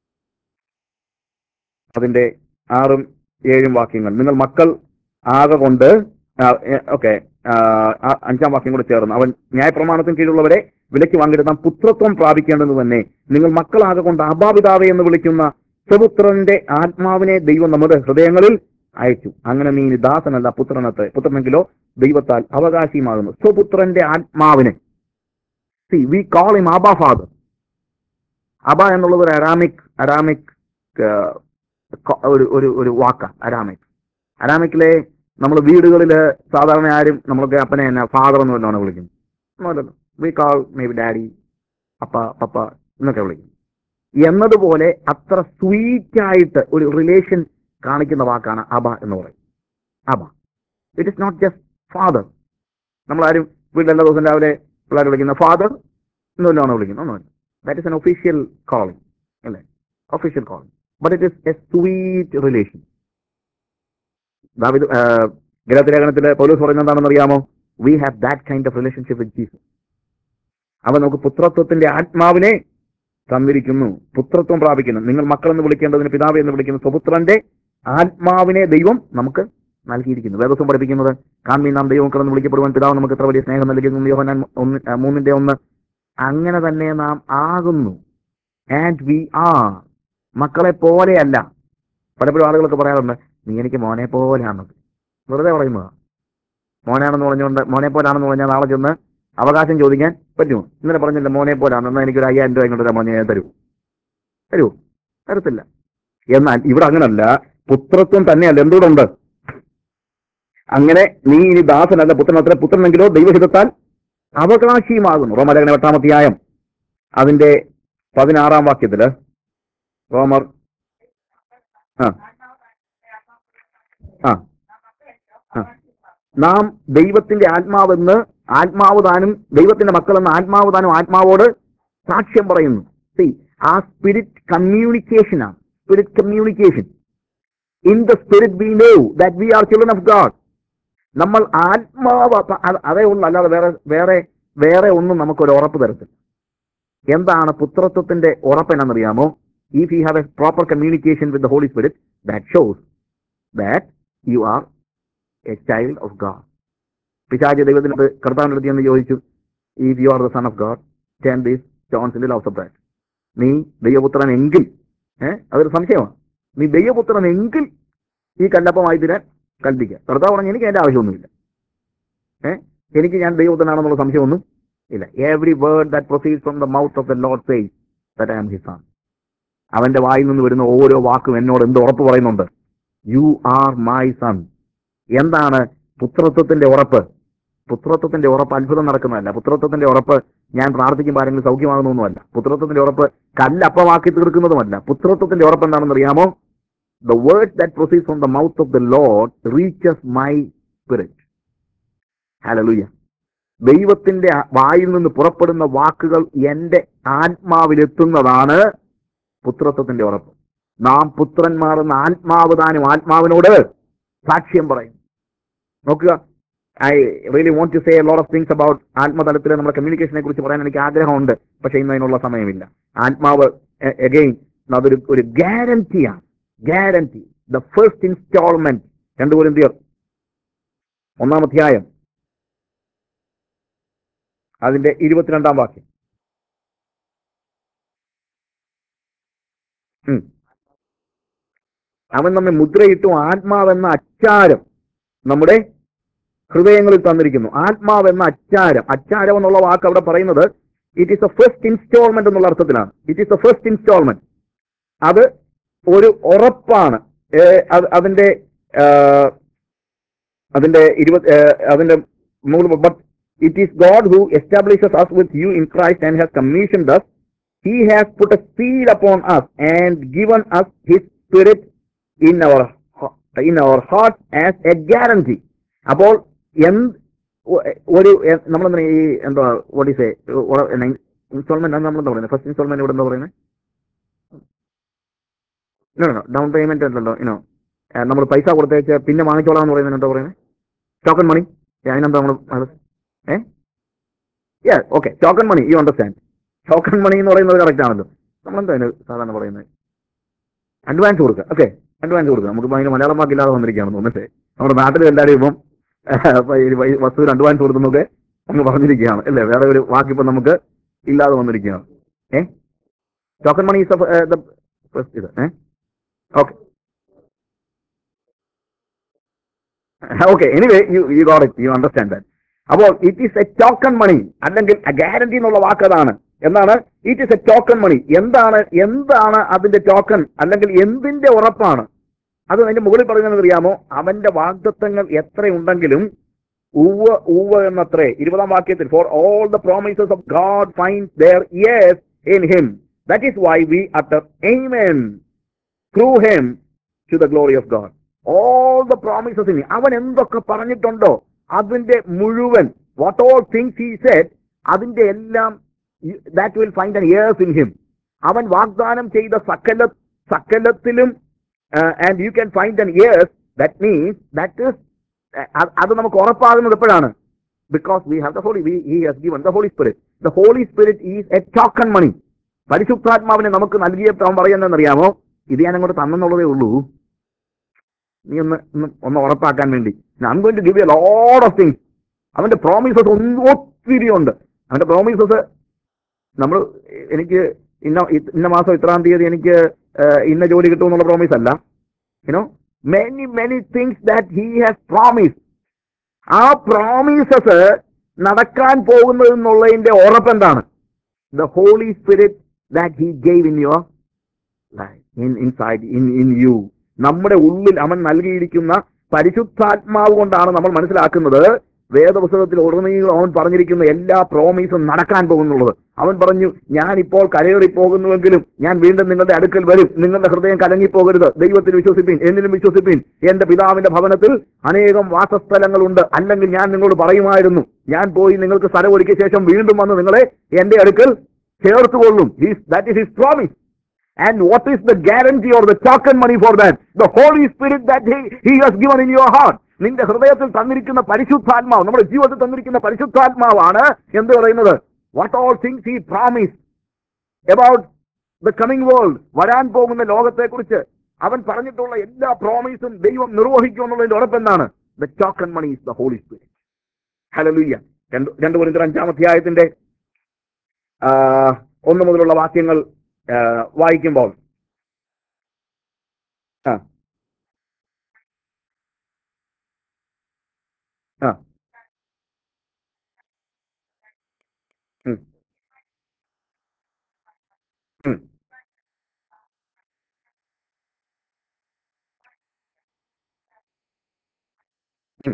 അതിന്റെ ആറും ഏഴും വാക്യങ്ങൾ നിങ്ങൾ മക്കൾ ആകെ കൊണ്ട് ഓക്കെ അഞ്ചാം വാക്യം കൂടെ ചേർന്ന് അവൻ ന്യായപ്രമാണത്തിന് കീഴിലുള്ളവരെ വിലയ്ക്ക് വാങ്ങിയിട്ട് നാം പുത്രത്വം പ്രാപിക്കേണ്ടത് തന്നെ നിങ്ങൾ മക്കളാകെ കൊണ്ട് അബാപിതാവെ എന്ന് വിളിക്കുന്ന സ്വപുത്രന്റെ ആത്മാവിനെ ദൈവം നമ്മുടെ ഹൃദയങ്ങളിൽ അയച്ചു അങ്ങനെ നീ ഇനി ദാസനല്ല പുത്രനത്തെ പുത്രനെങ്കിലോ ദൈവത്താൽ അവകാശിയുമാകുന്നു സ്വപുത്രന്റെ ആത്മാവിനെ so we call him Abba father Abba എന്നുള്ളത് ഒരു അരാമിക് അരാമിക് ഒരു ഒരു ഒരു വാക്കാണ് അരാമിക് അരാമിക്കിലെ നമ്മൾ വീടുകളിൽ സാധാരണ ആരും നമ്മളൊക്കെ അപ്പനെ തന്നെ ഫാദർ എന്ന് വല്ലാണ് വിളിക്കുന്നത് ഒന്നുമല്ലല്ലോ we call maybe daddy അപ്പ പപ്പ എന്നൊക്കെ വിളിക്കും എന്നതുപോലെ അത്ര സ്വീറ്റ് ആയിട്ട് ഒരു റിലേഷൻ കാണിക്കുന്ന വാക്കാണ് അബ എന്ന് പറയും Abba it is not just father നമ്മളാരും വീട്ടിലെല്ലാ ദിവസം രാവിലെ പിള്ളേർ വിളിക്കുന്ന ഫാദർ എന്നല്ലാണ് വിളിക്കുന്നത് ഒന്നുമില്ല that is an official calling അല്ലേ official calling but it is a sweet relation ദാവിദ് ഗലാത്തിലേഖനത്തിൽ പൗലോസ് പറയുന്നത് എന്താണെന്ന് അറിയാമോ we have that kind of relationship with Jesus അവൻ നമുക്ക് പുത്രത്വത്തിന്റെ ആത്മാവിനെ തന്നിരിക്കുന്നു പുത്രത്വം പ്രാപിക്കുന്നു നിങ്ങൾ മക്കളെന്ന് വിളിക്കേണ്ടതിന് പിതാവ് എന്ന് വിളിക്കുന്ന സ്വപുത്രന്റെ ആത്മാവിനെ ദൈവം നമുക്ക് നൽകിയിരിക്കുന്നു വേദസ്വം പഠിപ്പിക്കുന്നത് കാൺമീൻ നാം ദൈവമക്കളെന്ന് വിളിക്കപ്പെടുവാൻ പിതാവ് നമുക്ക് എത്ര വലിയ സ്നേഹം നൽകിയിരുന്നു യോഹനാൻ ഒന്ന് ആ, മൂന്നിന്റെ ഒന്ന് അങ്ങനെ തന്നെ നാം ആകുന്നു ആൻഡ് വി ആർ മക്കളെ പോലെയല്ല പലപ്പോഴും ആളുകളൊക്കെ പറയാറുണ്ട് നീ എനിക്ക് മോനെ പോലെയാണെന്ന് വെറുതെ പറയുന്നതാ മോനാണെന്ന് പറഞ്ഞുകൊണ്ട് മോനെ പോലാണെന്ന് പറഞ്ഞാൽ നാളെ ചെന്ന് അവകാശം ചോദിക്കാൻ പറ്റുമോ ഇന്നലെ പറഞ്ഞില്ല മോനെ പോലാണ് എന്നാൽ എനിക്കൊരു അയ്യായിരം രൂപ ഇങ്ങോട്ട് മോനെ ഞാൻ തരൂ തരൂ തരത്തില്ല എന്നാൽ ഇവിടെ അങ്ങനല്ല പുത്രത്വം തന്നെയല്ല എന്തുകൊണ്ടുണ്ട് അങ്ങനെ നീ ഇനി ദാസനല്ല പുത്രനത്ര പുത്രനെങ്കിലോ ദൈവഹിതത്താൽ അവകാശിയുമാകുന്നു റോമലേഖന എട്ടാമധ്യായം അതിന്റെ പതിനാറാം വാക്യത്തില് റോമർ ആ ആ ആ. നാം ദൈവത്തിന്റെ ആത്മാവെന്ന് ആത്മാവ് താനും ദൈവത്തിന്റെ മക്കളെന്ന് ആത്മാവ് താനും ആത്മാവോട് സാക്ഷ്യം പറയുന്നു സി ആ സ്പിരിറ്റ് കമ്മ്യൂണിക്കേഷൻ ആണ് spirit communication in the spirit we know that we are children of God നമ്മൾ ആത്മാവ് അപ്പ- അത് അതേ ഉള്ളൂ അല്ലാതെ വേറെ വേറെ വേറെ ഒന്നും നമുക്കൊരു ഉറപ്പ് തരത്തില്ല എന്താണ് പുത്രത്വത്തിന്റെ ഉറപ്പ് എന്നറിയാമോ if you have a proper communication with the holy Spirit that shows that you are a child of God പിശാചി ദൈവത്തിനോട് കർത്താവിന്റെ അടുത്ത് എന്ന് ചോദിച്ചു if you are the son of God turn these stones in loaf bread നീ ദൈവപുത്രൻ എങ്കിൽ ഏഹ് അതൊരു സംശയമാണ് നീ ദൈവപുത്രൻ എങ്കിൽ ഈ കല്ലപ്പമായി തീരാൻ കൽപ്പിക്കുക കർത്താവ് പറഞ്ഞു എനിക്ക് അതിന്റെ ആവശ്യമൊന്നുമില്ല ഏഹ് എനിക്ക് ഞാൻ ദൈവപുത്രനാണെന്നുള്ള സംശയമൊന്നും ഇല്ല every word that proceed from the mouth of the Lord says that I am his son അവന്റെ വായിൽ നിന്ന് വരുന്ന ഓരോ വാക്കും എന്നോട് എന്ത് ഉറപ്പ് പറയുന്നുണ്ട് യു ആർ മൈ സൺ എന്താണ് പുത്രത്വത്തിന്റെ ഉറപ്പ് പുത്രത്വത്തിന്റെ ഉറപ്പ് അത്ഭുതം നടക്കുന്നതല്ല പുത്രത്വത്തിന്റെ ഉറപ്പ് ഞാൻ പ്രാർത്ഥിക്കുമ്പോൾ ആരെങ്കിലും സൗഖ്യമാകുന്നൊന്നുമല്ല പുത്രത്വത്തിന്റെ ഉറപ്പ് കല്ലപ്പമാക്കി തീർക്കുന്നതുമല്ല പുത്രത്വത്തിന്റെ ഉറപ്പ് എന്താണെന്ന് അറിയാമോ the word that proceed from the mouth of the Lord reaches my spirit hallelujah ദൈവത്തിന്റെ ആ- വായിൽ നിന്ന് പുറപ്പെടുന്ന വാക്കുകൾ എന്റെ ആത്മാവിലെത്തുന്നതാണ് പുത്രത്വത്തിന്റെ ഉറപ്പ് നാം പുത്രന്മാർ എന്ന ആത്മാവ് താനും ആത്മാവിനോട് സാക്ഷ്യം പറയും നോക്കുക I really want to say lot of things about ആത്മതലത്തിൽ നമ്മുടെ കമ്മ്യൂണിക്കേഷനെ കുറിച്ച് പറയാൻ എനിക്ക് ആഗ്രഹമുണ്ട് പക്ഷെ ഇന്ന് അതിനുള്ള സമയമില്ല ആത്മാവ് അഗെയിൻ അതൊരു ഒരു ഗ്യാരണ്ടിയാണ് ഗ്യാരണ്ടി ദ ഫസ്റ്റ് ഇൻസ്റ്റാൾമെന്റ് രണ്ടു കോരിന്തിയർ ഒന്നാം അധ്യായം അതിന്റെ ഇരുപത്തിരണ്ടാം വാക്യം ഉം. അവൻ നമ്മെ മുദ്രയിട്ടു ആത്മാവെന്ന അച്ചാരം നമ്മുടെ ഹൃദയങ്ങളിൽ തന്നിരിക്കുന്നു ആത്മാവെന്ന അച്ചാരം അച്ചാരം എന്നുള്ള വാക്ക് അവിടെ പറയുന്നത് it is a first instalment എന്നുള്ള അർത്ഥത്തിലാണ് it is a first instalment അത് ഒരു ഉറപ്പാണ് ഏ, അത് അതിന്റെ അതിന്റെ ഇരുപത് ഏഹ്, അതിന്റെ മുകളിൽ but it is God who establishes us with you in Christ and has commissioned us he has put a seal upon us and given us his spirit in our ho- in our heart as a guarantee അപ്പോൾ എന്ത് O- ഒരു A- നമ്മളെന്താ ഈ എന്താ what is instalment നമ്മൾ എന്താ പറയുന്നത് first instalment ഇവിടെ എന്താ പറയുന്നത് ഡൗൺ പേയ്മെന്റ് ഉണ്ടല്ലോ ഇനോ നമ്മൾ പൈസ കൊടുത്തേച്ച് പിന്നെ വാങ്ങിച്ചോളാം എന്ന് പറയുന്നത് എന്താ പറയുന്നത് ടോക്കൺ മണി അതിനെന്താ നമ്മൾ uh yeah okay token money you understand token money എന്ന് പറയുന്നത് കറക്റ്റ് ആണല്ലോ നമ്മളെന്താ അതിന് സാധാരണ പറയുന്നത് അഡ്വാൻസ് കൊടുക്കുക ഓക്കെ അഡ്വാൻസ് കൊടുക്കുക നമുക്ക് ഭയങ്കര മലയാളം വാക്കില്ലാതെ വന്നിരിക്കുകയാണെന്ന് തോന്നിട്ട് നമ്മുടെ നാട്ടിൽ എല്ലാവരും ഇപ്പം ഇപ്പൊ ഈ വൈ- വസ്തുവിന് അഡ്വാൻസ് കൊടുക്കുന്നൊക്കെ അങ്ങ് പറഞ്ഞിരിക്കുകയാണ് അല്ലേ വേറെ ഒരു വാക്ക് ഇപ്പം നമുക്ക് ഇല്ലാതെ വന്നിരിക്കുകയാണ് ഏ ടോക്കൺ മണി ഈസ് ഇത് uh okay okay anyway you you got it you understand that അപ്പോൾ it is a token money അല്ലെങ്കിൽ ഗ്യാരണ്ടി എന്നുള്ള വാക്ക് അതാണ് എന്താണ് it is a token money എന്താണ് എന്താണ് അതിന്റെ ടോക്കൺ അല്ലെങ്കിൽ എന്തിന്റെ ഉറപ്പാണ് അത് അതിന്റെ മുകളിൽ പറയുന്നത് അറിയാമോ അവന്റെ വാഗ്ദത്വങ്ങൾ എത്രയുണ്ടെങ്കിലും ഉവ്വ് ഉവ്വ് എന്നത്രേ ഇരുപതാം വാക്യത്തിൽ for all the promises of God find their yes in him that is why we utter amen through him to the glory of God all the promises in അവൻ എന്തൊക്കെ പറഞ്ഞിട്ടുണ്ടോ അതിന്റെ മുഴുവൻ what all things he said അതിന്റെ എല്ലാം that will find answers in him അവൻ വാഗ്ദാനം ചെയ്ത സകല സകലത്തിലും and you can find answers that means that is അത് നമുക്ക് ഉറപ്പാകുന്നത് എപ്പോഴാണ് because we have the Holy we he has given the holy spirit the holy Spirit is a token money പരിശുദ്ധാത്മാവിനെ നമുക്ക് നൽകിയപ്പോൾ അവൻ പറയുന്നതെന്നറിയാമോ ഇത് ഞാൻ അങ്ങോട്ട് തന്നെന്നുള്ളതേ ഉള്ളൂ നീ ഒന്ന് ഒന്ന് ഒന്ന് ഉറപ്പാക്കാൻ വേണ്ടി I going to give a load of things അവന്റെ പ്രോമിസസ് ഒത്തിരി ഉണ്ട് അവന്റെ പ്രോമിസസ് നമ്മൾ എനിക്ക് ഇന്ന ഇ- ഇന്ന മാസം ഇത്രാം തീയതി എനിക്ക് ഏഹ്, ഇന്ന ജോലി കിട്ടുമെന്നുള്ള പ്രോമിസ് അല്ല you know many many things that he has promise ആ പ്രോമിസസ് നടക്കാൻ പോകുന്നത് എന്നുള്ളതിന്റെ ഉറപ്പെന്താണ് the holy Spirit that he gave in your in inside in in you നമ്മുടെ ഉള്ളിൽ അവൻ നൽകിയിരിക്കുന്ന പരിശുദ്ധാത്മാവ് കൊണ്ടാണ് നമ്മൾ മനസ്സിലാക്കുന്നത് വേദപുസ്തകത്തിൽ ഉടനീളം അവൻ പറഞ്ഞിരിക്കുന്ന എല്ലാ പ്രോമീസും നടക്കാൻ പോകുന്നുള്ളത് അവൻ പറഞ്ഞു ഞാൻ ഇപ്പോൾ കരയേറി പോകുന്നുവെങ്കിലും ഞാൻ വീണ്ടും നിങ്ങളുടെ അടുക്കൽ വരും നിങ്ങളുടെ ഹൃദയം കലങ്ങിപ്പോകരുത് ദൈവത്തിൽ വിശ്വസിപ്പിൻ എന്നിലും വിശ്വസിപ്പിൻ എന്റെ പിതാവിന്റെ ഭവനത്തിൽ അനേകം വാസസ്ഥലങ്ങളുണ്ട് അല്ലെങ്കിൽ ഞാൻ നിങ്ങളോട് പറയുമായിരുന്നു ഞാൻ പോയി നിങ്ങൾക്ക് സ്ഥലം ഒരുക്കിയ ശേഷം വീണ്ടും വന്ന് നിങ്ങളെ എന്റെ അടുക്കൽ ചേർത്തുകൊള്ളും that is his promise And what is the guarantee or the token money for that? The Holy Spirit that he, he has given in your heart. നിന്റെ ഹൃദയത്തിൽ തന്നിരിക്കുന്ന പരിശുദ്ധാത്മാവ് നമ്മുടെ ജീവിതത്തിൽ തന്നിരിക്കുന്ന പരിശുദ്ധാത്മാവാണ് എന്ത് പറയുന്നത് what all things he promise about the coming world വരാൻ പോകുന്ന ലോകത്തെക്കുറിച്ച് അവൻ പറഞ്ഞിട്ടുള്ള എല്ലാ പ്രോമിസും ദൈവം നിർവഹിക്കും എന്നുള്ളതിന്റെ ഉറപ്പെന്താണ് the token money is the holy Spirit hallelujah രണ്ട് രണ്ട് കുറിച്ച് അഞ്ചാം അധ്യായത്തിന്റെ ആ, ഒന്ന് മുതലുള്ള വാക്യങ്ങൾ ആ, വായിക്കുമ്പോൾ ആ ആ ഉം, ഉം, ഉം.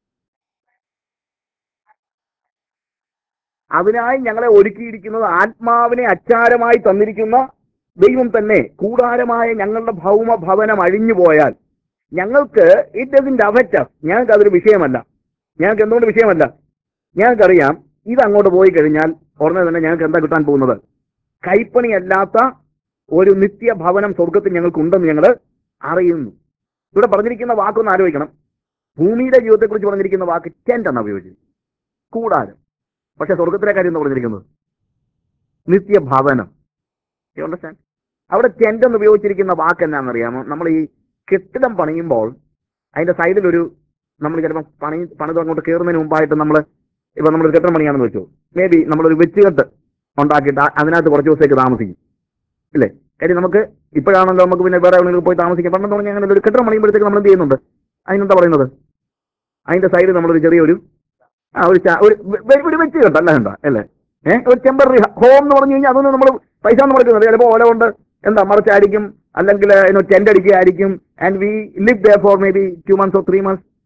അതിനായി ഞങ്ങളെ ഒരുക്കിയിരിക്കുന്നത് ആത്മാവിനെ അച്ചാരമായി തന്നിരിക്കുന്ന ദൈവം തന്നെ കൂടാരമായ ഞങ്ങളുടെ ഭൗമ ഭവനം അഴിഞ്ഞു പോയാൽ ഞങ്ങൾക്ക് ഇറ്റ് ഡസിന്റ് അഫക്റ്റ് ഞങ്ങൾക്ക് അതൊരു വിഷയമല്ല ഞങ്ങൾക്ക് എന്തുകൊണ്ട് വിഷയമല്ല ഞങ്ങൾക്കറിയാം ഇത് അങ്ങോട്ട് പോയി കഴിഞ്ഞാൽ ഉടനെ തന്നെ ഞങ്ങൾക്ക് എന്താ കിട്ടാൻ പോകുന്നത് കൈപ്പണിയല്ലാത്ത ഒരു നിത്യ ഭവനം സ്വർഗത്തിൽ ഞങ്ങൾക്കുണ്ടെന്ന് ഞങ്ങൾ അറിയുന്നു ഇവിടെ പറഞ്ഞിരിക്കുന്ന വാക്കൊന്ന് ആലോചിക്കണം ഭൂമിയിലെ ജീവിതത്തെക്കുറിച്ച് പറഞ്ഞിരിക്കുന്ന വാക്ക് ടെന്റ് എന്നാണ് ഉപയോഗിച്ചത് കൂടാരം പക്ഷെ സ്വർഗത്തിലെ കാര്യം എന്ന് പറഞ്ഞിരിക്കുന്നത് നിത്യഭവനം യു അണ്ടർസ്റ്റാൻഡ് അവിടെ ടെന്റ് എന്ന് ഉപയോഗിച്ചിരിക്കുന്ന വാക്ക് എന്നാണെന്നറിയാമോ നമ്മൾ ഈ കെട്ടിടം പണിയുമ്പോൾ അതിന്റെ സൈഡിൽ ഒരു നമ്മൾ ചിലപ്പോൾ പണി പണിത് അങ്ങോട്ട് കയറുന്നതിന് മുമ്പായിട്ട് നമ്മൾ ഇപ്പൊ നമ്മൾ കെട്ടിടം പണിയാണെന്ന് വെച്ചു മേ ബി നമ്മളൊരു വെച്ചുകെട്ട് ഉണ്ടാക്കിയിട്ട് ആ- അതിനകത്ത് കുറച്ച് ദിവസത്തേക്ക് താമസിക്കും ഇല്ലേ കാര്യം നമുക്ക് ഇപ്പോഴാണല്ലോ നമുക്ക് പിന്നെ വേറെ എവിടെയെങ്കിലും പോയി താമസിക്കാം പണ്ടെന്ന് പറഞ്ഞാൽ അങ്ങനെ ഒരു കെട്ടിടം പണിയുമ്പോഴത്തേക്ക് നമ്മൾ എന്ത് ചെയ്യുന്നുണ്ട് അതിനെന്താ പറയുന്നത് അതിന്റെ സൈഡിൽ നമ്മളൊരു ചെറിയൊരു ആ ഒരു ചാ- ഒരു വെ- ഒരു വെച്ച് കേട്ടല്ല എന്താ അല്ലേ ഏഹ് ഒരു ടെമ്പററി ഹോം എന്ന് പറഞ്ഞു കഴിഞ്ഞാൽ അതൊന്നും നമ്മൾ പൈസ ഒന്നും കൊടുക്കുന്നത് ചിലപ്പോൾ ഓല കൊണ്ട് എന്താ മറിച്ചായിരിക്കും അല്ലെങ്കിൽ ടെന്റ് അടിക്കുകയായിരിക്കും and we live the for maybe two months or three months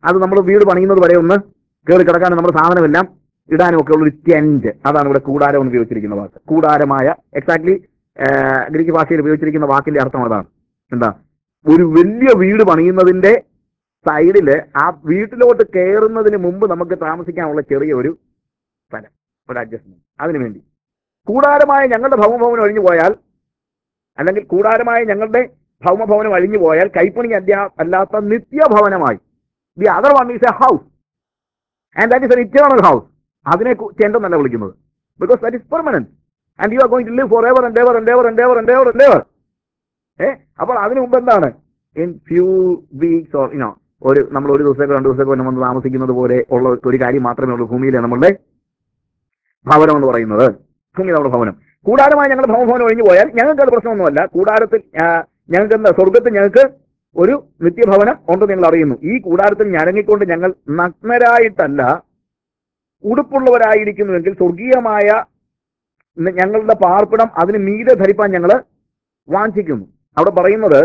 അത് നമ്മൾ വീട് പണിയുന്നത് വരെ ഒന്ന് കയറി കിടക്കാനും നമ്മുടെ സാധനമെല്ലാം ഇടാനും ഒക്കെ ഉള്ള ഒരു ടെന്റ് അതാണ് ഇവിടെ കൂടാരം എന്ന് ഉപയോഗിച്ചിരിക്കുന്ന വാക്ക് കൂടാരമായ എക്സാക്ട്ലി ഗ്രീക്ക് ഭാഷയിൽ ഉപയോഗിച്ചിരിക്കുന്ന വാക്കിന്റെ അർത്ഥം അതാണ് എന്താ ഒരു വലിയ വീട് പണിയുന്നതിന്റെ സൈഡില് ആ വീട്ടിലോട്ട് കയറുന്നതിന് മുമ്പ് നമുക്ക് താമസിക്കാനുള്ള ചെറിയ ഒരു സ്ഥലം ഒരു അഡ്ജസ്റ്റ്മെന്റ് അതിനു വേണ്ടി കൂടാരമായ ഞങ്ങളുടെ ഭൗമഭവനം ഒഴിഞ്ഞു പോയാൽ അല്ലെങ്കിൽ കൂടാരമായ ഞങ്ങളുടെ ഭൗമഭവനം അഴിഞ്ഞു പോയാൽ കൈപ്പണി അല്ല- അല്ലാത്ത നിത്യഭവനമായി the other one is a house and that is an eternal house അതിനെ ചെണ്ടെന്നല്ല വിളിക്കുന്നത് because that is permanent and you are going to live for ever and ever and ever and ever and ever and ever ഏ അപ്പോൾ അതിനു മുമ്പ് എന്താണ് in few weeks or ഇനോ ഒരു നമ്മൾ ഒരു ദിവസത്തേക്കോ രണ്ട് ദിവസത്തേക്കോ നമ്മൾ താമസിക്കുന്നത് പോലെ ഉള്ള ഒരു കാര്യം മാത്രമേ ഉള്ളൂ ഭൂമിയിലെ നമ്മളുടെ ഭവനം എന്ന് പറയുന്നത് ഭൂമി നമ്മുടെ ഭവനം കൂടാരമായി ഞങ്ങളുടെ ഭവഭവനം ഒഴിഞ്ഞു പോയാൽ ഞങ്ങൾക്ക് അത് പ്രശ്നമൊന്നുമല്ല കൂടാരത്തിൽ ആ, ഞങ്ങൾക്ക് എന്താ സ്വർഗത്തിൽ ഞങ്ങൾക്ക് ഒരു നിത്യഭവനം ഉണ്ടെന്ന് ഞങ്ങൾ അറിയുന്നു ഈ കൂടാരത്തിൽ ഞരങ്ങിക്കൊണ്ട് ഞങ്ങൾ നഗ്നരായിട്ടല്ല ഉടുപ്പുള്ളവരായിരിക്കുന്നുവെങ്കിൽ സ്വർഗീയമായ ന- ഞങ്ങളുടെ പാർപ്പിടം അതിന് മീതെ ധരിപ്പാൻ ഞങ്ങൾ വാഞ്ചിക്കുന്നു അവിടെ പറയുന്നത്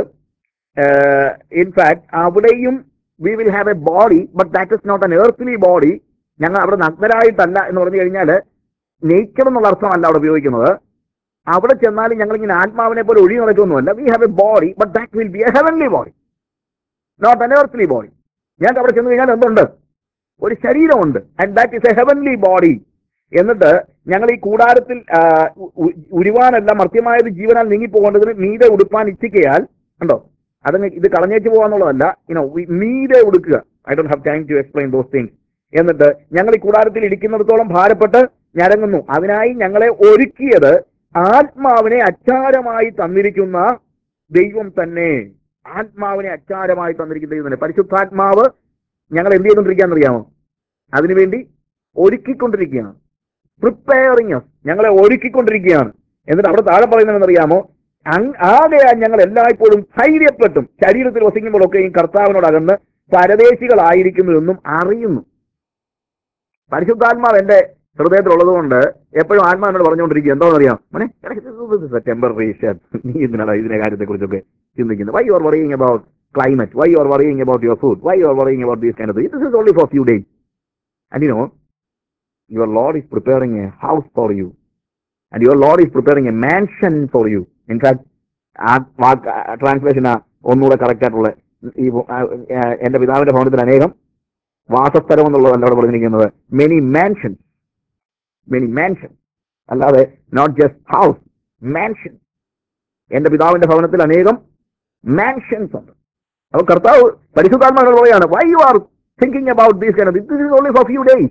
ഇൻഫാക്ട് അവിടെയും we will have a body but that is not an earthly body ഞങ്ങൾ അവിടെ നഗ്നരായിട്ടല്ല എന്ന് പറഞ്ഞു കഴിഞ്ഞാൽ നേച്ചർ എന്നുള്ള അർത്ഥമല്ല അവിടെ ഉപയോഗിക്കുന്നത് അവിടെ ചെന്നാലും ഞങ്ങൾ ഇങ്ങനെ ആത്മാവിനെ പോലെ ഒഴി നടക്കുമൊന്നുമല്ല we have a body but that will be a heavenly body not an earthly body ഞങ്ങൾക്ക് അവിടെ ചെന്ന് കഴിഞ്ഞാൽ എന്തുണ്ട് ഒരു ശരീരമുണ്ട് and that is a heavenly body എന്നിട്ട് ഞങ്ങൾ ഈ കൂടാരത്തിൽ ആ, ഉ- ഉ- ഉരുവാനല്ല മർത്യമായത് ജീവനാൽ നീങ്ങിപ്പോകേണ്ടതിന് മീതെ ഉടുപ്പാൻ ഇച്ഛിക്കയാൽ ഉണ്ടോ അതങ്ങ് ഇത് കളഞ്ഞേച്ച് പോകാന്നുള്ളതല്ല ഇനോ മീതെ ഉടുക്കുക I don't have time to explain those things എന്നിട്ട് ഞങ്ങൾ ഈ കൂടാരത്തിൽ ഇരിക്കുന്നിടത്തോളം ഭാരപ്പെട്ട് ഞരങ്ങുന്നു അതിനായി ഞങ്ങളെ ഒരുക്കിയത് ആത്മാവിനെ അച്ചാരമായി തന്നിരിക്കുന്ന ദൈവം തന്നെ ആത്മാവിനെ അച്ചാരമായി തന്നിരിക്കുന്ന ദൈവം തന്നെ പരിശുദ്ധാത്മാവ് ഞങ്ങൾ എന്ത് ചെയ്തുകൊണ്ടിരിക്കുകയെന്നറിയാമോ അതിനുവേണ്ടി ഒരുക്കിക്കൊണ്ടിരിക്കുകയാണ് പ്രിപ്പയറിങ് ഞങ്ങളെ ഒരുക്കിക്കൊണ്ടിരിക്കുകയാണ് എന്നിട്ട് അവിടെ താഴെ പറയുന്നതെന്നറിയാമോ അങ് ആകെയാൽ ഞങ്ങൾ എല്ലായ്പ്പോഴും ധൈര്യപ്പെട്ടും ശരീരത്തിൽ വസിക്കുമ്പോഴൊക്കെയും കർത്താവിനോട് അകന്ന് പരദേശികളായിരിക്കുന്നു എന്നും അറിയുന്നു പരിശുദ്ധാത്മാവ് എന്റെ ഹൃദയത്തിലുള്ളത് കൊണ്ട് എപ്പോഴും ആത്മാവിനോട് പറഞ്ഞുകൊണ്ടിരിക്കുക എന്താണെന്നറിയാം മോനെ ടെമ്പററി നീ എന്തിനാണ് ഇതിന്റെ കാര്യത്തെ കുറിച്ചൊക്കെ ചിന്തിക്കുന്നത് why you are worrying about climate why you are worrying about your food why you are worrying about these kind of this is only for few days and you know your Lord is preparing a house for you and your Lord is preparing a mansion for you in fact ആ വാക്ക് translation ഒന്നുകൂടെ correct ആയിട്ടുള്ള ഈ ആ, ആ, എന്റെ പിതാവിന്റെ ഭവനത്തിൽ അനേകം വാസസ്ഥലം എന്നുള്ളതല്ല അവിടെ പറഞ്ഞിരിക്കുന്നത് മെനി മാൻഷൻ മെനി മാൻഷൻ അല്ലാതെ നോട്ട് ജസ്റ്റ് ഹൗസ് മാൻഷൻ എന്റെ പിതാവിന്റെ ഭവനത്തിൽ അനേകം മാൻഷൻസ് ഉണ്ട് അപ്പൊ കർത്താവ് പരിശുദ്ധാത്മാക്കൾ പറയാണ് why you are thinking about these this is only for few days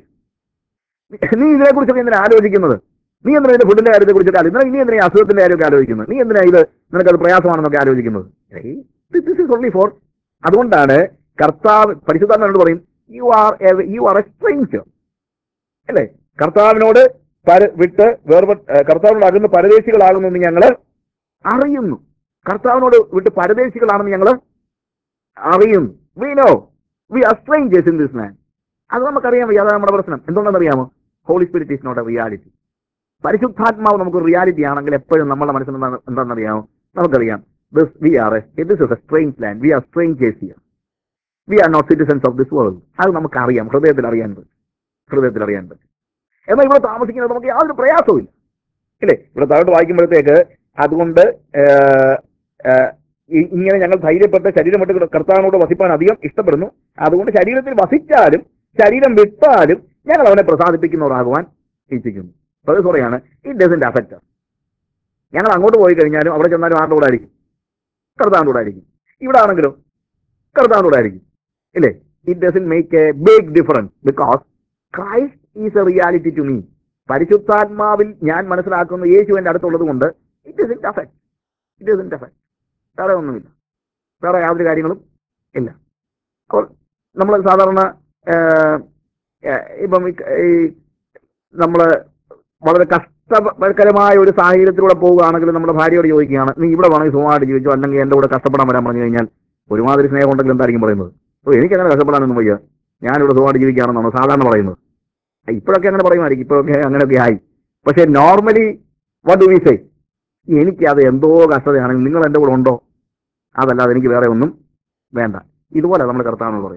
നീ ഇതിനെ കുറിച്ചൊക്കെ എന്തിനാ ആലോചിക്കുന്നത് നീ എന്തിനാ ഇതിന്റെ ഫുഡിന്റെ കാര്യത്തെ കുറിച്ചൊക്കെ ആലോചിക്കുന്നത് നീ എന്തിനാ ഈ അസുഖത്തിന്റെ കാര്യമൊക്കെ ആലോചിക്കുന്നത് നീ എന്തിനാ ഇത് നിനക്കത് പ്രയാസമാണെന്നൊക്കെ ആലോചിക്കുന്നത് ദിസ് ഇസ് ഓൺലി ഫോർ അതുകൊണ്ടാണ് കർത്താവ് പരിശുദ്ധാത്മാവിനോട് പറയും you are you are a stranger അല്ലേ കർത്താവിനോട് പര വിട്ട് വേർപെട്ട് കർത്താവിനോട് അകന്ന് പരദേശികളാകുമെന്ന് ഞങ്ങൾ അറിയുന്നു കർത്താവിനോട് വിട്ട് പരദേശികളാണെന്ന് ഞങ്ങൾ അറിയുന്നു we know we are strangers in this man അത് നമുക്കറിയാം വയ്യ അതാണ് നമ്മുടെ പ്രശ്നം എന്തുകൊണ്ടെന്നറിയാമോ Holy Spirit is not a reality പരിശുദ്ധാത്മാവ് നമുക്ക് റിയാലിറ്റി ആണെങ്കിൽ എപ്പോഴും നമ്മുടെ മനസ്സിൽ എന്താണ് എന്താണെന്നറിയാമോ നമുക്കറിയാം this we are this is a strange land we are strangers here we are not citizens of this world അത് നമുക്കറിയാം ഹൃദയത്തിൽ അറിയാൻ പറ്റും ഹൃദയത്തിൽ അറിയാൻ പറ്റും എന്നാൽ ഇവിടെ താമസിക്കുന്നത് നമുക്ക് യാതൊരു പ്രയാസവും ഇല്ല ഇല്ലേ ഇവിടെ താഴോട്ട് വായിക്കുമ്പോഴത്തേക്ക് അതുകൊണ്ട് ഏഹ്, ഏഹ്, ഇ- ഇങ്ങനെ ഞങ്ങൾ ധൈര്യപ്പെട്ട് ശരീരം വിട്ട് കർത്താവിനോട് വസിപ്പാൻ അധികം ഇഷ്ടപ്പെടുന്നു അതുകൊണ്ട് ശരീരത്തിൽ വസിച്ചാലും ശരീരം വിട്ടാലും ഞങ്ങൾ അവനെ പ്രസാദിപ്പിക്കുന്നവരാകുവാൻ ഇച്ഛിക്കുന്നു അത് പറയാണ് ഇറ്റ് ഡസന്റ് അഫക്റ്റ് ഞങ്ങൾ അങ്ങോട്ട് പോയി കഴിഞ്ഞാലും അവിടെ ചെന്നാലും ആരുടെ കൂടെ ആയിരിക്കും കർത്താവിൻ്റെ കൂടെ ആയിരിക്കും ഇവിടെ ആണെങ്കിലും കർത്താവിൻ്റെ കൂടെ ആയിരിക്കും ഇല്ലേ it doesn't make a big difference because Christ is a reality to me പരിശുദ്ധാത്മാവിൽ ഞാൻ മനസ്സിലാക്കുന്ന യേശു എൻ്റെ അടുത്തുള്ളത് കൊണ്ട് it is it affect it is it affect വേറെ ഒന്നുമില്ല വേറെ യാതൊരു കാര്യങ്ങളും ഇല്ല അപ്പോൾ നമ്മൾ സാധാരണ ഏഹ്, ഏഹ്, ഇപ്പം ഈ- ഈ നമ്മൾ വളരെ കഷ്ടകരമായ ഒരു സാഹചര്യത്തിലൂടെ പോവുകയാണെങ്കിൽ നമ്മുടെ ഭാര്യയോട് ചോദിക്കുകയാണ് നീ ഇവിടെ വേണമെങ്കിൽ സുഖമായിട്ട് ജീവിച്ചോ അല്ലെങ്കിൽ എൻ്റെ കൂടെ കഷ്ടപ്പെടാൻ വരാൻ പറഞ്ഞു കഴിഞ്ഞാൽ ഒരുമാതിരി സ്നേഹം ഉണ്ടെങ്കിൽ എന്തായിരിക്കും പറയുന്നത് ഓ എനിക്കങ്ങനെ കഷ്ടപ്പെടാനൊന്നും വയ്യ ഞാനിവിടെ സുഖമായിട്ട് ജീവിക്കുകയാണെന്നാണ് സാധാരണ പറയുന്നത് ഇപ്പോഴൊക്കെ അങ്ങനെ പറയുമായിരിക്കും ഇപ്പോഴൊക്കെ അങ്ങനെയൊക്കെ ആയി പക്ഷേ normally what do we say എനിക്ക് അത് എന്തോ കഷ്ടതയാണെങ്കിൽ നിങ്ങൾ എൻ്റെ കൂടെ ഉണ്ടോ അതല്ലാതെ എനിക്ക് വേറെ ഒന്നും വേണ്ട ഇതുപോലെ നമ്മൾ കർത്താവിനോട് പറയുന്നു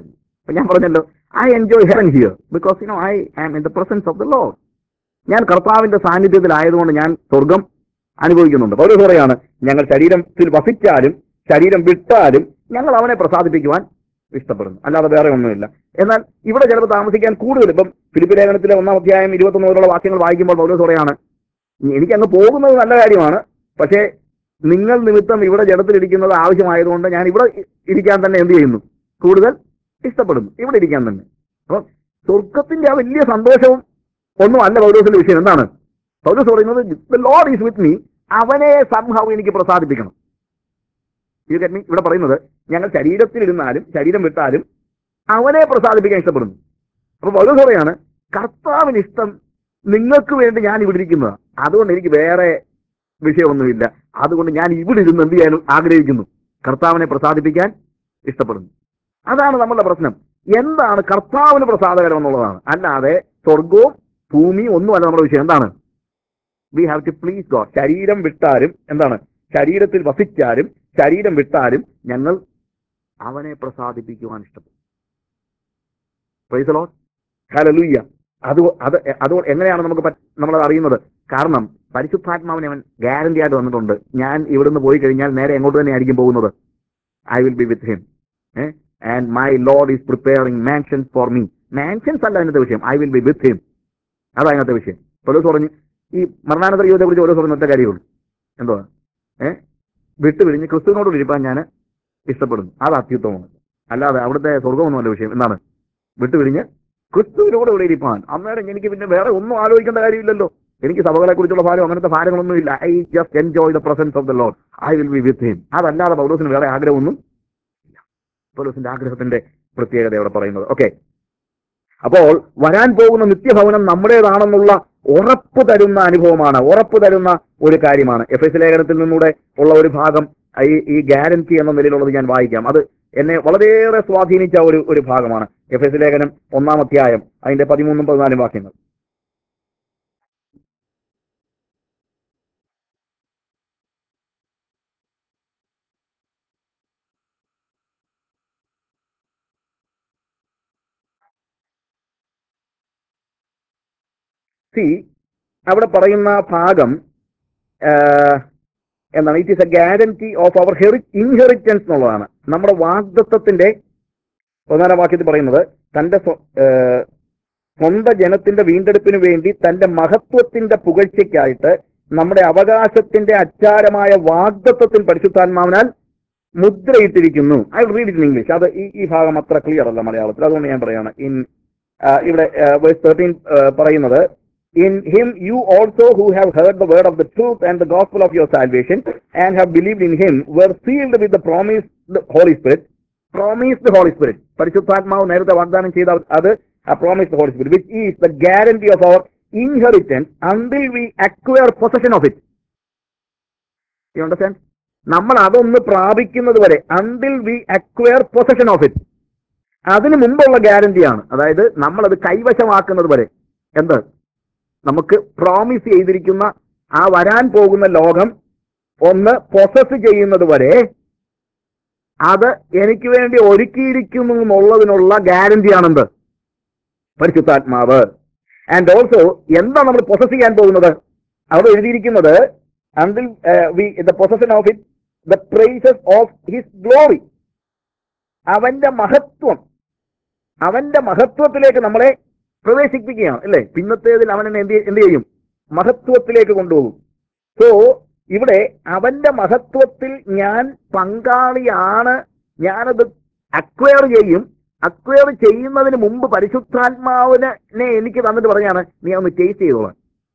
അപ്പൊ ഞാൻ പറഞ്ഞല്ലോ I enjoy heaven here because you know I am in the presence of the Lord ഞാൻ കർത്താവിന്റെ സാന്നിധ്യത്തിലായതുകൊണ്ട് ഞാൻ സ്വർഗം അനുഭവിക്കുന്നുണ്ട് പൗരസ് പറയാണ് ഞങ്ങൾ ശരീരത്തിൽ വസിച്ചാലും ശരീരം വിട്ടാലും ഞങ്ങൾ അവനെ പ്രസാദിപ്പിക്കുവാൻ ഇഷ്ടപ്പെടുന്നു അല്ലാതെ വേറെ ഒന്നുമില്ല എന്നാൽ ഇവിടെ ചിലപ്പോൾ താമസിക്കാൻ കൂടുതൽ ഇപ്പം ഫിലിപ്പ് ലേഖനത്തിലെ ഒന്നാം അധ്യായം ഇരുപത്തൊന്ന് മുതലുള്ള വാക്യങ്ങൾ വായിക്കുമ്പോൾ പൗരസ് പറയാണ് എനിക്ക് അങ്ങ് പോകുന്നത് നല്ല കാര്യമാണ് പക്ഷേ നിങ്ങൾ നിമിത്തം ഇവിടെ ജഡത്തിലിരിക്കുന്നത് ആവശ്യമായതുകൊണ്ട് ഞാൻ ഇവിടെ ഇ- ഇരിക്കാൻ തന്നെ എന്ത് ചെയ്യുന്നു കൂടുതൽ ഇഷ്ടപ്പെടുന്നു ഇവിടെ ഇരിക്കാൻ തന്നെ അപ്പം സ്വർഗത്തിന്റെ ആ വലിയ സന്തോഷവും ഒന്നും അല്ല പൗലോസിന്റെ വിഷയം എന്താണ് പൗലോസ് പറയുന്നത് the Lord is with me അവനെ സംഭവം എനിക്ക് പ്രസാദിപ്പിക്കണം യു ഗെറ്റ് മീ ഇവിടെ പറയുന്നത് ഞങ്ങൾ ശരീരത്തിലിരുന്നാലും ശരീരം വിട്ടാലും അവനെ പ്രസാദിപ്പിക്കാൻ ഇഷ്ടപ്പെടുന്നു അപ്പൊ പൗലോസ് പറയാണ് കർത്താവിന് ഇഷ്ടം നിങ്ങൾക്ക് വേണ്ടി ഞാൻ ഇവിടെ ഇരിക്കുന്നത് അതുകൊണ്ട് എനിക്ക് വേറെ വിഷയമൊന്നുമില്ല അതുകൊണ്ട് ഞാൻ ഇവിടെ ഇരുന്ന് എന്ത് ചെയ്യാൻ ആഗ്രഹിക്കുന്നു കർത്താവിനെ പ്രസാദിപ്പിക്കാൻ ഇഷ്ടപ്പെടുന്നു അതാണ് നമ്മളുടെ പ്രശ്നം എന്താണ് കർത്താവിന് പ്രസാദകരം എന്നുള്ളതാണ് അല്ലാതെ സ്വർഗവും ഭൂമിയും ഒന്നുമല്ല നമ്മുടെ വിഷയം എന്താണ് we have to please God ശരീരം വിട്ടാലും എന്താണ് ശരീരത്തിൽ വസിച്ചാലും ശരീരം വിട്ടാലും ഞങ്ങൾ അവനെ പ്രസാദിപ്പിക്കുവാൻ ഇഷ്ടപ്പെടും പ്രൈസലോ ഹലലൂയ്യ അത് അത് അത് എങ്ങനെയാണ് നമുക്ക് പറ്റ്- നമ്മളത് അറിയുന്നത് കാരണം പരിശുദ്ധാത്മാവിനെ അവൻ ഗ്യാരണ്ടി ആയിട്ട് വന്നിട്ടുണ്ട് ഞാൻ ഇവിടുന്ന് പോയി കഴിഞ്ഞാൽ നേരെ എങ്ങോട്ട് തന്നെ ആയിരിക്കും പോകുന്നത് I will be with him and my Lord is preparing mansions for me mansions അല്ല അതിനകത്തെ വിഷയം I will be with him അതാ അതിനകത്തെ വിഷയം പലസ് പറഞ്ഞു ഈ മരണാനന്തര ജീവിതത്തെ കുറിച്ച് ഓരോ പറഞ്ഞ ഒറ്റ കാര്യമുള്ളൂ എന്തോ ഏഹ് വിട്ടുപിരിഞ്ഞ് ക്രിസ്തുവിനോട് ഇരിപ്പാൻ ഞാൻ ഇഷ്ടപ്പെടുന്നു അത് അത്യുത്തമമാണ് അല്ലാതെ അവിടുത്തെ സ്വർഗമൊന്നുമല്ല വിഷയം എന്താണ് വിട്ടുപിരിഞ്ഞ് ക്രിസ്തുവിനോട് ഇവിടെ ഇരിപ്പാൻ അന്നേരം എനിക്ക് പിന്നെ വേറെ ഒന്നും ആലോചിക്കേണ്ട കാര്യമില്ലല്ലോ എനിക്ക് സഭകളെ കുറിച്ചുള്ള ഭാരം അങ്ങനത്തെ ഭാരങ്ങളൊന്നും ഇല്ല I just enjoy the presence of the Lord I will be with him അതല്ലാതെ പൗലോസിന് വേറെ ആഗ്രഹമൊന്നും ഇല്ല പൗലോസിന്റെ ആഗ്രഹത്തിന്റെ പ്രത്യേകത അവിടെ പറയുന്നത് ഓക്കെ അപ്പോൾ വരാൻ പോകുന്ന നിത്യഭവനം നമ്മുടേതാണെന്നുള്ള ഉറപ്പ് തരുന്ന അനുഭവമാണ് ഉറപ്പ് തരുന്ന ഒരു കാര്യമാണ് എഫ് എസ് ലേഖനത്തിൽ നിന്നൂടെ ഉള്ള ഒരു ഭാഗം ഈ ഈ ഗ്യാരണ്ടി എന്ന നിലയിലുള്ളത് ഞാൻ വായിക്കാം അത് എന്നെ വളരെയേറെ സ്വാധീനിച്ച ഒരു ഒരു ഭാഗമാണ് എഫ് എസ് ലേഖനം ഒന്നാം അധ്യായം അതിന്റെ പതിമൂന്നും പതിനാലും വാക്യങ്ങൾ സി അവിടെ പറയുന്ന ഭാഗം ആ, എന്താണ് it is a guarantee of our ഹെറി ഇൻഹെറിറ്റൻസ് എന്നുള്ളതാണ് നമ്മുടെ വാഗ്ദത്വത്തിന്റെ ഒന്നാം വാക്യത്തിൽ പറയുന്നത് തന്റെ സ്വ- ആ, സ്വന്തം ജനത്തിന്റെ വീണ്ടെടുപ്പിന് വേണ്ടി തന്റെ മഹത്വത്തിന്റെ പുകഴ്ചയ്ക്കായിട്ട് നമ്മുടെ അവകാശത്തിന്റെ അച്ചാരമായ വാഗ്ദത്വത്തിൽ പരിശുദ്ധാത്മാവിനാൽ മുദ്രയിട്ടിരിക്കുന്നു ഐ റീഡ് ഇൻ ഇംഗ്ലീഷ് അത് ഈ ഈ ഭാഗം അത്ര ക്ലിയർ അല്ല മലയാളത്തിൽ അതുകൊണ്ട് ഞാൻ പറയാണ് ഇൻ ഇവിടെ വേഴ്സ് തേർട്ടീൻ പറയുന്നത് in him you also who have heard the word of the truth and the gospel of your salvation and have believed in him were sealed with the promise Holy Spirit promised Holy spirit പരിശുദ്ധാത്മാവ് നേരത്തെ വാഗ്ദാനം ചെയ്ത അത് promised Holy Spirit which is the guarantee of our inheritance until we acquire possession of it you understand നമ്മൾ അതൊന്ന് പ്രാപിക്കുന്നത് വരെ until we acquire possession of it അതിന് മുമ്പുള്ള ഗ്യാരണ്ടിയാണ് അതായത് നമ്മൾ അത് കൈവശമാക്കുന്നത് വരെ എന്ത് നമുക്ക് പ്രോമിസ് ചെയ്തിരിക്കുന്ന ആ വരാൻ പോകുന്ന ലോകം ഒന്ന് പൊസസ് ചെയ്യുന്നത് വരെ അത് എനിക്ക് വേണ്ടി ഒരുക്കിയിരിക്കുന്നു എന്നുള്ളതിനുള്ള ഗ്യാരണ്ടിയാണെന്ത് പരിശുദ്ധാത്മാവ് ആൻഡ് ഓൾസോ എന്താ നമ്മൾ പൊസസ് ചെയ്യാൻ പോകുന്നത് അവിടെ എഴുതിയിരിക്കുന്നത് until we the possession of it the praises of his glory അവന്റെ മഹത്വം അവന്റെ മഹത്വത്തിലേക്ക് നമ്മളെ പ്രവേശിപ്പിക്കുകയാണ് അല്ലേ പിന്നത്തേതിൽ അവൻ എന്നെ എന്ത് ചെയ്യ- എന്ത് ചെയ്യും മഹത്വത്തിലേക്ക് കൊണ്ടുപോകും സോ ഇവിടെ അവന്റെ മഹത്വത്തിൽ ഞാൻ പങ്കാളിയാണ് ഞാനത് അക്വയർ ചെയ്യും അക്വയർ ചെയ്യുന്നതിന് മുമ്പ് പരിശുദ്ധാത്മാവിനെ എനിക്ക് തന്നിട്ട് പറഞ്ഞാണ് നീ ഒന്ന് ടേസ്റ്റ് ചെയ്തോളാം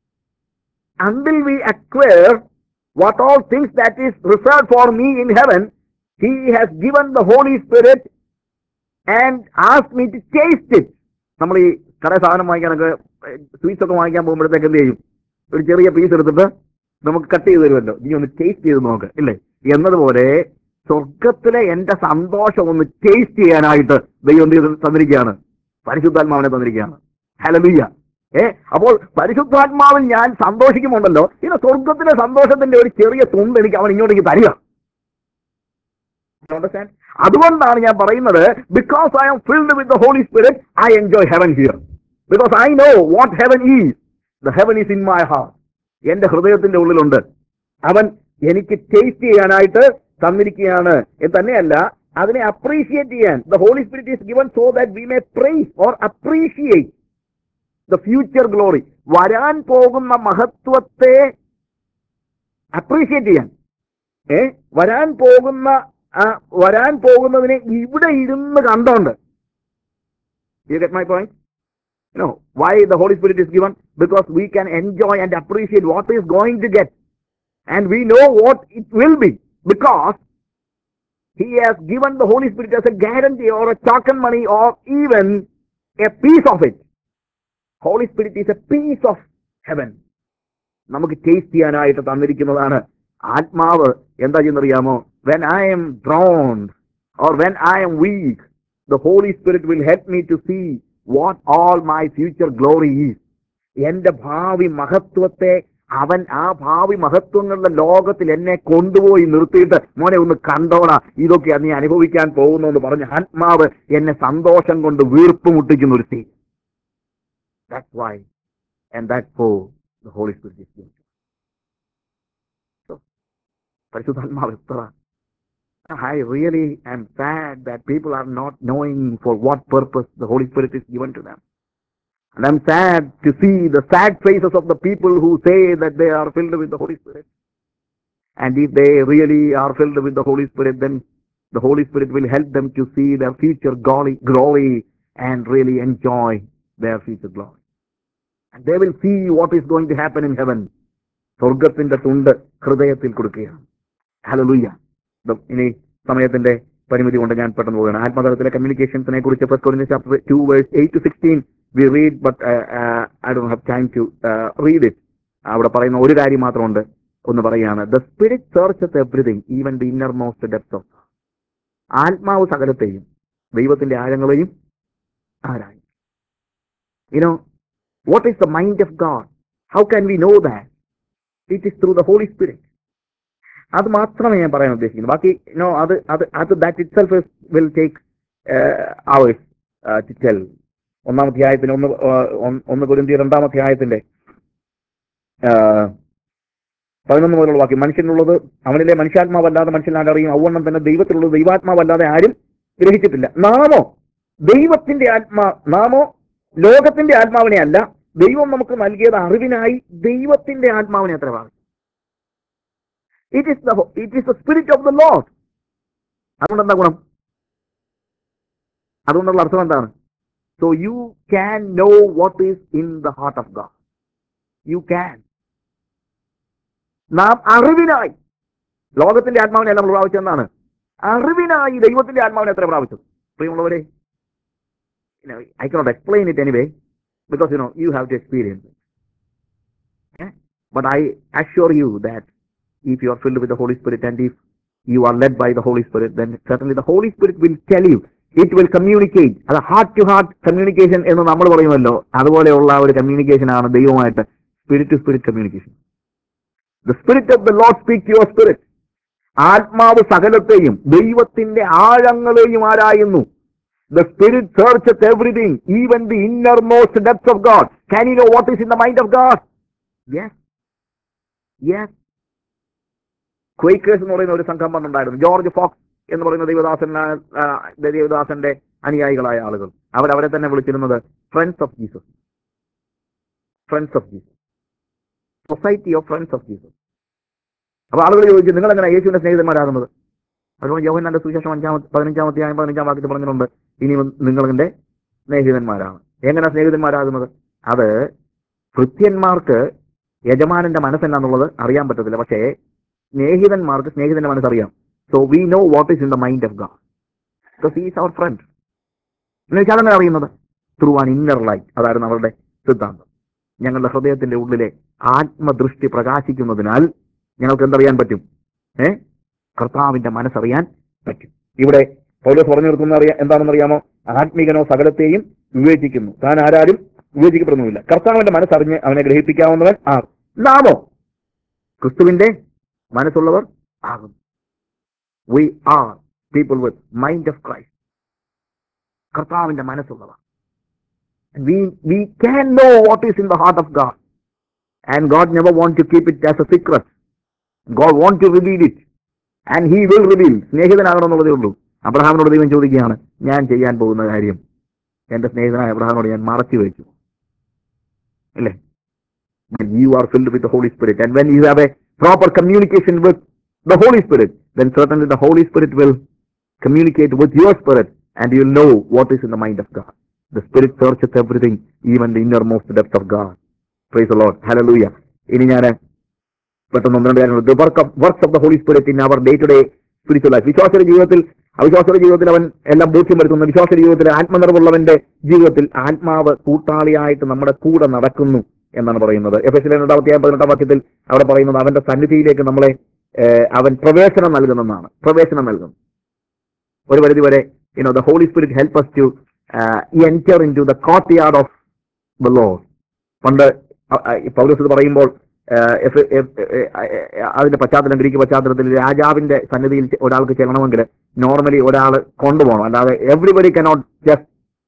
until we acquire what all things that is reserved for me in heaven, he has given the Holy Spirit and asked me to taste it. നമ്മൾ ഈ കട സാധനം വാങ്ങിക്കാനൊക്കെ സ്വീറ്റ്സ് ഒക്കെ വാങ്ങിക്കാൻ പോകുമ്പോഴത്തേക്ക് എന്ത് ചെയ്യും ഒരു ചെറിയ പീസ് എടുത്തിട്ട് നമുക്ക് കട്ട് ചെയ്ത് തരുമല്ലോ നീ ഒന്ന് ടേസ്റ്റ് ചെയ്ത് നോക്ക് ഇല്ലേ എന്നതുപോലെ സ്വർഗത്തിലെ എന്റെ സന്തോഷം ഒന്ന് ടേസ്റ്റ് ചെയ്യാനായിട്ട് ദൈവം എന്ത് ചെയ്ത് തന്നിരിക്കുകയാണ് പരിശുദ്ധാത്മാവിനെ തന്നിരിക്കുകയാണ് ഹലലുയ്യ ഏ അപ്പോൾ പരിശുദ്ധാത്മാവിൽ ഞാൻ സന്തോഷിക്കുമുണ്ടല്ലോ ഇന്ന് സ്വർഗത്തിലെ സന്തോഷത്തിന്റെ ഒരു ചെറിയ തുണ്ട് എനിക്ക് അവൻ ഇങ്ങോട്ടേക്ക് തരിക അണ്ടർസ്റ്റാൻഡ് അതുകൊണ്ടാണ് ഞാൻ പറയുന്നത് because I am filled with the holy Spirit I enjoy heaven here because I know what heaven is the heaven is in my heart എന്റെ ഹൃദയത്തിന്റെ ഉള്ളിലുണ്ട് അവൻ എനിക്ക് ടേസ്റ്റ് ചെയ്യാനായിട്ട് തന്നിരിക്കുകയാണ് എന്ന് തന്നെയല്ല അതിനെ അപ്രീഷിയേറ്റ് ചെയ്യാൻ the holy Spirit is given so that we may praise or appreciate the future glory വരാൻ പോകുന്ന മഹത്വത്തെ അപ്രീഷിയേറ്റ് ചെയ്യാൻ ഏ വരാൻ പോകുന്ന ആ, വരാൻ പോകുന്നതിനെ ഇവിടെ ഇരുന്ന് കണ്ടോണ്ട് you get my point No. Why the Holy Spirit is given? Because we can enjoy and appreciate what is going to get. And we know what it will be. Because He has given the Holy Spirit as a guarantee or a token money or even a piece of it. Holy Spirit is a piece of heaven. നമുക്ക് taste ചെയ്യാനായിട്ട് തന്നിരിക്കുന്നതാണ് ആത്മാവ് എന്താ ചെയ്യുന്നറിയാമോ when I am drawn or when I am weak the holy Spirit will help me to see what all my future glory is എന്റെ ഭാവി മഹത്വത്തെ അവൻ ആ ഭാവി മഹത്വങ്ങളുടെ ലോകത്തിൽ എന്നെ കൊണ്ടുപോയി നിർത്തിയിട്ട് മോനെ ഒന്ന് കണ്ടോണ ഇതൊക്കെ നീ അനുഭവിക്കാൻ പോകുന്നു എന്ന് പറഞ്ഞ് ആത്മാവ് എന്നെ സന്തോഷം കൊണ്ട് വീർപ്പ് മുട്ടിക്കുന്ന ഒരു scene that's why and that for the holy spirit പരിശുദ്ധാത്മാവ് എത്ര I really am sad that people are not knowing for what purpose the Holy Spirit is given to them. And I'm sad to see the sad faces of the people who say that they are filled with the Holy Spirit. And if they really are filled with the Holy Spirit, then the Holy Spirit will help them to see their future glory, glory and really enjoy their future glory. And they will see what is going to happen in heaven. സ്വർഗത്തിന്റെ തുണ്ട് ഹൃദയത്തിൽ കൊടുക്കുകയാണ് ഹലലുയ്യ ഇനി സമയത്തിന്റെ പരിമിതി കൊണ്ട് ഞാൻ പെട്ടെന്ന് പോവുകയാണ് ആത്മതലത്തിലെ കമ്മ്യൂണിക്കേഷൻസിനെ കുറിച്ച് first Corinthians chapter two verse eight to sixteen we read but I don't have time to read it അവിടെ പറയുന്ന ഒരു കാര്യം മാത്രമുണ്ട് ഒന്ന് പറയുകയാണ് the spirit search everything even the innermost depth of ആത്മാവ് സകലത്തെയും ദൈവത്തിന്റെ ആഴങ്ങളെയും ആരായി you know what is the mind of God how can we know that it is through the holy Spirit അത് മാത്രമേ ഞാൻ പറയാൻ ഉദ്ദേശിക്കുന്നു ബാക്കി നോ അത് അത് അത് that itself will take hours to tell ഒന്നാം അധ്യായത്തിന് ഒന്ന് uh, ഒന്ന് ഒന്ന് കുരുന്തി രണ്ടാം അധ്യായത്തിന്റെ uh, പതിനൊന്ന് മുതലുള്ള വാക്യം മനുഷ്യനുള്ളത് അവനിലെ മനുഷ്യാത്മാവല്ലാതെ മനുഷ്യനാട് അറിയും ഔവണ്ണം തന്നെ ദൈവത്തിലുള്ളത് ദൈവാത്മാവല്ലാതെ ആരും ഗ്രഹിച്ചിട്ടില്ല നാമോ ദൈവത്തിന്റെ ആത്മാ നാമോ ലോകത്തിന്റെ ആത്മാവിനെ അല്ല ദൈവം നമുക്ക് നൽകിയത് അറിവിനായി ദൈവത്തിന്റെ ആത്മാവിനെ എത്ര പറഞ്ഞു it is the it is the spirit of the Lord അതുകൊണ്ട് എന്താ ഗുണം അതുകൊണ്ടുള്ള അർത്ഥം എന്താണ് so you can know what is in the heart of God you can നാം അറിവിനായി ലോകത്തിന്റെ ആത്മാവിനെ നമ്മൾ പ്രാപിച്ചത് എന്താണ് അറിവിനായി ദൈവത്തിന്റെ ആത്മാവിനെ എത്ര പ്രാപിച്ചത് പ്രിയമുള്ളവരെ I cannot explain it anyway because you know you have to experience it. Yeah? But I assure you that if you are filled with the Holy Spirit and if you are led by the Holy Spirit, then certainly the Holy Spirit will tell you. It will communicate. അത് heart to heart communication എന്ന് നമ്മൾ പറയുമല്ലോ അതുപോലെയുള്ള ഒരു communication ആണ് ദൈവമായിട്ട് spirit to spirit communication the spirit of the Lord speak your spirit ആത്മാവ് സകലത്തെയും ദൈവത്തിന്റെ ആഴങ്ങളെയും ആരായുന്നു The Spirit searcheth everything, even the innermost depths of God. Can you know what is in the mind of God? Yes. Yes. ക്വേക്കേഴ്സ് എന്ന് പറയുന്ന ഒരു സംഘം ഉണ്ടായിരുന്നു George Fox എന്ന് പറയുന്ന ദൈവദാസൻ ദൈവദാസന്റെ അനുയായികളായ ആളുകൾ അവരവരെ തന്നെ വിളിച്ചിരുന്നത് friends of Jesus friends of Jesus society of friends of Jesus അപ്പൊ ആളുകൾ ചോദിച്ചു നിങ്ങൾ എങ്ങനെ യേശുവിന്റെ സ്നേഹിതന്മാരാകുന്നത് അതുകൊണ്ട് യോഹന്നാന്റെ സുവിശേഷം അഞ്ചാമ പതിനഞ്ചാമത്തെ ആയും പതിനഞ്ചാം വാക്യത്തിൽ പറഞ്ഞിട്ടുണ്ട് ഇനി നിങ്ങളെന്റെ സ്നേഹിതന്മാരാണ് എങ്ങനെ സ്നേഹിതന്മാരാകുന്നത് അത് ഭൃത്യന്മാർക്ക് യജമാനന്റെ മനസ്സെന്നാന്നുള്ളത് അറിയാൻ പറ്റത്തില്ല പക്ഷേ സ്നേഹിതന്മാർക്ക് സ്നേഹിതന്റെ മനസ്സറിയാം so we know what is in the mind of God because is our friend എന്നുവെച്ചാൽ അങ്ങനെ അറിയുന്നത് ത്രൂ ആൻ ഇന്നർ ലൈറ്റ് അതായിരുന്നു അവരുടെ സിദ്ധാന്തം ഞങ്ങളുടെ ഹൃദയത്തിന്റെ ഉള്ളിലെ ആത്മദൃഷ്ടി പ്രകാശിക്കുന്നതിനാൽ ഞങ്ങൾക്ക് എന്തറിയാൻ പറ്റും ഏ കർത്താവിന്റെ മനസ്സറിയാൻ പറ്റും ഇവിടെ പൗലോസ് പറഞ്ഞു നിർത്തുന്ന അറിയാ എന്താണെന്ന് അറിയാമോ ആത്മീകനോ സകലത്തെയും വിവേചിക്കുന്നു താൻ ആരാരും വിവേചിക്കപ്പെടുന്നുമില്ല കർത്താവിന്റെ മനസ്സറിഞ്ഞ് അവനെ ഗ്രഹിപ്പിക്കാവുന്നവൻ ആ നാമോ ക്രിസ്തുവിന്റെ മനസ്സുള്ളവർ ആകുന്നു we are people with mind of Christ കർത്താവിന്റെ മനസ്സുള്ളവർ we we can know what is in the heart of God and God never want to keep it as a secret God want to reveal it and he will reveal സ്നേഹിതനാകണമെന്നുള്ളതേ ഉള്ളൂ അബ്രഹാമിനോട് ദൈവം ചോദിക്കുകയാണ് ഞാൻ ചെയ്യാൻ പോകുന്ന കാര്യം എന്റെ സ്നേഹിതനായ അബ്രഹാമിനോട് ഞാൻ മറച്ചു വെച്ചു അല്ലേ when you are filled with the Holy Spirit and when you have a proper communication with the Holy Spirit, then certainly the Holy Spirit will communicate with your spirit and you'll know what is in the mind of God. The Spirit searches everything, even the innermost depth of God. Praise the Lord. Hallelujah. ഇനി ഞാൻ പെട്ടെന്ന് ഒന്ന് രണ്ട് കാര്യങ്ങൾ the work of works of the holy Spirit in our day to day spiritual life വിശ്വാസയുടെ ജീവിതത്തിൽ അവിശ്വാസയുടെ ജീവിതത്തിൽ അവൻ എല്ലാം ബോധ്യം വരുത്തുന്നു വിശ്വാസ ജീവിതത്തിൽ ആത്മനിർഭുള്ളവന്റെ ജീവിതത്തിൽ ആത്മാവ് കൂട്ടാളിയായിട്ട് നമ്മുടെ കൂടെ നടക്കുന്നു എന്നാണ് പറയുന്നത് എഫ് എസ് രണ്ടാമത്തെ പതിനെട്ടാം വാക്യത്തിൽ അവിടെ പറയുന്നത് അവന്റെ സന്നിധിയിലേക്ക് നമ്മളെ ഏഹ്, അവൻ പ്രവേശനം നൽകുന്നെന്നാണ് പ്രവേശനം നൽകുന്നു ഒരു പരിധി വരെ you know the holy Spirit help us to enter into the courtyard of the Lord പണ്ട് അ- അ- ഈ പൗലോസ് ഇത് പറയുമ്പോൾ ഏഹ്, എഫ്- എഫ്- ഏഹ്, ഏഹ്, അതിന്റെ പശ്ചാത്തലം ഗ്രീക്ക് പശ്ചാത്തലത്തിൽ രാജാവിന്റെ സന്നിധിയിൽ ചെ- ഒരാൾക്ക് ചെല്ലണമെങ്കിൽ നോർമലി ഒരാൾ കൊണ്ടുപോകണം അല്ലാതെ everybody cannot just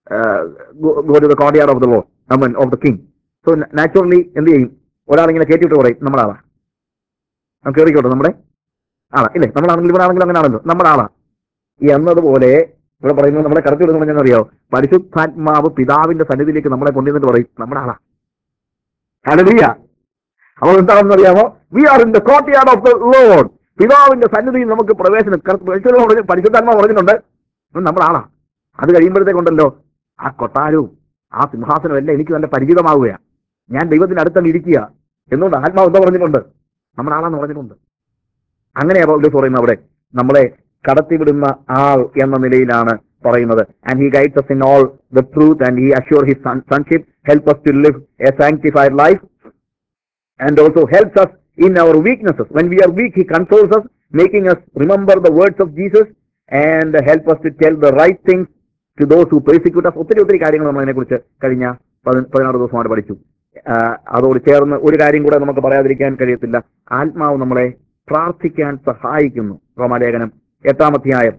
go to the court of the law I of the king so naturally എന്ത് ചെയ്യും ഒരാളിങ്ങനെ കയറ്റിയിട്ട് പറയും നമ്മുടെ ആളാ നമുക്ക് കയറിക്കോട്ടെ നമ്മുടെ ആളാ ഇല്ലേ നമ്മളാണെങ്കിൽ ഇവിടെ ആണെങ്കിലും അങ്ങനെ ആണല്ലോ നമ്മുടെ ആളാ എന്നതുപോലെ ഇവിടെ പറയുന്നത് നമ്മളെ കടത്തി വിടുന്നത് ഞാൻ അറിയോ പരിശുദ്ധാത്മാവ് പിതാവിന്റെ സന്നിധിയിലേക്ക് നമ്മളെ കൊണ്ടുവന്നിട്ട് പറയും നമ്മുടെ ആളാ ഹല്ലേലൂയ അപ്പോൾ എന്താണെന്ന് അറിയാമോ we are in the courtyard of the Lord പിതാവിന്റെ സന്നിധിയിൽ നമുക്ക് പ്രവേശനം കർ- പരിശുദ്ധ പറഞ്ഞ്- പരിശുദ്ധാത്മാവ് പറഞ്ഞിട്ടുണ്ട് ഇത് നമ്മുടെ ആളാ അത് കഴിയുമ്പോഴത്തേക്കുണ്ടല്ലോ ആ കൊട്ടാരവും ആ സിംഹാസനവും എല്ലാം എനിക്ക് നല്ല പരിചിതമാവുകയാണ് ഞാൻ ദൈവത്തിന്റെ അടുത്തങ്ങ് ഇരിക്കുക എന്നുകൊണ്ട് ആത്മാവ് എന്താ പറഞ്ഞിട്ടുണ്ട് നമ്മുടെ ആളാന്ന് പറഞ്ഞിട്ടുണ്ട് അങ്ങനെയാ പൗലോസ് പറയുന്നത് അവിടെ നമ്മളെ കടത്തിവിടുന്ന ആൾ എന്ന നിലയിലാണ് പറയുന്നത് and he guides us in all the truth and he assure his sonship help us to live a sanctified life and also helps us in our weaknesses. When we are weak, He consoles us, making us remember the words of Jesus and help us to tell the right things to those who persecute us. ഒത്തിരി ഒത്തിരി കാര്യങ്ങൾ നമ്മൾ അതിനെക്കുറിച്ച് കഴിഞ്ഞ പതി- പതിനാറ് ദിവസമായിട്ട് പഠിച്ചു ആ, അതോട് ചേർന്ന് ഒരു കാര്യം കൂടെ നമുക്ക് പറയാതിരിക്കാൻ കഴിയത്തില്ല ആത്മാവ് നമ്മളെ പ്രാർത്ഥിക്കാൻ സഹായിക്കുന്നു റോമാലേഖനം എട്ടാമധ്യായം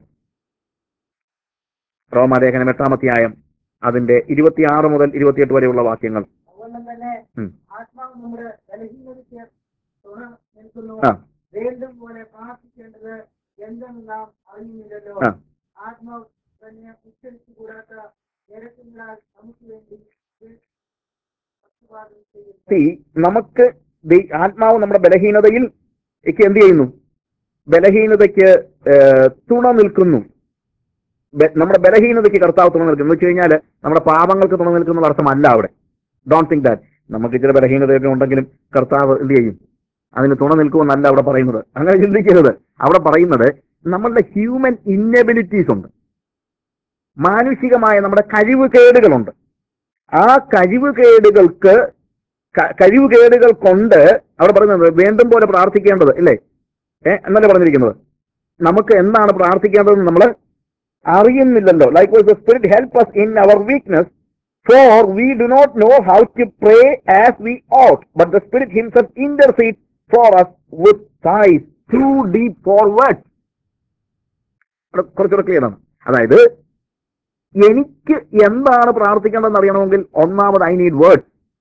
റോമാലേഖനം എട്ടാമധ്യായം അതിന്റെ ഇരുപത്തിയാറ് മുതൽ ഇരുപത്തിയെട്ട് വരെയുള്ള വാക്യങ്ങൾ അതുകൊണ്ട് തന്നെ ഉം. ആത്മാവ് നമ്മുടെ ബലഹീനതയ്ക്ക് തുണ നിൽക്കുന്നു ആ. വേണ്ടും പോലെ പ്രാർത്ഥിക്കേണ്ടത് എന്തെന്ന് നാം അറിയുന്നില്ലല്ലോ ആ. ആത്മാവ് തന്നെ ഉച്ചരിച്ചു കൂടാത്ത നിരക്കുകളാൽ നമുക്ക് വേണ്ടി പക്ഷപാതം ചെയ്യുന്നു See, നമുക്ക് ദൈ- ആത്മാവ് നമ്മുടെ ബലഹീനതയിൽ ഒക്കെ എന്ത് ചെയ്യുന്നു ബലഹീനതയ്ക്ക് ഏഹ്, തുണ നിൽക്കുന്നു ബെ- നമ്മുടെ ബലഹീനതയ്ക്ക് കർത്താവ് തുണ നിൽക്കുന്നു എന്ന് വെച്ച് കഴിഞ്ഞാൽ നമ്മുടെ പാപങ്ങൾക്ക് തുണ നിൽക്കുന്ന അർത്ഥമല്ല അവിടെ ഡോണ്ട് തിങ്ക് ദാറ്റ് നമുക്ക് ഇച്ചിരി ബലഹീനതയൊക്കെ ഉണ്ടെങ്കിലും കർത്താവ് എന്ത് ചെയ്യും അതിന് തുണ നിൽക്കുമെന്നല്ല അവിടെ പറയുന്നത് അങ്ങനെ ചിന്തിക്കരുത് അവിടെ പറയുന്നത് നമ്മളുടെ ഹ്യൂമൻ ഇന്നബിലിറ്റീസ് ഉണ്ട് മാനുഷികമായ നമ്മുടെ കഴിവുകേടുകളുണ്ട് ആ കഴിവുകേടുകൾക്ക് ക- കഴിവുകേടുകൾ കൊണ്ട് അവിടെ പറയുന്നത് വേണ്ടും പോലെ പ്രാർത്ഥിക്കേണ്ടത് ഇല്ലേ ഏഹ് എന്നല്ലേ പറഞ്ഞിരിക്കുന്നത് നമുക്ക് എന്താണ് പ്രാർത്ഥിക്കേണ്ടതെന്ന് നമ്മൾ അറിയുന്നില്ലല്ലോ likewise the Spirit help us in our weakness for we do not know how to pray as we ought but the Spirit himself intercede for us with sighs too deep for words കുറച്ചുകൂടെ clear ആണ് അതായത് എനിക്ക് എന്താണ് പ്രാർത്ഥിക്കേണ്ടതെന്ന് അറിയണമെങ്കിൽ ഒന്നാമത് I need word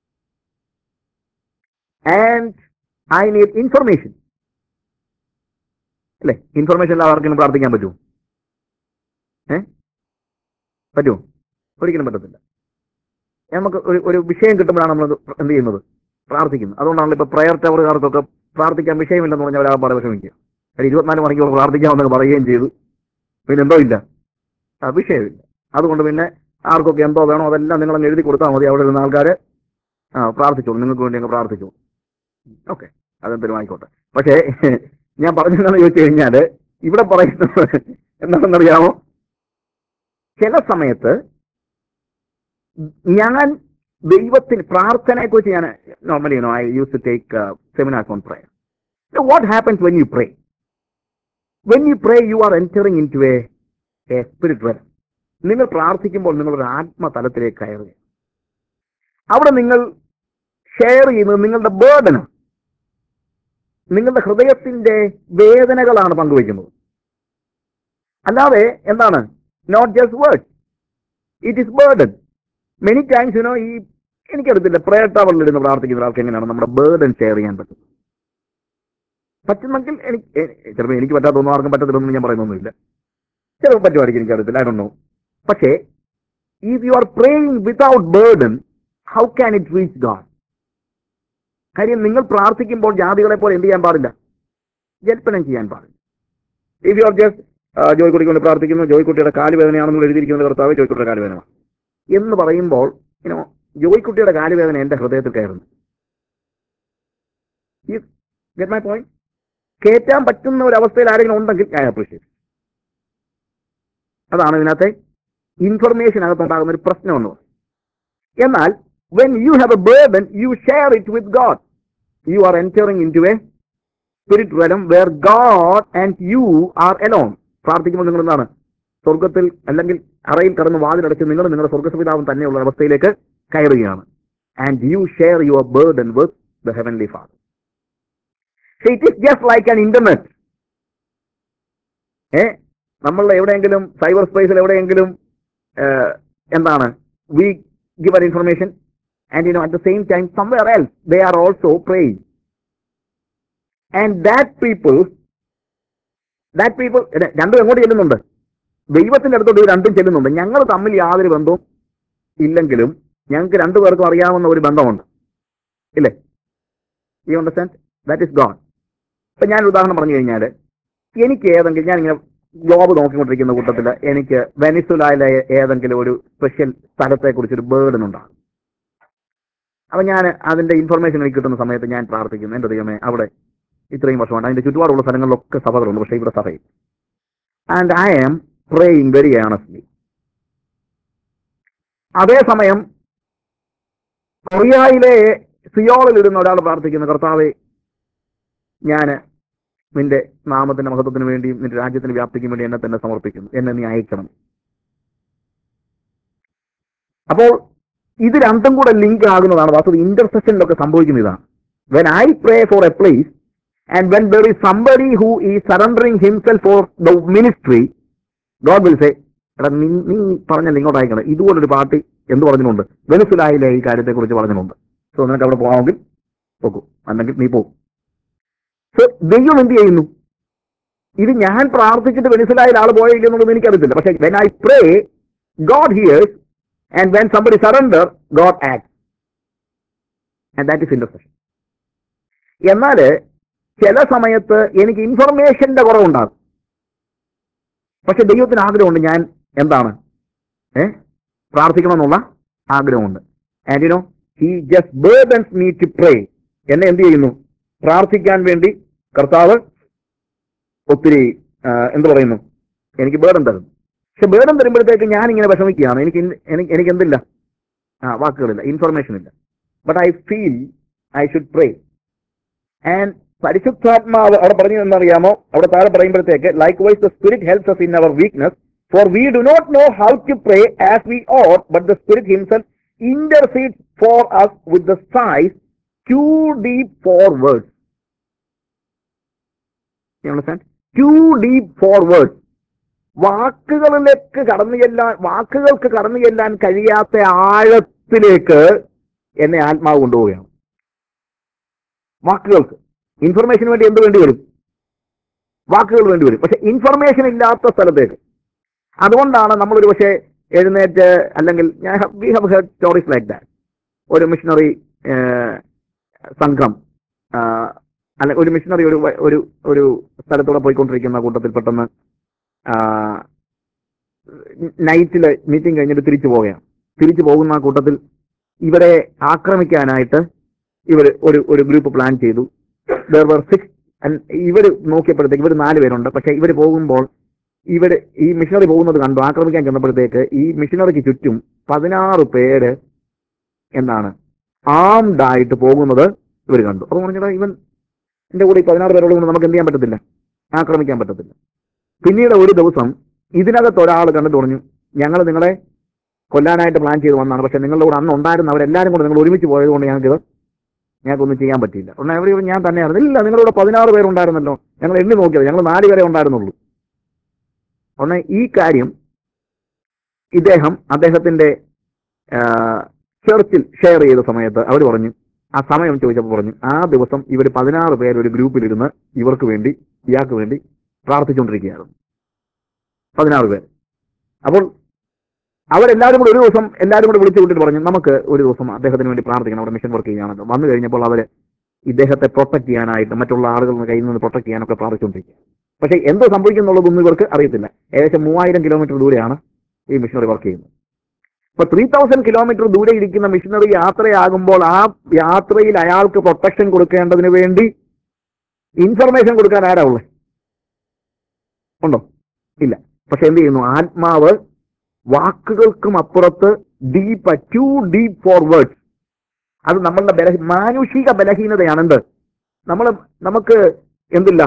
and I need information അല്ലേ information ഇല്ലാതെ ആർക്കെങ്കിലും പ്രാർത്ഥിക്കാൻ പറ്റുമോ ഏ പറ്റുമോ ഒരിക്കലും പറ്റത്തില്ല നമുക്ക് ഒരു ഒരു വിഷയം കിട്ടുമ്പോഴാണ് നമ്മൾ എന്ത് ചെയ്യുന്നത് പ്രാർത്ഥിക്കുന്നത് അതുകൊണ്ടാണല്ലോ ഇപ്പൊ പ്രയർ ടവറുകാർക്കൊക്കെ പ്രാർത്ഥിക്കാൻ വിഷയമില്ലെന്ന് പറഞ്ഞാൽ ഒരാൾ പറയാൻ വിഷമിക്കുക കാര്യം ഇരുപത്തിനാല് മണിക്കൂർ പ്രാർത്ഥിക്കാമെന്നൊക്കെ പറയുകയും ചെയ്തു പിന്നെ എന്തോ ഇല്ല ആ വിഷയമില്ല അതുകൊണ്ട് പിന്നെ ആർക്കൊക്കെ എന്തോ വേണോ അതെല്ലാം നിങ്ങളങ്ങ് എഴുതി കൊടുത്താൽ മതി അവിടെ ഇരുന്ന ആൾക്കാർ ആ പ്രാർത്ഥിച്ചോളൂ നിങ്ങൾക്ക് വേണ്ടി അങ്ങ് പ്രാർത്ഥിച്ചോളൂ ഓക്കെ അതെന്തെങ്കിലും ആയിക്കോട്ടെ പക്ഷേ ഞാൻ പറഞ്ഞതെന്ന് ചോദിച്ചു കഴിഞ്ഞാൽ ഇവിടെ പറയുന്നത് എന്താണെന്നറിയാമോ ചില സമയത്ത് ഞാൻ ദൈവത്തിന് പ്രാർത്ഥനയെ കുറിച്ച് ഞാൻ normally I use to take seminars on prayer what happens when you pray when you pray you are entering into a spirit world നിങ്ങൾ പ്രാർത്ഥിക്കുമ്പോൾ നിങ്ങളൊരു ആത്മതലത്തിലേക്ക് കയറുക അവിടെ നിങ്ങൾ ഷെയർ ചെയ്യുന്നത് നിങ്ങളുടെ ബേർഡന് നിങ്ങളുടെ ഹൃദയത്തിന്റെ വേദനകളാണ് പങ്കുവയ്ക്കുന്നത് അല്ലാതെ എന്താണ് not just word it is burden many times you know ഈ എനിക്കറിയത്തില്ല പ്രേയർ ടവറിൽ ഇരുന്ന് പ്രാർത്ഥിക്കുന്ന ഒരാൾക്ക് എങ്ങനെയാണ് നമ്മുടെ ബേർഡൻ ഷെയർ ചെയ്യാൻ പറ്റും പറ്റുമെങ്കിൽ എനിക്ക് എ- ചിലപ്പോൾ എനിക്ക് പറ്റാത്തൊന്നും ആർക്കും പറ്റത്തില്ലെന്ന് ഞാൻ പറയുന്നൊന്നുമില്ല ചിലപ്പോൾ പറ്റുമായിരിക്കും എനിക്കറിയത്തില്ല ഐ ഡോ നോ പക്ഷേ if you are praying without burden how can it reach God കാര്യം നിങ്ങൾ പ്രാർത്ഥിക്കുമ്പോൾ ജാതികളെ പോലെ എന്ത് ചെയ്യാൻ പാടില്ല ജൽപ്പനം ചെയ്യാൻ പാടില്ല ഇഫ് യു ആർ ജസ്റ്റ് ജോയ്ക്കുട്ടിക്ക് വേണ്ടി പ്രാർത്ഥിക്കുന്നു ജോയ്ക്കുട്ടിയുടെ കാലുവേദനയാണെന്ന് എഴുതിയിരിക്കുന്നത് കർത്താവ് ജോയ്ക്കുട്ടിയുടെ കാലുവേദന എന്ന് പറയുമ്പോൾ ഇനോ ജോയ്ക്കുട്ടിയുടെ കാലുവേദന എന്റെ ഹൃദയത്തിൽ കയറുന്നു ഗെറ്റ് മൈ പോയിന്റ് കയറ്റാൻ പറ്റുന്ന ഒരു അവസ്ഥയിൽ ആരെങ്കിലും ഉണ്ടെങ്കിൽ ഞാൻ അപ്രീഷിയേറ്റ് അതാണ് ഇതിനകത്തെ ഇൻഫർമേഷൻ അകത്തുണ്ടാകുന്ന ഒരു പ്രശ്നമെന്ന് പറയുന്നത് എന്നാൽ when you have a burden you share it with God you are entering into a spirit വരം where God and you are alone പ്രാർത്ഥിക്കുമ്പോൾ നിങ്ങൾ എന്താണ് സ്വർഗത്തിൽ അല്ലെങ്കിൽ അറയിൽ കടന്ന് വാതിലടച്ച് നിങ്ങൾ നിങ്ങളുടെ സ്വർഗസുപിതാവും തന്നെയുള്ള അവസ്ഥയിലേക്ക് കയറുകയാണ് and you share your burden with the heavenly father it is just like an internet ഏ നമ്മൾ എവിടെയെങ്കിലും സൈബർ സ്പേസിൽ എവിടെയെങ്കിലും ഏഹ്, എന്താണ് we give an information and you know at the same time somewhere else they are also praying and that people that people രണ്ടും എങ്ങോട്ട് ചെല്ലുന്നുണ്ട് ദൈവത്തിന്റെ അടുത്തോട്ട് ഇത് രണ്ടും ചെല്ലുന്നുണ്ട് ഞങ്ങൾ തമ്മിൽ യാതൊരു ബന്ധവും ഇല്ലെങ്കിലും ഞങ്ങൾക്ക് രണ്ടു പേർക്കും അറിയാവുന്ന ഒരു ബന്ധമുണ്ട് ഇല്ലേ you understand that is God ഇപ്പൊ ഞാൻ ഒരു ഉദാഹരണം പറഞ്ഞു കഴിഞ്ഞാൽ എനിക്ക് ഏതെങ്കിലും ഞാൻ ഇങ്ങനെ ജോബ് നോക്കിക്കൊണ്ടിരിക്കുന്ന കൂട്ടത്തിൽ എനിക്ക് വെനിസുലായിലെ ഏതെങ്കിലും ഒരു സ്പെഷ്യൽ സ്ഥലത്തെ കുറിച്ച് ഒരു ബേർഡൻ ഉണ്ടാകും അപ്പൊ ഞാൻ അതിന്റെ ഇൻഫർമേഷൻ എനിക്ക് കിട്ടുന്ന സമയത്ത് ഞാൻ പ്രാർത്ഥിക്കുന്നു എന്റെ ദൈവമേ അവിടെ ഇത്രയും വർഷമാണ് അതിന്റെ ചുറ്റുപാടുള്ള സ്ഥലങ്ങളിലൊക്കെ സഭകളുണ്ട് പക്ഷേ ഇവിടെ സഭയിൽ and I am praying very earnestly അതേസമയം കൊറിയയിലെ സിയോളിൽ ഇരുന്ന ഒരാൾ പ്രാർത്ഥിക്കുന്ന കർത്താവെ ഞാൻ നിന്റെ നാമത്തിന്റെ മഹത്വത്തിന് വേണ്ടിയും നിന്റെ രാജ്യത്തിന്റെ വ്യാപ്തിക്കും വേണ്ടി എന്നെ തന്നെ സമർപ്പിക്കുന്നു എന്നെ നീ അയക്കണം അപ്പോൾ ഇത് രണ്ടും കൂടെ ലിങ്ക് ആകുന്നതാണ് വാസ്തവ ഇന്റർസെക്ഷനിലൊക്കെ സംഭവിക്കുന്ന ഇതാണ് when I pray for a place and when there is somebody who is surrendering himself for the ministry God will say എടാ നീ നീ പറഞ്ഞല്ല ഇങ്ങോട്ട് അയക്കണം ഇതുപോലൊരു പാർട്ടി എന്ത് പറഞ്ഞിട്ടുണ്ട് വെനുസുലായിലെ ഈ കാര്യത്തെക്കുറിച്ച് പറഞ്ഞിട്ടുണ്ട് സോ നിനക്ക് അവിടെ പോകാമെങ്കിൽ പോക്കൂ അല്ലെങ്കിൽ നീ പോകും സോ ദൈവം എന്ത് ചെയ്യുന്നു ഇത് ഞാൻ പ്രാർത്ഥിച്ചിട്ട് വെനിസുലായിൽ ആൾ പോയില്ല എന്നുള്ളത് എനിക്കറിയത്തില്ല പക്ഷേ when I pray God hears and when somebody surrender God act and that is intercession എന്നാൽ ചില സമയത്ത് എനിക്ക് ഇൻഫർമേഷന്റെ കുറവുണ്ടാകും പക്ഷെ ദൈവത്തിന് ആഗ്രഹമുണ്ട് ഞാൻ എന്താണ് ഏ പ്രാർത്ഥിക്കണമെന്നുള്ള ആഗ്രഹമുണ്ട് and you know he just burdens me to pray എന്നെ എന്ത് ചെയ്യുന്നു പ്രാർത്ഥിക്കാൻ വേണ്ടി കർത്താവ് ഒത്തിരി ആ, എന്ത് പറയുന്നു എനിക്ക് ബേർഡൻ തരുന്നു പക്ഷെ ബേർഡൻ തരുമ്പോഴത്തേക്ക് ഞാൻ ഇങ്ങനെ വിഷമിക്കുകയാണ് എനിക്ക് ഇൻ- എനിക്ക് എനിക്ക് എന്തില്ല ആ വാക്കുകളില്ല ഇൻഫർമേഷൻ ഇല്ല but I feel I should pray and പരിശുദ്ധാത്മാവ് അവിടെ പറഞ്ഞു എന്നറിയാമോ അവിടെ താഴെ പറയുമ്പോഴത്തേക്ക് likewise the Spirit helps us in our weakness for we do not know how to pray as we ought but the Spirit himself intercede for us with the sighs too deep for words too deep for words വാക്കുകളിലേക്ക് കടന്നു ചെല്ലാൻ വാക്കുകൾക്ക് കടന്നു ചെല്ലാൻ കഴിയാത്ത ആഴത്തിലേക്ക് എന്നെ ആത്മാവ് കൊണ്ടുപോവുകയാണ് വാക്കുകൾക്ക് ഇൻഫർമേഷന് വേണ്ടി എന്ത് വേണ്ടി വരും വാക്കുകൾ വേണ്ടി വരും പക്ഷെ ഇൻഫർമേഷൻ ഇല്ലാത്ത സ്ഥലത്തേക്ക് അതുകൊണ്ടാണ് നമ്മൾ ഒരു പക്ഷേ എഴുന്നേറ്റ് അല്ലെങ്കിൽ ഞാൻ we have heard stories like that ഒരു മിഷണറി സംഘം ആ, അല്ല ഒരു മിഷണറി ഒരു വ- ഒരു ഒരു സ്ഥലത്തൂടെ പോയിക്കൊണ്ടിരിക്കുന്ന കൂട്ടത്തിൽ പെട്ടെന്ന് നൈറ്റില് മീറ്റിംഗ് കഴിഞ്ഞിട്ട് തിരിച്ചു പോവുകയാണ് തിരിച്ചു പോകുന്ന ആ കൂട്ടത്തിൽ ഇവരെ ആക്രമിക്കാനായിട്ട് ഇവർ ഒരു ഒരു ഗ്രൂപ്പ് പ്ലാൻ ചെയ്തു ദർ വർ സിക്സ് ഇവർ നോക്കിയപ്പോഴത്തേക്ക് ഇവർ നാല് പേരുണ്ട് പക്ഷെ ഇവർ പോകുമ്പോൾ ഇവർ ഈ മിഷണറി പോകുന്നത് കണ്ടു ആക്രമിക്കാൻ ചെന്നപ്പോഴത്തേക്ക് ഈ മിഷണറിക്ക് ചുറ്റും പതിനാറ് പേര് എന്താണ് ആംഡ് ആയിട്ട് പോകുന്നത് ഇവർ കണ്ടു അപ്പൊ പറഞ്ഞാൽ ഇവൻ എന്റെ കൂടെ ഈ പതിനാറ് പേരോട് കൊണ്ട് നമുക്ക് എന്ത് ചെയ്യാൻ പറ്റത്തില്ല ആക്രമിക്കാൻ പറ്റത്തില്ല പിന്നീട് ഒരു ദിവസം ഇതിനകത്ത് ഒരാൾ കണ്ടിട്ട് പറഞ്ഞു ഞങ്ങൾ നിങ്ങളെ കൊല്ലാനായിട്ട് പ്ലാൻ ചെയ്ത് വന്നതാണ് പക്ഷെ നിങ്ങളുടെ കൂടെ അന്ന് ഉണ്ടായിരുന്ന അവരെല്ലാവരും കൂടെ നിങ്ങൾ ഒരുമിച്ച് പോയത് കൊണ്ട് ഞങ്ങൾക്ക് ഞങ്ങൾക്കൊന്നും ചെയ്യാൻ പറ്റിയില്ല ഉടനെ അവർ പറഞ്ഞു, ഞാൻ തന്നെയായിരുന്നു ഇല്ല നിങ്ങളുടെ പതിനാറ് പേരുണ്ടായിരുന്നല്ലോ ഞങ്ങൾ എണ്ണി നോക്കിയത് ഞങ്ങൾ നാല് പേരെ ഉണ്ടായിരുന്നുള്ളൂ ഒന്ന് ഈ കാര്യം ഇദ്ദേഹം അദ്ദേഹത്തിന്റെ ആ, ചർച്ചിൽ ഷെയർ ചെയ്ത സമയത്ത് അവർ പറഞ്ഞു ആ സമയം ചോദിച്ചപ്പോൾ പറഞ്ഞു ആ ദിവസം ഇവർ പതിനാറ് പേര് ഒരു ഗ്രൂപ്പിലിരുന്ന് ഇവർക്ക് വേണ്ടി ഇയാൾക്ക് വേണ്ടി പ്രാർത്ഥിച്ചുകൊണ്ടിരിക്കുകയായിരുന്നു പതിനാറ് പേര് അപ്പോൾ അവരെല്ലാവരും കൂടെ ഒരു ദിവസം എല്ലാവരും കൂടെ വിളിച്ചു കൂട്ടിട്ട് പറഞ്ഞു നമുക്ക് ഒരു ദിവസം അദ്ദേഹത്തിന് വേണ്ടി പ്രാർത്ഥിക്കണം അവിടെ മിഷൻ വർക്ക് ചെയ്യാണല്ലോ വന്നു കഴിഞ്ഞപ്പോൾ അവർ ഇദ്ദേഹത്തെ പ്രൊട്ടക്ട് ചെയ്യാനായിട്ട് മറ്റുള്ള ആളുകളുടെ കയ്യിൽ നിന്ന് പ്രൊട്ടക്ട് ചെയ്യാനൊക്കെ പ്രാർത്ഥിച്ചുകൊണ്ടിരിക്കുക പക്ഷേ എന്തോ സംഭവിക്കുന്നുള്ളതൊന്നും ഇവർക്ക് അറിയത്തില്ല ഏകദേശം മൂവായിരം കിലോമീറ്റർ ദൂരെയാണ് ഈ മിഷനറി വർക്ക് ചെയ്യുന്നത് ഇപ്പൊ ത്രീ തൗസൻഡ് കിലോമീറ്റർ ദൂരെ ഇരിക്കുന്ന മിഷനറി യാത്രയാകുമ്പോൾ ആ യാത്രയിൽ അയാൾക്ക് പ്രൊട്ടക്ഷൻ കൊടുക്കേണ്ടതിന് വേണ്ടി ഇൻഫർമേഷൻ കൊടുക്കാൻ ആരാ ഉള്ളത് ഉണ്ടോ ഇല്ല പക്ഷെ എന്ത് ചെയ്യുന്നു ആത്മാവ് വാക്കുകൾക്കും അപ്പുറത്ത് ഡീപ്പ് ടു ഡീപ്പ് ഫോർവേഡ് അത് നമ്മളുടെ ബലഹീ മാനുഷിക ബലഹീനതയാണ് എന്ത് നമ്മൾ നമുക്ക് എന്തില്ല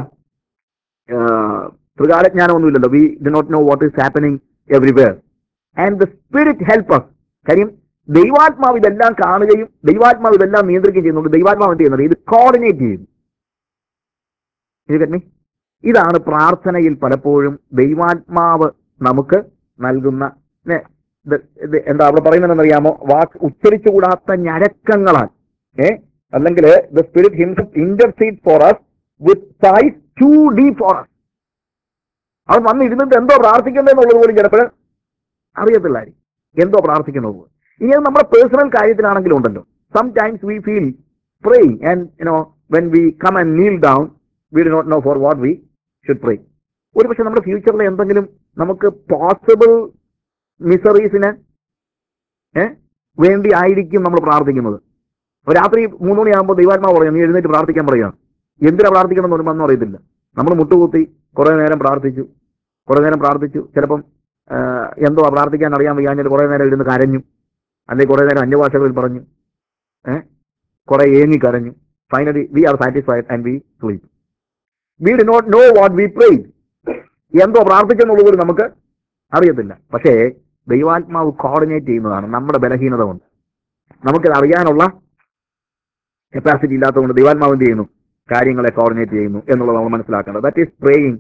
ത്രികാലജ്ഞാനമൊന്നുമില്ലല്ലോ we did not know what is happening everywhere and the Spirit help us കാര്യം ദൈവാത്മാവ് ഇതെല്ലാം കാണുകയും ദൈവാത്മാവ് ഇതെല്ലാം നിയന്ത്രിക്കുകയും ചെയ്യുന്നുണ്ട് ദൈവാത്മാവ് എന്ത് ചെയ്യുന്നത് ഇത് കോർഡിനേറ്റ് ചെയ്യും ഇത് കേട്ടോ ഇതാണ് പ്രാർത്ഥനയിൽ പലപ്പോഴും ദൈവാത്മാവ് നമുക്ക് നൽകുന്ന നെ, ഇത് ഇത് എന്താ അവിടെ പറയുന്നതെന്നറിയാമോ വാക്ക് ഉച്ചരിച്ചുകൂടാത്ത ഞരക്കങ്ങളാൽ ഏ അല്ലെങ്കിൽ the Spirit himself intercede for us with sighs too deep for us അവൻ വന്ന് ഇരുന്നിട്ട് എന്തോ പ്രാർത്ഥിക്കുന്നതെന്നുള്ളത് പോലും ചിലപ്പോൾ അറിയത്തില്ലായിരിക്കും എന്തോ പ്രാർത്ഥിക്കുന്നത് ഇനി അത് നമ്മുടെ പേഴ്സണൽ കാര്യത്തിലാണെങ്കിലും ഉണ്ടല്ലോ sometimes we feel praying and you know when we come and kneel down we do not know for what we should pray ഒരു പക്ഷെ നമ്മുടെ ഫ്യൂച്ചറിൽ എന്തെങ്കിലും നമുക്ക് പോസിബിൾ മിസറീസിന് വേണ്ടി ആയിരിക്കും നമ്മൾ പ്രാർത്ഥിക്കുന്നത് അപ്പോൾ രാത്രി മൂന്ന് മണിയാകുമ്പോൾ ദൈവാത്മാവ് പറയാം നീ എഴുന്നേറ്റ് പ്രാർത്ഥിക്കാൻ പറയുക എന്തിനാ പ്രാർത്ഥിക്കണം എന്ന് പറയുമ്പോൾ ഒന്നും അറിയത്തില്ല നമ്മൾ മുട്ടുകുത്തി കുറേ നേരം പ്രാർത്ഥിച്ചു കുറേ നേരം പ്രാർത്ഥിച്ചു ചിലപ്പം ആ, എന്തോ പ്രാർത്ഥിക്കാൻ അറിയാൻ വയ്യാഞ്ഞിട്ട് കുറേ നേരം ഇരുന്ന് കരഞ്ഞു അല്ലെങ്കിൽ കുറേ നേരം അന്യഭാഷകളിൽ പറഞ്ഞു ഏഹ് കുറെ ഏങ്ങി കരഞ്ഞു finally we are satisfied and we sleep we did not know what we pray എന്തോ പ്രാർത്ഥിച്ചെന്നുള്ളത് പോലും നമുക്ക് അറിയത്തില്ല പക്ഷേ ദൈവാത്മാവ് കോർഡിനേറ്റ് ചെയ്യുന്നതാണ് നമ്മുടെ ബലഹീനത കൊണ്ട് നമുക്കിത് അറിയാനുള്ള കപ്പാസിറ്റി ഇല്ലാത്തതുകൊണ്ട് ദൈവാത്മാവ് എന്ത് ചെയ്യുന്നു കാര്യങ്ങളെ കോർഡിനേറ്റ് ചെയ്യുന്നു എന്നുള്ളത് നമ്മൾ മനസ്സിലാക്കേണ്ടത് that is praying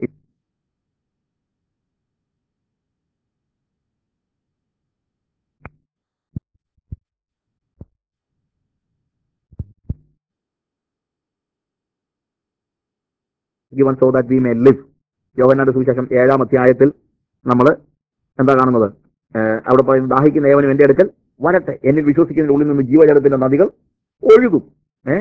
given so that we may live യോഹന്നാന്റെ സുവിശേഷം ഏഴാം അധ്യായത്തിൽ നമ്മൾ എന്താ കാണുന്നത് ഏഹ് അവിടെ പറയുന്നത് ദാഹിക്കുന്ന ഏവനും എന്റെ അടുക്കൽ വരട്ടെ എന്നിൽ വിശ്വസിക്കുന്നതിന്റെ ഉള്ളിൽ നിന്ന് ജീവജലത്തിന്റെ നദികൾ ഒഴുകും ഏഹ്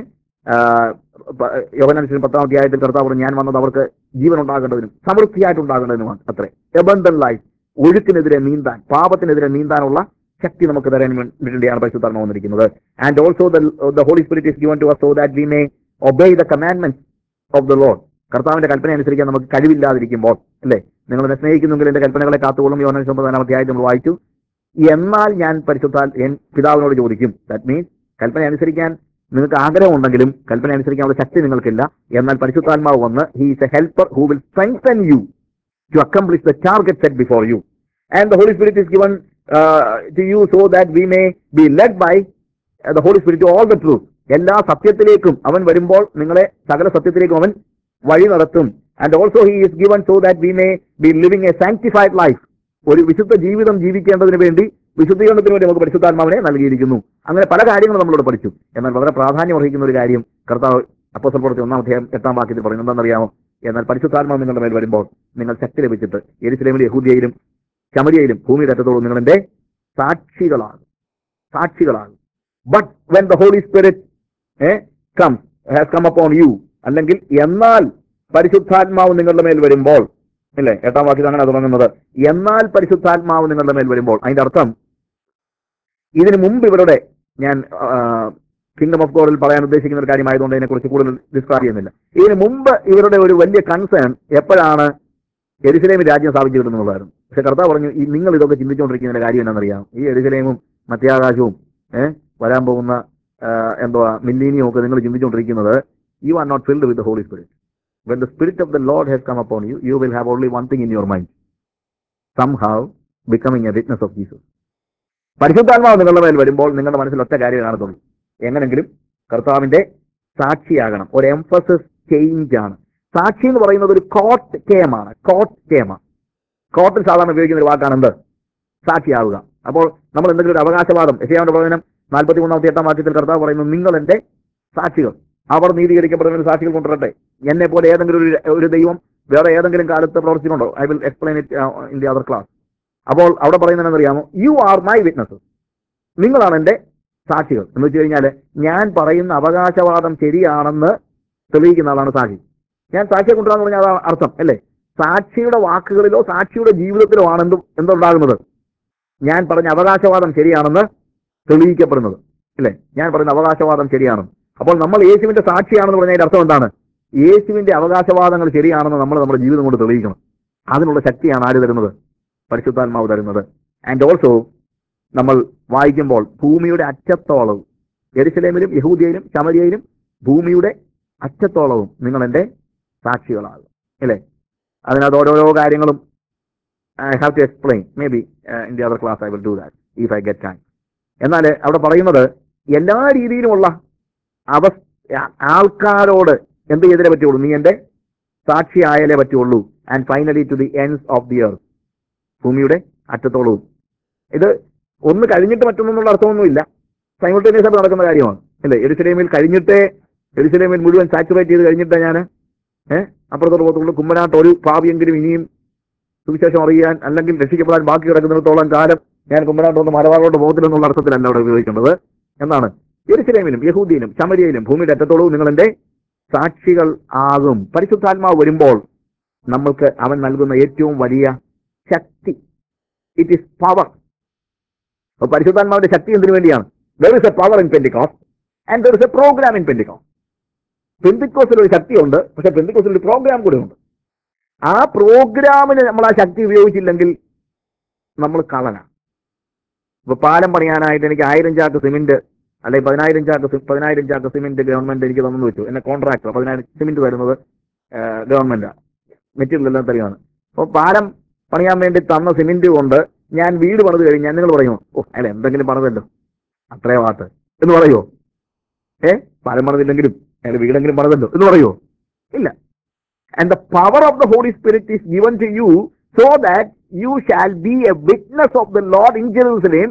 യോഹന്നാൻ പത്താം അധ്യായത്തിൽ കർത്താവ് പറഞ്ഞു, ഞാൻ വന്നത് അവർക്ക് ജീവൻ ഉണ്ടാകേണ്ടതിനും സമൃദ്ധിയായിട്ടുണ്ടാകേണ്ടതിനുമാണ് അത്രേ എബണ്ടൻ ലൈഫ് ഒഴുക്കിനെതിരെ നീന്താൻ പാപത്തിനെതിരെ നീന്താനുള്ള ശക്തി നമുക്ക് തരാൻ വേണ്ടിയാണ് പരിശുദ്ധാത്മ വന്നിരിക്കുന്നത് and also the holy Spirit is given to us so that we may obey the commandments of the Lord കർത്താവിന്റെ കൽപ്പന അനുസരിക്കാൻ നമുക്ക് കഴിവില്ലാതിരിക്കുമ്പോൾ അല്ലേ നിങ്ങൾ എന്നെ സ്നേഹിക്കുന്നെങ്കിൽ എന്റെ കൽപ്പനകളെ കാത്തുകൊള്ളും യോഹന്നാൻ ഒമ്പതാം അധ്യായത്തിൽ നമ്മൾ വായിച്ചു എന്നാൽ ഞാൻ പരിശുദ്ധാൽ എൻ പിതാവിനോട് ചോദിക്കും ദാറ്റ് മീൻസ് കൽപ്പന അനുസരിക്കാൻ നിങ്ങൾക്ക് ആഗ്രഹമുണ്ടെങ്കിലും കൽപ്പന അനുസരിക്കാനുള്ള ശക്തി നിങ്ങൾക്കില്ല എന്നാൽ പരിശുദ്ധാത്മാവ് വന്ന് he is a helper who will strengthen you to accomplish the target set before you. And the Holy Spirit is given uh, to you so that we may be led by uh, the Holy Spirit to all the truth. എല്ലാ സത്യത്തിലേക്കും അവൻ വരുമ്പോൾ നിങ്ങളെ സകല സത്യത്തിലേക്കും അവൻ വഴി നടത്തും and also he is given so that we may be living a sanctified life ഒരു വിശുദ്ധ ജീവിതം ജീവിക്കേണ്ടതിന് വേണ്ടി വിശുദ്ധീകരണത്തിന് വേണ്ടി നമുക്ക് പരിശുദ്ധാത്മാവിനെ നൽകിയിരിക്കുന്നു അങ്ങനെ പല കാര്യങ്ങളും നമ്മളിവിടെ പഠിച്ചു എന്നാൽ വളരെ പ്രാധാന്യം അർഹിക്കുന്ന ഒരു കാര്യം കർത്താവ് അപ്പോസൽ പ്രവർത്തി ഒന്നാം അധ്യായം എട്ടാം വാക്യത്തിൽ പറയുന്നത് എന്താണെന്നറിയാമോ എന്നാൽ പരിശുദ്ധാത്മാവ് നിങ്ങളുടെ മേൽ വരുമ്പോൾ നിങ്ങൾ ശക്തി ലഭിച്ചിട്ട് എരിശിലേമിലും യഹൂദിയയിലും ശമരിയയിലും ഭൂമിയുടെ അറ്റത്തോളം നിങ്ങൾ എന്റെ സാക്ഷികളാകും സാക്ഷികളാകും but when the holy Spirit come has come upon you അല്ലെങ്കിൽ എന്നാൽ പരിശുദ്ധാത്മാവ് നിങ്ങളുടെ മേൽ വരുമ്പോൾ ഇല്ലേ എട്ടാം വാക്യം അങ്ങനെ തുടങ്ങുന്നത് എന്നാൽ പരിശുദ്ധാത്മാവ് നിങ്ങളുടെ മേൽ വരുമ്പോൾ അതിന്റെ അർത്ഥം ഇതിനു മുമ്പ് ഇവരുടെ ഞാൻ കിങ്ഡം ഓഫ് ഗോഡിൽ പറയാൻ ഉദ്ദേശിക്കുന്ന ഒരു കാര്യമായതുകൊണ്ട് ഇതിനെക്കുറിച്ച് കൂടുതൽ ഡിസ്ക്രൈബ് ചെയ്യുന്നില്ല ഇതിനു മുമ്പ് ഇവരുടെ ഒരു വലിയ കൺസേൺ എപ്പോഴാണ് എരുസലേമിൽ രാജ്യം സ്ഥാപിച്ചു കിട്ടുന്നതായിരുന്നു പക്ഷെ കർത്താവ് പറഞ്ഞു ഈ നിങ്ങൾ ഇതൊക്കെ ചിന്തിച്ചുകൊണ്ടിരിക്കുന്നതിന്റെ കാര്യം എന്താണെന്നറിയാം ഈ എരുസലേമും മധ്യാകാശവും ഏഹ് വരാൻ പോകുന്ന ആ, എന്തുവാ മില്ലീനിയും ഒക്കെ നിങ്ങൾ ചിന്തിച്ചുകൊണ്ടിരിക്കുന്നത് you are not filled with the holy spirit when the spirit of the Lord has come upon you you will have only one thing in your mind some have becoming a witness of Jesus പരിശുദ്ധാത്മാവ് നിങ്ങളുടെ മേൽ വരുമ്പോൾ നിങ്ങളുടെ മനസ്സിൽ ഒറ്റ കാര്യം കാണത്തുള്ളൂ എങ്ങനെങ്കിലും കർത്താവിന്റെ സാക്ഷിയാകണം ഒരു എംഫസിസ് ചേഞ്ച് ആണ് സാക്ഷി എന്ന് പറയുന്നത് ഒരു കോട്ട് കേമാണ് കോട്ട് കേമ കോർട്ടിൽ സാധാരണ ഉപയോഗിക്കുന്ന ഒരു വാക്കാണ് എന്ത് സാക്ഷിയാവുക അപ്പോൾ നമ്മൾ എന്തെങ്കിലും ഒരു അവകാശവാദം യശയാവിന്റെ പ്രവചനം നാൽപ്പത്തി മൂന്നാമത്തെ എട്ടാം വാക്യത്തിൽ കർത്താവ് പറയുന്നു നിങ്ങൾ എന്റെ സാക്ഷികൾ അവർ നീതീകരിക്കപ്പെടുന്ന സാക്ഷികൾ കൊണ്ടുവരട്ടെ എന്നെ പോലെ ഏതെങ്കിലും ഒരു ഒരു ദൈവം വേറെ ഏതെങ്കിലും കാലത്ത് പ്രവർത്തിച്ചിട്ടുണ്ടോ I will explain it in the other class അപ്പോൾ അവിടെ പറയുന്നത് എന്നറിയാമോ യു ആർ മൈ വിറ്റ്നസ് നിങ്ങളാണ് എന്റെ സാക്ഷികൾ എന്ന് വെച്ച് കഴിഞ്ഞാൽ ഞാൻ പറയുന്ന അവകാശവാദം ശരിയാണെന്ന് തെളിയിക്കുന്ന ആളാണ് സാക്ഷി ഞാൻ സാക്ഷിയെ കൊണ്ടുവരാന്ന് പറഞ്ഞാൽ അതാണ് അർത്ഥം അല്ലേ സാക്ഷിയുടെ വാക്കുകളിലോ സാക്ഷിയുടെ ജീവിതത്തിലോ ആണ് എന്തും എന്തുണ്ടാകുന്നത് ഞാൻ പറഞ്ഞ അവകാശവാദം ശരിയാണെന്ന് തെളിയിക്കപ്പെടുന്നത് ഇല്ലേ ഞാൻ പറയുന്ന അവകാശവാദം ശരിയാണ് അപ്പോൾ നമ്മൾ യേശുവിന്റെ സാക്ഷിയാണെന്ന് പറഞ്ഞതിന്റെ അർത്ഥം എന്താണ് യേശുവിന്റെ അവകാശവാദങ്ങൾ ശരിയാണെന്ന് നമ്മൾ നമ്മുടെ ജീവിതം കൊണ്ട് തെളിയിക്കണം അതിനുള്ള ശക്തിയാണ് ആര് തരുന്നത് പരിശുദ്ധാത്മാവ് തരുന്നത് ആൻഡ് ഓൾസോ നമ്മൾ വായിക്കുമ്പോൾ ഭൂമിയുടെ അറ്റത്തോളവും എരുസലേമിലും യഹൂദിയയിലും ശമരിയയിലും ഭൂമിയുടെ അറ്റത്തോളവും നിങ്ങൾ എൻ്റെ സാക്ഷികളാകും അല്ലേ അതിനകത്ത് ഓരോരോ കാര്യങ്ങളും I have to explain maybe in the other class I will do that if I get time എന്നാൽ അവിടെ പറയുന്നത് എല്ലാ രീതിയിലുമുള്ള അവ ആൾക്കാരോട് എന്ത് ചെയ്തേ പറ്റുള്ളൂ നീ എൻ്റെ സാക്ഷിയായാലേ പറ്റുള്ളൂ and finally to the ends of the earth ഭൂമിയുടെ അറ്റത്തോളവും ഇത് ഒന്ന് കഴിഞ്ഞിട്ട് മറ്റൊന്നുള്ള അർത്ഥമൊന്നുമില്ല സൈമൾട്ടേനിയസ് ആയിട്ട് നടക്കുന്ന കാര്യമാണ് അല്ലേ എരുസലേമിൽ കഴിഞ്ഞിട്ടേ എരുസലേമിൽ മുഴുവൻ സാച്ചുറേറ്റ് ചെയ്ത് കഴിഞ്ഞിട്ട് ഞാൻ ഏഹ് അപ്പുറത്തോട്ട് പോകത്തുള്ളൂ കുമ്മനാട്ട് ഒരു ഭാവിയെങ്കിലും ഇനിയും സുവിശേഷം അറിയാൻ അല്ലെങ്കിൽ രക്ഷിക്കപ്പെടാൻ ബാക്കി കിടക്കുന്നിടത്തോളം കാലം ഞാൻ കുമ്മനാട്ട് വന്ന് മലബാറോട്ട് പോകത്തില്ലെന്നുള്ള അർത്ഥത്തിലല്ല അവിടെ ഉപയോഗിക്കേണ്ടത് എന്നാണ് എരുസലേമിലും യഹൂദിയിലും ശമരിയയിലും ഭൂമിയുടെ അറ്റത്തോളവും നിങ്ങൾ എന്റെ സാക്ഷികൾ ആകും പരിശുദ്ധാത്മാവ് വരുമ്പോൾ നമ്മൾക്ക് അവൻ നൽകുന്ന ഏറ്റവും വലിയ ശക്തി ഇറ്റ് ഈസ് പവർ അപ്പൊ പരിശുദ്ധാത്മാവിന്റെ ശക്തി എന്തിനു വേണ്ടിയാണ് there is a power in Pentecost and there is a programme in Pentecost പെന്തിക്കോസിൽ ഒരു ശക്തിയുണ്ട് പക്ഷെ പെന്തിക്കോസിൽ ഒരു പ്രോഗ്രാം കൂടെ ഉണ്ട് ആ പ്രോഗ്രാമിന് നമ്മൾ ആ ശക്തി ഉപയോഗിച്ചില്ലെങ്കിൽ നമ്മൾ കളനാണ് ഇപ്പൊ പാലം പണിയാനായിട്ട് എനിക്ക് ആയിരം ചാക്ക് സിമെന്റ് അല്ലെങ്കിൽ പതിനായിരം ചാക്ക് സി- പതിനായിരം ചാക്ക് സിമെന്റ് ഗവൺമെന്റ് എനിക്ക് തന്നു വെച്ചു എന്നെ കോൺട്രാക്ടർ പതിനായിരം സിമെന്റ് തരുന്നത് ഗവൺമെന്റാണ് മെറ്റീരിയൽ എല്ലാം തരികയാണ് അപ്പോൾ പാലം പണിയാൻ വേണ്ടി തന്ന സിമെന്റ് കൊണ്ട് ഞാൻ വീട് പണിത് കഴിഞ്ഞാൽ നിങ്ങൾ പറയുമോ ഓ അയാൾ എന്തെങ്കിലും പണിതല്ലോ അത്രേ വാട്ട് എന്ന് പറയുമോ ഏ പാലം പണിതില്ലെങ്കിലും അയാൾ വീടെങ്കിലും പണിതല്ലോ എന്ന് പറയുമോ ഇല്ല and the power of the holy Spirit is given to you so that you shall be a witness of the Lord in Jerusalem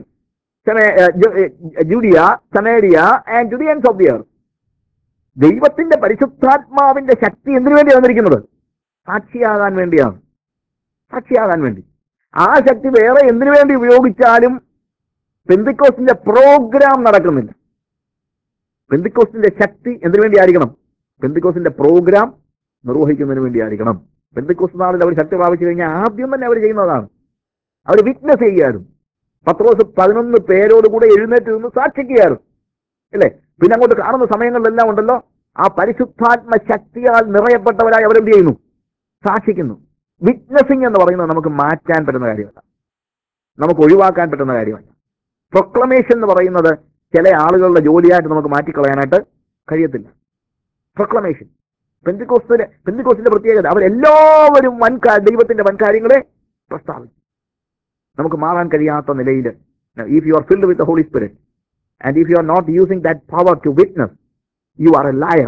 Judea Samaria and to the ends of the earth ദൈവത്തിന്റെ പരിശുദ്ധാത്മാവിന്റെ ശക്തി എന്തിനു വേണ്ടിയാണ് വന്നിരിക്കുന്നത് സാക്ഷിയാകാൻ വേണ്ടിയാണ് സാക്ഷിയാകാൻ വേണ്ടി ആ ശക്തി വേറെ എന്തിനു വേണ്ടി ഉപയോഗിച്ചാലും പെന്തിക്കോസിന്റെ പ്രോഗ്രാം നടക്കുന്നില്ല പെന്തിക്കോസിന്റെ ശക്തി എന്തിനു വേണ്ടി ആയിരിക്കണം പെന്തിക്കോസിന്റെ പ്രോഗ്രാം നിർവഹിക്കുന്നതിന് വേണ്ടി ആയിരിക്കണം പെന്തിക്കോസ് നാളിൽ അവർ ശക്തി പ്രാപിച്ചു കഴിഞ്ഞാൽ ആദ്യം തന്നെ അവർ ചെയ്യുന്നതാണ് അവർ വിറ്റ്നസ് ചെയ്യുകയായിരുന്നു പത്രോസ് പതിനൊന്ന് പേരോട് കൂടെ എഴുന്നേറ്റ് നിന്ന് സാക്ഷിക്കുകയായിരുന്നു അല്ലേ പിന്നെ അങ്ങോട്ട് കാണുന്ന സമയങ്ങളിലെല്ലാം ഉണ്ടല്ലോ ആ പരിശുദ്ധാത്മ ശക്തിയാൽ നിറയപ്പെട്ടവരായി അവരെന്ത് ചെയ്യുന്നു സാക്ഷിക്കുന്നു വിറ്റ്നസിംഗ് എന്ന് പറയുന്നത് നമുക്ക് മാറ്റാൻ പറ്റുന്ന കാര്യമല്ല നമുക്ക് ഒഴിവാക്കാൻ പറ്റുന്ന കാര്യമല്ല പ്രൊക്ലമേഷൻ എന്ന് പറയുന്നത് ചില ആളുകളുടെ ജോലിയായിട്ട് നമുക്ക് മാറ്റിക്കളയാനായിട്ട് കഴിയത്തില്ല പ്രൊക്ലമേഷൻ പെന്തിക്കോസ്റ്റിന്റെ പെന്തിക്കോസ്റ്റിന്റെ പ്രത്യേകത അവരെല്ലാവരും വൻ കാ- ദൈവത്തിന്റെ വൻ കാര്യങ്ങളെ പ്രസ്താവിച്ചു നമുക്ക് മാറാൻ കഴിയാത്ത നിലയിൽ if you are filled with Holy spirit and if you are not using that power to witness you are a liar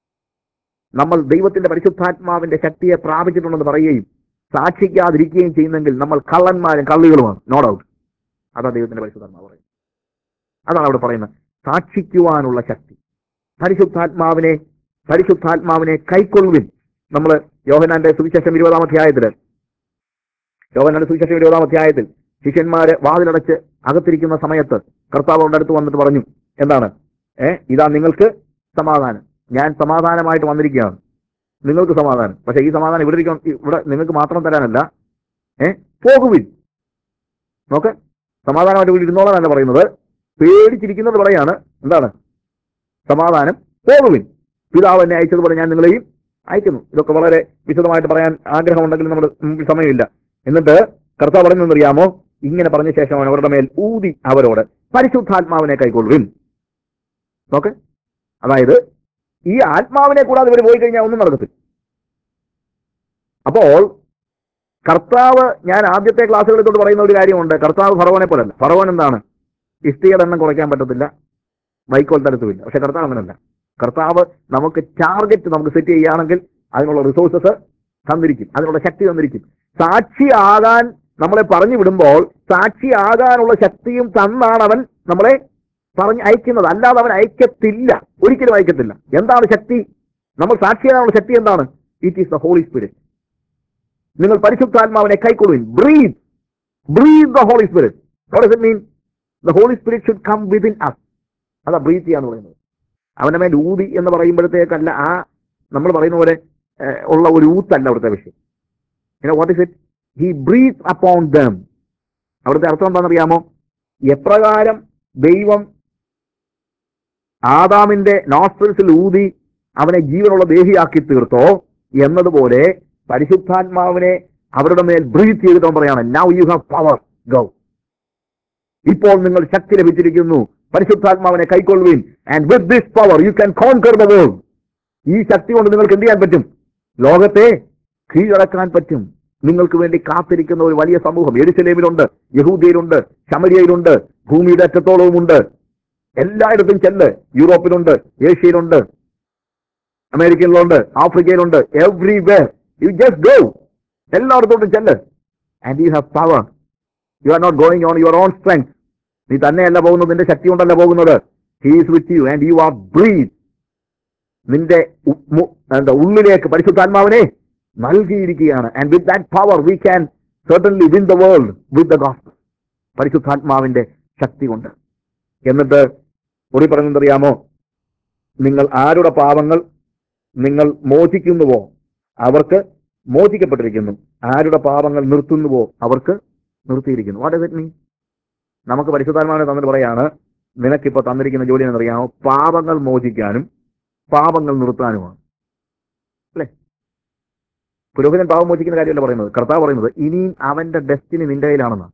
നമ്മൾ ദൈവത്തിന്റെ പരിശുദ്ധാത്മാവിന്റെ ശക്തിയെ പ്രാപിച്ചിട്ടുണ്ടെന്ന് പറയുകയും സാക്ഷിക്കാതിരിക്കുകയും ചെയ്യുന്നെങ്കിൽ നമ്മൾ കള്ളന്മാരും കള്ളികളുമാണ് നോ ഡൗട്ട് അതാ ദൈവത്തിന്റെ പരിശുദ്ധാത്മാവ് പറയുന്നത് അതാണ് അവിടെ പറയുന്നത് സാക്ഷിക്കുവാനുള്ള ശക്തി പരിശുദ്ധാത്മാവിനെ പരിശുദ്ധാത്മാവിനെ കൈക്കൊള്ളുവിൻ നമ്മൾ യോഹനാന്റെ സുവിശേഷം ഇരുപതാം അധ്യായത്തില് യോഹനാന്റെ സുവിശേഷം ഇരുപതാം അധ്യായത്തിൽ ശിഷ്യന്മാര് വാതിലടച്ച് അകത്തിരിക്കുന്ന സമയത്ത് കർത്താവ് അവരുടെ അടുത്ത് വന്നിട്ട് പറഞ്ഞു എന്താണ് ഏ ഇതാ നിങ്ങൾക്ക് സമാധാനം ഞാൻ സമാധാനമായിട്ട് വന്നിരിക്കുകയാണ് നിങ്ങൾക്ക് സമാധാനം പക്ഷെ ഈ സമാധാനം ഇവിടെ ഇരിക്കാൻ ഇവിടെ നിങ്ങൾക്ക് മാത്രം തരാനല്ല ഏ പോകുവിൻ നോക്ക് സമാധാനമായിട്ട് ഇവിടെ ഇരുന്നോളാനല്ല പറയുന്നത് പേടിച്ചിരിക്കുന്നത് പറയാണ് എന്താണ് സമാധാനം പോകുവിൻ പിതാവ് എന്നെ അയച്ചതുപോലെ ഞാൻ നിങ്ങളെയും അയക്കുന്നു ഇതൊക്കെ വളരെ വിശദമായിട്ട് പറയാൻ ആഗ്രഹമുണ്ടെങ്കിലും നമ്മുടെ മുമ്പിൽ സമയമില്ല എന്നിട്ട് കർത്താവ് പറഞ്ഞെന്നറിയാമോ ഇങ്ങനെ പറഞ്ഞ ശേഷം അവൻ അവരുടെ മേൽ ഊതി അവരോട് പരിശുദ്ധാത്മാവിനെ കൈക്കൊള്ളുവിൻ നോക്ക് അതായത് ഈ ആത്മാവിനെ കൂടാതെ ഇവർ പോയി കഴിഞ്ഞാൽ ഒന്നും നടക്കത്തില്ല അപ്പോൾ കർത്താവ് ഞാൻ ആദ്യത്തെ ക്ലാസ്സുകളിൽ തൊട്ട് പറയുന്ന ഒരു കാര്യമുണ്ട് കർത്താവ് ഫറവനെ പോലല്ല ഫറവൻ എന്താണ് ഇഷ്ടിയുടെ എണ്ണം കുറയ്ക്കാൻ പറ്റത്തില്ല വൈക്കോൽ തരത്തുമില്ല പക്ഷെ കർത്താവ് അങ്ങനല്ല കർത്താവ് നമുക്ക് ടാർഗറ്റ് നമുക്ക് സെറ്റ് ചെയ്യുകയാണെങ്കിൽ അതിനുള്ള റിസോഴ്സസ് തന്നിരിക്കും അതിനുള്ള ശക്തി തന്നിരിക്കും സാക്ഷിയാകാൻ നമ്മളെ പറഞ്ഞു വിടുമ്പോൾ സാക്ഷിയാകാനുള്ള ശക്തിയും തന്നാണ് അവൻ നമ്മളെ പറഞ്ഞ് അയക്കുന്നത് അല്ലാതെ അവൻ അയക്കത്തില്ല ഒരിക്കലും അയക്കത്തില്ല എന്താണ് ശക്തി നമ്മൾ സാക്ഷിയാകാനുള്ള ശക്തി എന്താണ് it is the holy Spirit നിങ്ങൾ പരിശുദ്ധാത്മാവിനെ കൈക്കൊള്ളുവിൻ breathe breathe the holy Spirit what does it mean the holy Spirit should come within us അതാ ബ്രീത്ത് ചെയ്യാന്ന് പറയുന്നത് അവന്റെ മേൽ ഊതി എന്ന് പറയുമ്പോഴത്തേക്കല്ല ആ നമ്മൾ പറയുന്ന പോലെ ഏഹ്, ഉള്ള ഒരു ഊത്തല്ല അവിടുത്തെ വിഷയം what is it he breathe upon them അവിടുത്തെ അർത്ഥം എന്താണെന്നറിയാമോ എപ്രകാരം ദൈവം ആദാമിന്റെ നോസ്ട്രൽസിൽ ഊതി അവനെ ജീവനുള്ള ദേഹിയാക്കി തീർത്തോ എന്നതുപോലെ പരിശുദ്ധാത്മാവിനെ അവരുടെ മേൽ ബ്രീത്ത് ചെയ്തിട്ട് പറയാണ് now you have power go ഇപ്പോൾ നിങ്ങൾ ശക്തി ലഭിച്ചിരിക്കുന്നു പരിശുദ്ധാത്മാവിനെ കൈക്കൊള്ളുവിൻ and with this power you can conquer the world ഈ ശക്തി കൊണ്ട് നിങ്ങൾക്ക് എന്ത് ചെയ്യാൻ പറ്റും ലോകത്തെ കീഴടക്കാൻ പറ്റും നിങ്ങൾക്ക് വേണ്ടി കാത്തിരിക്കുന്ന ഒരു വലിയ സമൂഹം എരുസലേമിലുണ്ട് യഹൂദിയയിലുണ്ട് ശമരിയയിലുണ്ട് ഭൂമിയുടെ അറ്റത്തോളവുമുണ്ട് എല്ലായിടത്തും ചെല്ല് യൂറോപ്പിലുണ്ട് ഏഷ്യയിലുണ്ട് അമേരിക്കയിലുണ്ട് ആഫ്രിക്കയിലുണ്ട് എവ്രിവെയർ യു ജസ്റ്റ് ഗോ എല്ലായിടത്തോട്ടും ചെല്ല് and you have power you are not going on your own strength നീ തന്നെയല്ല പോകുന്നത് നിന്റെ ശക്തി കൊണ്ടല്ല പോകുന്നത് he's with you and you are breathe നിന്റെ ഉ- മു- എന്താ ഉള്ളിലേക്ക് പരിശുദ്ധാത്മാവിനെ നൽകിയിരിക്കുകയാണ് and with that power we can certainly win the world with the gospel പരിശുദ്ധാത്മാവിന്റെ ശക്തി കൊണ്ട് എന്നിട്ട് ഒരു പറഞ്ഞെന്തറിയാമോ നിങ്ങൾ ആരുടെ പാപങ്ങൾ നിങ്ങൾ മോചിക്കുന്നുവോ അവർക്ക് മോചിക്കപ്പെട്ടിരിക്കുന്നു ആരുടെ പാപങ്ങൾ നിർത്തുന്നുവോ അവർക്ക് നിർത്തിയിരിക്കുന്നു വാട്ട് ഇറ്റ് മീൻ നമുക്ക് പരിശുദ്ധാത്മാവിനെ തന്നിട്ട് പറയാണ് നിനക്കിപ്പോ തന്നിരിക്കുന്ന ജോലി എന്നറിയാമോ പാപങ്ങൾ മോചിക്കാനും പാപങ്ങൾ നിർത്താനുമാണ് അല്ലേ പുരോഹിതൻ പാപം മോചിക്കുന്ന കാര്യമല്ല പറയുന്നത് കർത്താവ് പറയുന്നത് ഇനിയും അവന്റെ ഡെസ്റ്റിനി നിന്റെ കയ്യിലാണെന്ന്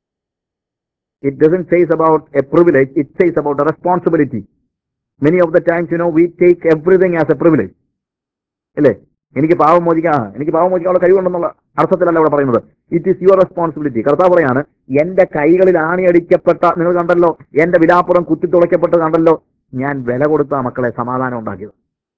it doesn't says about a privilege it says about a responsibility many of the times you know we take everything as a privilege അല്ലേ എനിക്ക് പാവം മോചിക്കാൻ ആ, എനിക്ക് പാവം മോചിക്കാനുള്ള കഴിവുണ്ടെന്നുള്ള അർത്ഥത്തിലല്ല ഇവിടെ പറയുന്നത് ഇറ്റ് ഈസ് യുവർ റെസ്പോൺസിബിലിറ്റി കർത്താവ് പറയാണ് എന്റെ കൈകളിൽ ആണിയടിക്കപ്പെട്ട നിങ്ങൾ കണ്ടല്ലോ എന്റെ വിലാപ്പുറം കുത്തിത്തുളയ്ക്കപ്പെട്ട് കണ്ടല്ലോ ഞാൻ വില കൊടുത്ത മക്കളെ സമാധാനം ഉണ്ടാക്കിയത്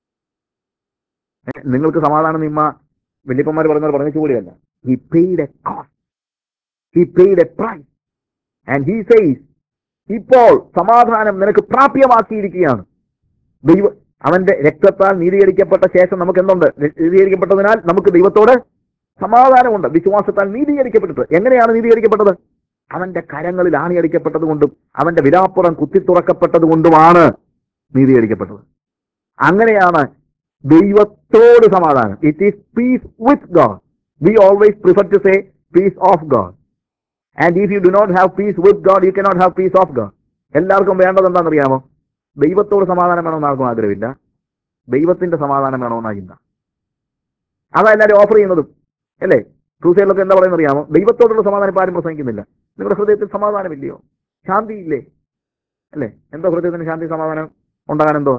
ഏ, നിങ്ങൾക്ക് സമാധാനം നിമ്മ വല്യപ്പന്മാർ പറയുന്നത് പറഞ്ഞ കൂടിയല്ല he paid a cost he paid a price and he says ഇപ്പോൾ സമാധാനം നിനക്ക് പ്രാപ്യമാക്കിയിരിക്കുകയാണ് ദൈവ അവന്റെ രക്തത്താൽ നീതീകരിക്കപ്പെട്ട ശേഷം നമുക്ക് എന്തുണ്ട് നീതീകരിക്കപ്പെട്ടതിനാൽ നമുക്ക് ദൈവത്തോട് സമാധാനമുണ്ട് വിശ്വാസത്താൽ നീതീകരിക്കപ്പെട്ടിട്ട് എങ്ങനെയാണ് നീതീകരിക്കപ്പെട്ടത് അവന്റെ കരങ്ങളിൽ ആണിയടിക്കപ്പെട്ടത് കൊണ്ടും അവന്റെ വിലാപ്പുറം കുത്തിത്തുറക്കപ്പെട്ടത് കൊണ്ടുമാണ് നീതീകരിക്കപ്പെട്ടത് അങ്ങനെയാണ് ദൈവത്തോട് സമാധാനം it is peace with God we always prefer to say peace of God and if you do not have peace with God you cannot have peace of God എല്ലാവർക്കും വേണ്ടത് എന്താണെന്നറിയാമോ ദൈവത്തോട് സമാധാനം വേണമെന്ന് ആർക്കും ആഗ്രഹമില്ല ദൈവത്തിന്റെ സമാധാനം വേണമെന്ന ചിന്ത അതാ എല്ലാവരും ഓഫർ ചെയ്യുന്നതും അല്ലേ ക്രൂസൈഡിലൊക്കെ എന്താ പറയുന്നത് അറിയാമോ ദൈവത്തോടുള്ള സമാധാനം ഇപ്പം ആരും പ്രസംഗിക്കുന്നില്ല നിങ്ങളുടെ ഹൃദയത്തിൽ സമാധാനമില്ലയോ ശാന്തി ഇല്ലേ അല്ലേ എന്തോ ഹൃദയത്തിന് ശാന്തി സമാധാനം ഉണ്ടാകാൻ എന്തോ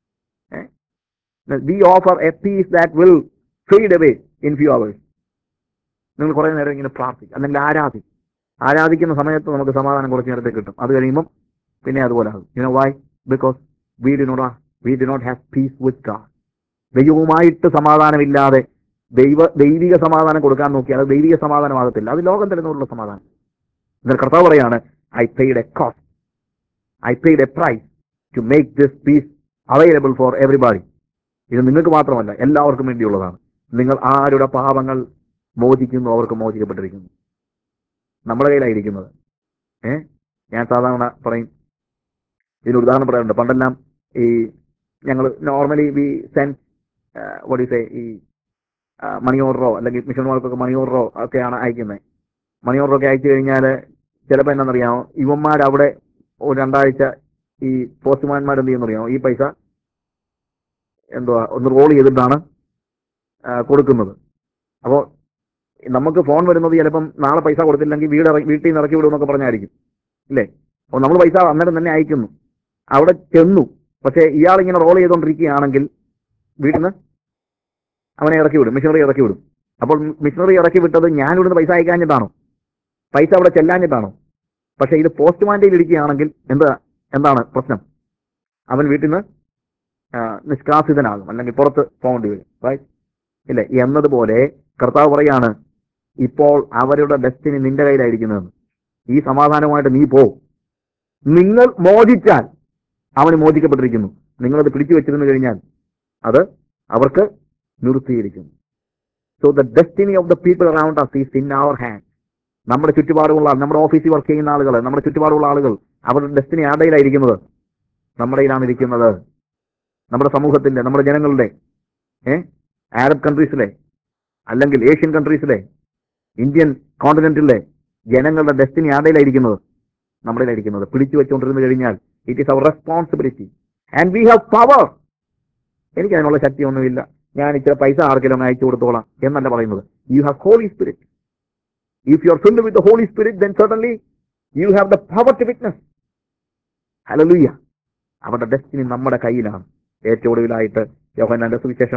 we offer a peace that will fade away in few hours നിങ്ങൾ കുറേ നേരം ഇങ്ങനെ പ്രാർത്ഥിക്കും അല്ലെങ്കിൽ ആരാധിക്കും ആരാധിക്കുന്ന സമയത്ത് നമുക്ക് സമാധാനം കുറച്ച് നേരത്തെ കിട്ടും അത് കഴിയുമ്പം പിന്നെ അതുപോലെ ആകും you know why because we did not we did not have peace with God ദൈവവുമായിട്ട് സമാധാനമില്ലാതെ ദൈവ ദൈവിക സമാധാനം കൊടുക്കാൻ നോക്കിയാൽ അത് ദൈവിക സമാധാനമാകത്തില്ല അത് ലോകം തരുന്നുള്ള സമാധാനം എന്നാൽ കർത്താവ് പറയാണ് I paid a cost I paid a price to make this peace available for everybody ഇത് നിങ്ങൾക്ക് മാത്രമല്ല എല്ലാവർക്കും വേണ്ടിയുള്ളതാണ് നിങ്ങൾ ആരുടെ പാപങ്ങൾ മോചിക്കുന്നു അവർക്ക് മോചിക്കപ്പെട്ടിരിക്കുന്നു നമ്മുടെ കയ്യിലായിരിക്കുന്നത് ഏ ഞാൻ സാധാരണ പറയും ഇതിന് ഉദാഹരണം പറയാറുണ്ട് പണ്ടെല്ലാം ഈ ഞങ്ങൾ നോർമലി വി സെൻസ് വോട്ട് ഈ മണി ഓർഡറോ അല്ലെങ്കിൽ മിഷന്മാർക്കൊക്കെ മണി ഓർഡറോ ഒക്കെയാണ് അയക്കുന്നത് മണി ഓർഡർ ഒക്കെ അയച്ചു കഴിഞ്ഞാൽ ചിലപ്പോൾ എന്താണെന്നറിയാമോ ഇവന്മാർ അവിടെ ഒരു രണ്ടാഴ്ച ഈ പോസ്റ്റ്മാൻമാർ എന്ത് ചെയ്യുന്നറിയാമോ ഈ പൈസ എന്തുവാ ഒന്ന് റോൾ ചെയ്തിട്ടാണ് ആ, കൊടുക്കുന്നത് അപ്പോൾ നമുക്ക് ഫോൺ വരുന്നത് ചിലപ്പം നാളെ പൈസ കൊടുത്തില്ലെങ്കിൽ വീട് ഇറക്കി വീട്ടിൽ നിന്ന് ഇറക്കി വിടുമെന്നൊക്കെ പറഞ്ഞായിരിക്കും ഇല്ലേ അപ്പോൾ നമ്മൾ പൈസ അന്നേരം തന്നെ അയക്കുന്നു അവിടെ ചെന്നു പക്ഷേ ഇയാൾ ഇങ്ങനെ റോൾ ചെയ്തുകൊണ്ടിരിക്കുകയാണെങ്കിൽ വീട്ടിൽ നിന്ന് അവനെ ഇറക്കി വിടും മിഷനറി ഇറക്കി വിടും അപ്പോൾ മിഷനറി ഇറക്കി വിട്ടത് ഞാൻ ഇവിടുന്ന് പൈസ അയക്കാഞ്ഞിട്ടാണോ പൈസ അവിടെ ചെല്ലാഞ്ഞിട്ടാണോ പക്ഷേ ഇത് പോസ്റ്റ്മാൻ്റെ ഇരിക്കുകയാണെങ്കിൽ എന്താ എന്താണ് പ്രശ്നം അവൻ വീട്ടിൽ നിന്ന് ആ, നിഷ്കാസിതനാകും അല്ലെങ്കിൽ പുറത്ത് പോകേണ്ടി വരും റൈറ്റ് ഇല്ലേ എന്നതുപോലെ കർത്താവ് പറയാണ് ഇപ്പോൾ അവരുടെ ഡെസ്റ്റിനി നിന്റെ കയ്യിലായിരിക്കുന്നതെന്ന് ഈ സമാധാനമായിട്ട് നീ പോ നിങ്ങൾ മോചിച്ചാൽ അവന് മോചിക്കപ്പെട്ടിരിക്കുന്നു നിങ്ങളത് പിടിച്ചു വെച്ചിരുന്നു കഴിഞ്ഞാൽ അത് അവർക്ക് നിർത്തിയിരിക്കുന്നു so the destiny of the people around us is in our hand നമ്മുടെ ചുറ്റുപാടുമുള്ള നമ്മുടെ ഓഫീസിൽ വർക്ക് ചെയ്യുന്ന ആളുകൾ നമ്മുടെ ചുറ്റുപാടുമുള്ള ആളുകൾ അവരുടെ ഡെസ്റ്റിനി ആരുടെയിലായിരിക്കുന്നത് നമ്മുടെ കയ്യിലാണ് ഇരിക്കുന്നത് നമ്മുടെ സമൂഹത്തിന്റെ നമ്മുടെ ജനങ്ങളുടെ ഏ അറബ് കൺട്രീസിലെ അല്ലെങ്കിൽ ഏഷ്യൻ കൺട്രീസിലെ ഇന്ത്യൻ കോണ്ടിനെന്റിലെ ജനങ്ങളുടെ ഡെസ്റ്റിനി ആരുടെയിലായിരിക്കുന്നത് നമ്മുടെ ഇരിക്കുന്നത് പിടിച്ചു വെച്ചുകൊണ്ടിരുന്നു കഴിഞ്ഞാൽ it is our responsibility and we have power എനിക്ക് അതിനുള്ള ശക്തിയൊന്നുമില്ല ഞാൻ ഇച്ചിരി പൈസ ആർക്കെങ്കിലും അങ്ങ് അയച്ചു കൊടുത്തോളാം എന്നല്ല പറയുന്നത് you have Holy Spirit if you are filled with Holy Spirit then certainly you have the power to witness hallelujah അവരുടെ ഡെസ്റ്റിനി നമ്മുടെ കയ്യിലാണ് ഏറ്റവും ഒടുവിലായിട്ട് യോഹന്നാന്റെ സുവിശേഷം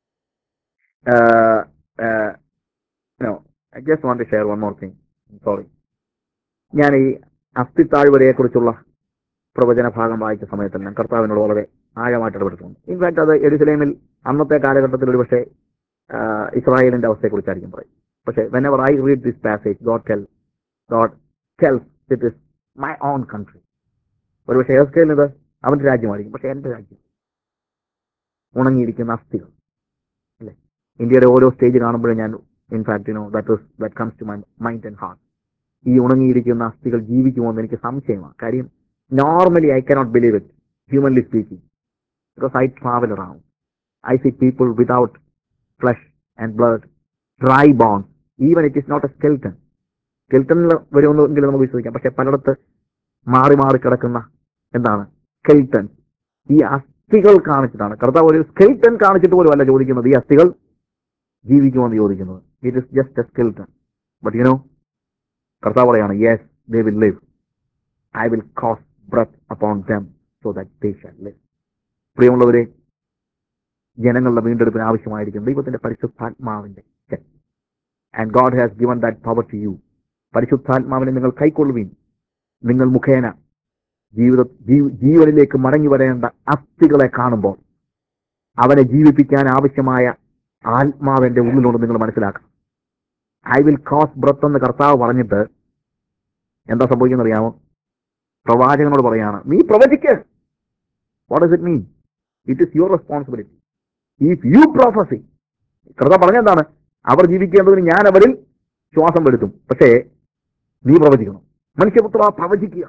no I just want to share one more thing sorry ഞാൻ ഈ അസ്ഥിത്താഴ്വരയെ കുറിച്ചുള്ള പ്രവചന ഭാഗം വായിച്ച സമയത്തെല്ലാം കർത്താവിനോട് വളരെ ആഴമായിട്ട് ഇടപെട്ടിട്ടുണ്ട് ഇൻഫാക്ട് അത് എരുസലേമിൽ അന്നത്തെ കാലഘട്ടത്തിൽ ഒരു പക്ഷേ ഇസ്രായേലിന്റെ അവസ്ഥയെക്കുറിച്ചായിരിക്കും പറയും പക്ഷേ whenever I read this passage God tell God tells it is my own country ഒരു പക്ഷേ എസ്കേലിന് ഇത് അവന്റെ രാജ്യമായിരിക്കും പക്ഷേ എന്റെ രാജ്യം ഉണങ്ങിയിരിക്കുന്ന അസ്ഥികൾ അല്ലേ ഇന്ത്യയുടെ ഓരോ സ്റ്റേജ് കാണുമ്പോഴും ഞാൻ in fact you know that that comes to my mind and heart ഈ ഉണങ്ങിയിരിക്കുന്ന അസ്ഥികൾ ജീവിക്കുമോ എന്ന് എനിക്ക് സംശയമാണ് കാര്യം normally I cannot believe it humanly speaking because I travel around I see people without flesh and blood dry bone even it is not a skeleton സ്കെൽട്ടണിൽ വരുമെന്നെങ്കിലും നമുക്ക് വിശ്വസിക്കാം പക്ഷെ പലയിടത്ത് മാറി മാറി കിടക്കുന്ന എന്താണ് സ്കെൽട്ടൺ ഈ അസ്ഥികൾ കാണിച്ചിട്ടാണ് കർത്താവ് ഒരു സ്കെൽട്ടൺ കാണിച്ചിട്ട് പോലും അല്ല ചോദിക്കുന്നത് ഈ അസ്ഥികൾ ജീവിക്കുമെന്ന് ചോദിക്കുന്നത് it is just a skeleton but you know കർത്താവ് പറയാണ് yes they will live I will cause breath upon them so that they shall live പ്രിയമുള്ളവരെ ജനങ്ങളുടെ വീണ്ടെടുപ്പിന് ആവശ്യമായിരിക്കും ദൈവത്തിന്റെ പരിശുദ്ധാത്മാവിന്റെ ശക്തി and God has given that power to you പരിശുദ്ധാത്മാവിനെ നിങ്ങൾ കൈക്കൊള്ളുവീൻ നിങ്ങൾ മുഖേന ജീവിത ജീവ- ജീവനിലേക്ക് മടങ്ങി വരേണ്ട അസ്ഥികളെ കാണുമ്പോൾ അവനെ ജീവിപ്പിക്കാൻ ആവശ്യമായ ആത്മാവിന്റെ ഉള്ളിലോട് നിങ്ങൾ മനസ്സിലാക്കണം ഐ വിൽ കോസ് ബ്രത്ത് എന്ന് കർത്താവ് പറഞ്ഞിട്ട് എന്താ സംഭവിക്കുന്നത് അറിയാമോ പ്രവാചകനോട് പറയാണ് നീ പ്രവചിക്ക് what is it mean it is your responsibility if you prophesy കർത്താവ് പറഞ്ഞെന്താണ് അവർ ജീവിക്കേണ്ടതിന് ഞാൻ അവരിൽ ശ്വാസം വരുത്തും പക്ഷേ നീ പ്രവചിക്കണം മനുഷ്യപുത്ര പ്രവചിക്കുക